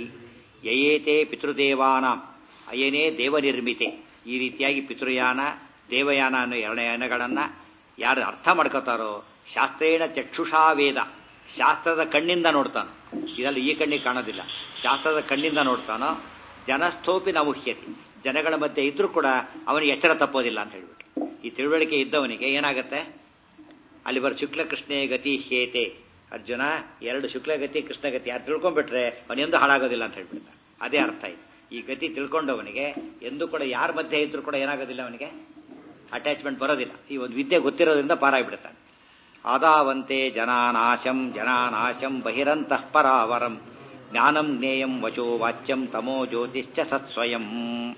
ಯಯೇತೆ ಪಿತೃದೇವಾನಾಂ ಅಯನೇ ದೇವ ನಿರ್ಮಿತೆ ಈ ರೀತಿಯಾಗಿ ಪಿತೃಯಾನ ದೇವಯಾನ ಅನ್ನೋ ಎರಡು ಯಾನಗಳನ್ನ ಯಾರು ಅರ್ಥ ಮಾಡ್ಕೋತಾರೋ ಶಾಸ್ತ್ರೇಣ ಚಕ್ಷುಷಾ ವೇದ ಶಾಸ್ತ್ರದ ಕಣ್ಣಿಂದ ನೋಡ್ತಾನೋ ಇದರಲ್ಲಿ ಈ ಕಣ್ಣಿಗೆ ಕಾಣೋದಿಲ್ಲ ಶಾಸ್ತ್ರದ ಕಣ್ಣಿಂದ ನೋಡ್ತಾನೋ ಜನಸ್ಥೋಪಿ ನ ಮುಹ್ಯತಿ ಜನಗಳ ಮಧ್ಯೆ ಇದ್ರೂ ಕೂಡ ಅವನಿಗೆ ಎಚ್ಚರ ತಪ್ಪೋದಿಲ್ಲ ಅಂತ ಹೇಳ್ಬಿಟ್ಟು ಈ ತಿಳುವಳಿಕೆ ಇದ್ದವನಿಗೆ ಏನಾಗುತ್ತೆ ಅಲ್ಲಿ ಬರೋ ಶುಕ್ಲ ಕೃಷ್ಣೇ ಗತಿ ಹೇತೆ ಅರ್ಜುನ ಎರಡು ಶುಕ್ಲಗತಿ ಕೃಷ್ಣಗತಿ ಯಾರು ತಿಳ್ಕೊಂಡ್ಬಿಟ್ರೆ ಅವನೆಂದು ಹಾಳಾಗೋದಿಲ್ಲ ಅಂತ ಹೇಳ್ಬಿಡ್ತಾನೆ ಅದೇ ಅರ್ಥ ಇದೆ ಈ ಗತಿ ತಿಳ್ಕೊಂಡವನಿಗೆ ಎಂದು ಕೂಡ ಯಾರ ಮಧ್ಯೆ ಇದ್ರೂ ಕೂಡ ಏನಾಗೋದಿಲ್ಲ ಅವನಿಗೆ ಅಟ್ಯಾಚ್ಮೆಂಟ್ ಬರೋದಿಲ್ಲ ಈ ಒಂದು ವಿದ್ಯೆ ಗೊತ್ತಿರೋದ್ರಿಂದ ಪಾರಾಗ್ಬಿಡ್ತಾನೆ ಆದಾವಂತೆ ಜನಾನಾಶಂ ಜನಾನಾಶಂ ಬಹಿರಂತಃ ಪರಾವರಂ ಜ್ಞಾನಂ ಜ್ಞೇಯಂ ವಚೋ ವಾಚ್ಯಂ ತಮೋ ಜ್ಯೋತಿಶ್ಚ ಸತ್ಸ್ವಯಂ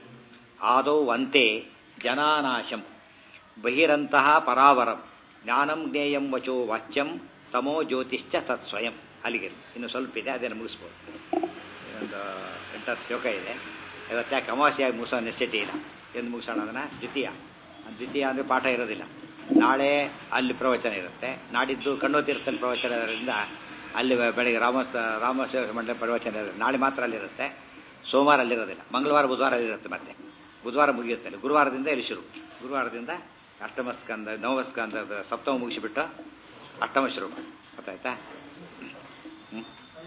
ಆದೌ ಅಂತೆ ಜನಾನಾಶಂ ಬಹಿರಂತಹ ಪರಾವರಂ ಜ್ಞಾನಂ ಜ್ಞೇಯಂ ವಚೋ ವಾಚ್ಯಂ ತಮೋ ಜ್ಯೋತಿಶ್ಚ ಸತ್ಸ್ವಯಂ ಅಲ್ಲಿಗೆ ಇನ್ನು ಸ್ವಲ್ಪ ಇದೆ ಅದೇನು ಮುಗಿಸ್ಬೋದು ಒಂದು ಎಂಟತ್ತು ಶ್ಲೋಕ ಇದೆ ಇವತ್ತಾಕೆ ಅಮಾವಾಸ್ಯಾಗಿ ಮುಗಿಸೋ ನೆಸೆಟಿ ಇಲ್ಲ ಎಂದು ಮುಗಿಸೋಣ ಅದನ್ನ ದ್ವಿತೀಯ ದ್ವಿತೀಯ ಅಂದರೆ ಪಾಠ ಇರೋದಿಲ್ಲ ನಾಳೆ ಅಲ್ಲಿ ಪ್ರವಚನ ಇರುತ್ತೆ ನಾಡಿದ್ದು ಕಣ್ಣೋತೀರ್ಥನ ಪ್ರವಚನ ಇರೋದ್ರಿಂದ ಅಲ್ಲಿ ಬೆಳಗ್ಗೆ ರಾಮ ರಾಮಸೇವ ಮಂಡಲ ಪ್ರವಚನ ಇರುತ್ತೆ ನಾಳೆ ಮಾತ್ರ ಅಲ್ಲಿರುತ್ತೆ ಸೋಮವಾರ ಅಲ್ಲಿರೋದಿಲ್ಲ ಮಂಗಳವಾರ ಬುಧವಾರ ಅಲ್ಲಿರುತ್ತೆ ಮತ್ತೆ ಬುಧವಾರ ಮುಗಿಯುತ್ತೆ ಅಲ್ಲಿ ಗುರುವಾರದಿಂದ ಇಲ್ಲಿ ಶುರು ಗುರುವಾರದಿಂದ ಅಷ್ಟಮ ಸ್ಕಂದ ನವಮ ಸ್ಕಂದ ಸಪ್ತಮ ಮುಗಿಸಿಬಿಟ್ಟು ಅಷ್ಟಮ ಶುರು ಮಾಡಿ ಗೊತ್ತಾಯ್ತಾ ಹ್ಞೂ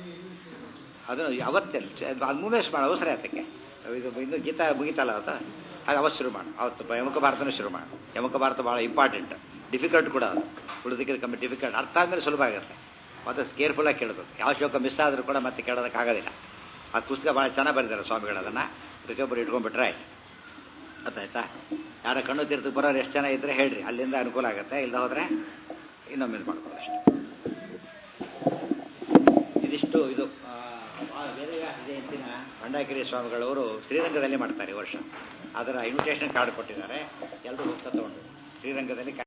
ಅದನ್ನು ಅವತ್ತೇ ಅದು ಮೂಮೇಶ್ ಮಾಡೋ ಅವಸರ ಆತಕ್ಕೆ ಇದು ಇನ್ನು ಗೀತ ಮುಗಿತಲ್ಲ ಅವತ್ತು ಅದು ಅವತ್ತು ಶುರು ಮಾಡು ಅವತ್ತು ಯಮಕ ಭಾರತನೂ ಶುರು ಮಾಡು ಯಮಕ ಭಾರತ ಭಾಳ ಇಂಪಾರ್ಟೆಂಟ್ ಡಿಫಿಕಲ್ಟ್ ಕೂಡ ಅದು ಉಳಿದಕ್ಕಿಂತ ಕಮ್ಮಿ ಡಿಫಿಕಲ್ಟ್ ಅರ್ಥ ಆದಮೇಲೆ ಸುಲಭ ಆಗುತ್ತೆ ಮತ್ತೆ ಕೇರ್ಫುಲ್ಲಾಗಿ ಕೇಳಬೇಕು ಯಾವ ಶ್ಲೋಕ ಮಿಸ್ ಆದರೂ ಕೂಡ ಮತ್ತೆ ಕೇಳೋದಕ್ಕಾಗೋದಿಲ್ಲ ಆ ಪುಸ್ತಕ ಭಾಳ ಚೆನ್ನಾಗಿ ಬರೆದಿದ್ದಾರೆ ಸ್ವಾಮಿಗಳು ಅದನ್ನು ಪ್ರತಿಯೊಬ್ಬರು ಇಟ್ಕೊಂಡ್ಬಿಟ್ರೆ ಆಯ್ತು ಗೊತ್ತಾಯ್ತಾ ಯಾರ ಕಣ್ಣು ತೀರ್ಥಕ್ಕೆ ಬರೋರು ಎಷ್ಟು ಜನ ಇದ್ರೆ ಹೇಳ್ರಿ ಅಲ್ಲಿಂದ ಅನುಕೂಲ ಆಗುತ್ತೆ ಇಲ್ಲದ ಹೋದರೆ ಇನ್ನೊಮ್ಮೆ ಇದು ಮಾಡ್ಬೋದು ಅಷ್ಟೇ ಇದಿಷ್ಟು ಇದು ವೇದವ್ಯಾಸ ಜಯಂತಿನ ಭಂಡಾಗಿರಿ ಸ್ವಾಮಿಗಳವರು ಶ್ರೀರಂಗದಲ್ಲಿ ಮಾಡ್ತಾರೆ ಈ ವರ್ಷ ಅದರ ಇನ್ವಿಟೇಷನ್ ಕಾರ್ಡ್ ಕೊಟ್ಟಿದ್ದಾರೆ ಎಲ್ಲರೂ ಹೋಗ್ತಾ ತಗೊಂಡು ಶ್ರೀರಂಗದಲ್ಲಿ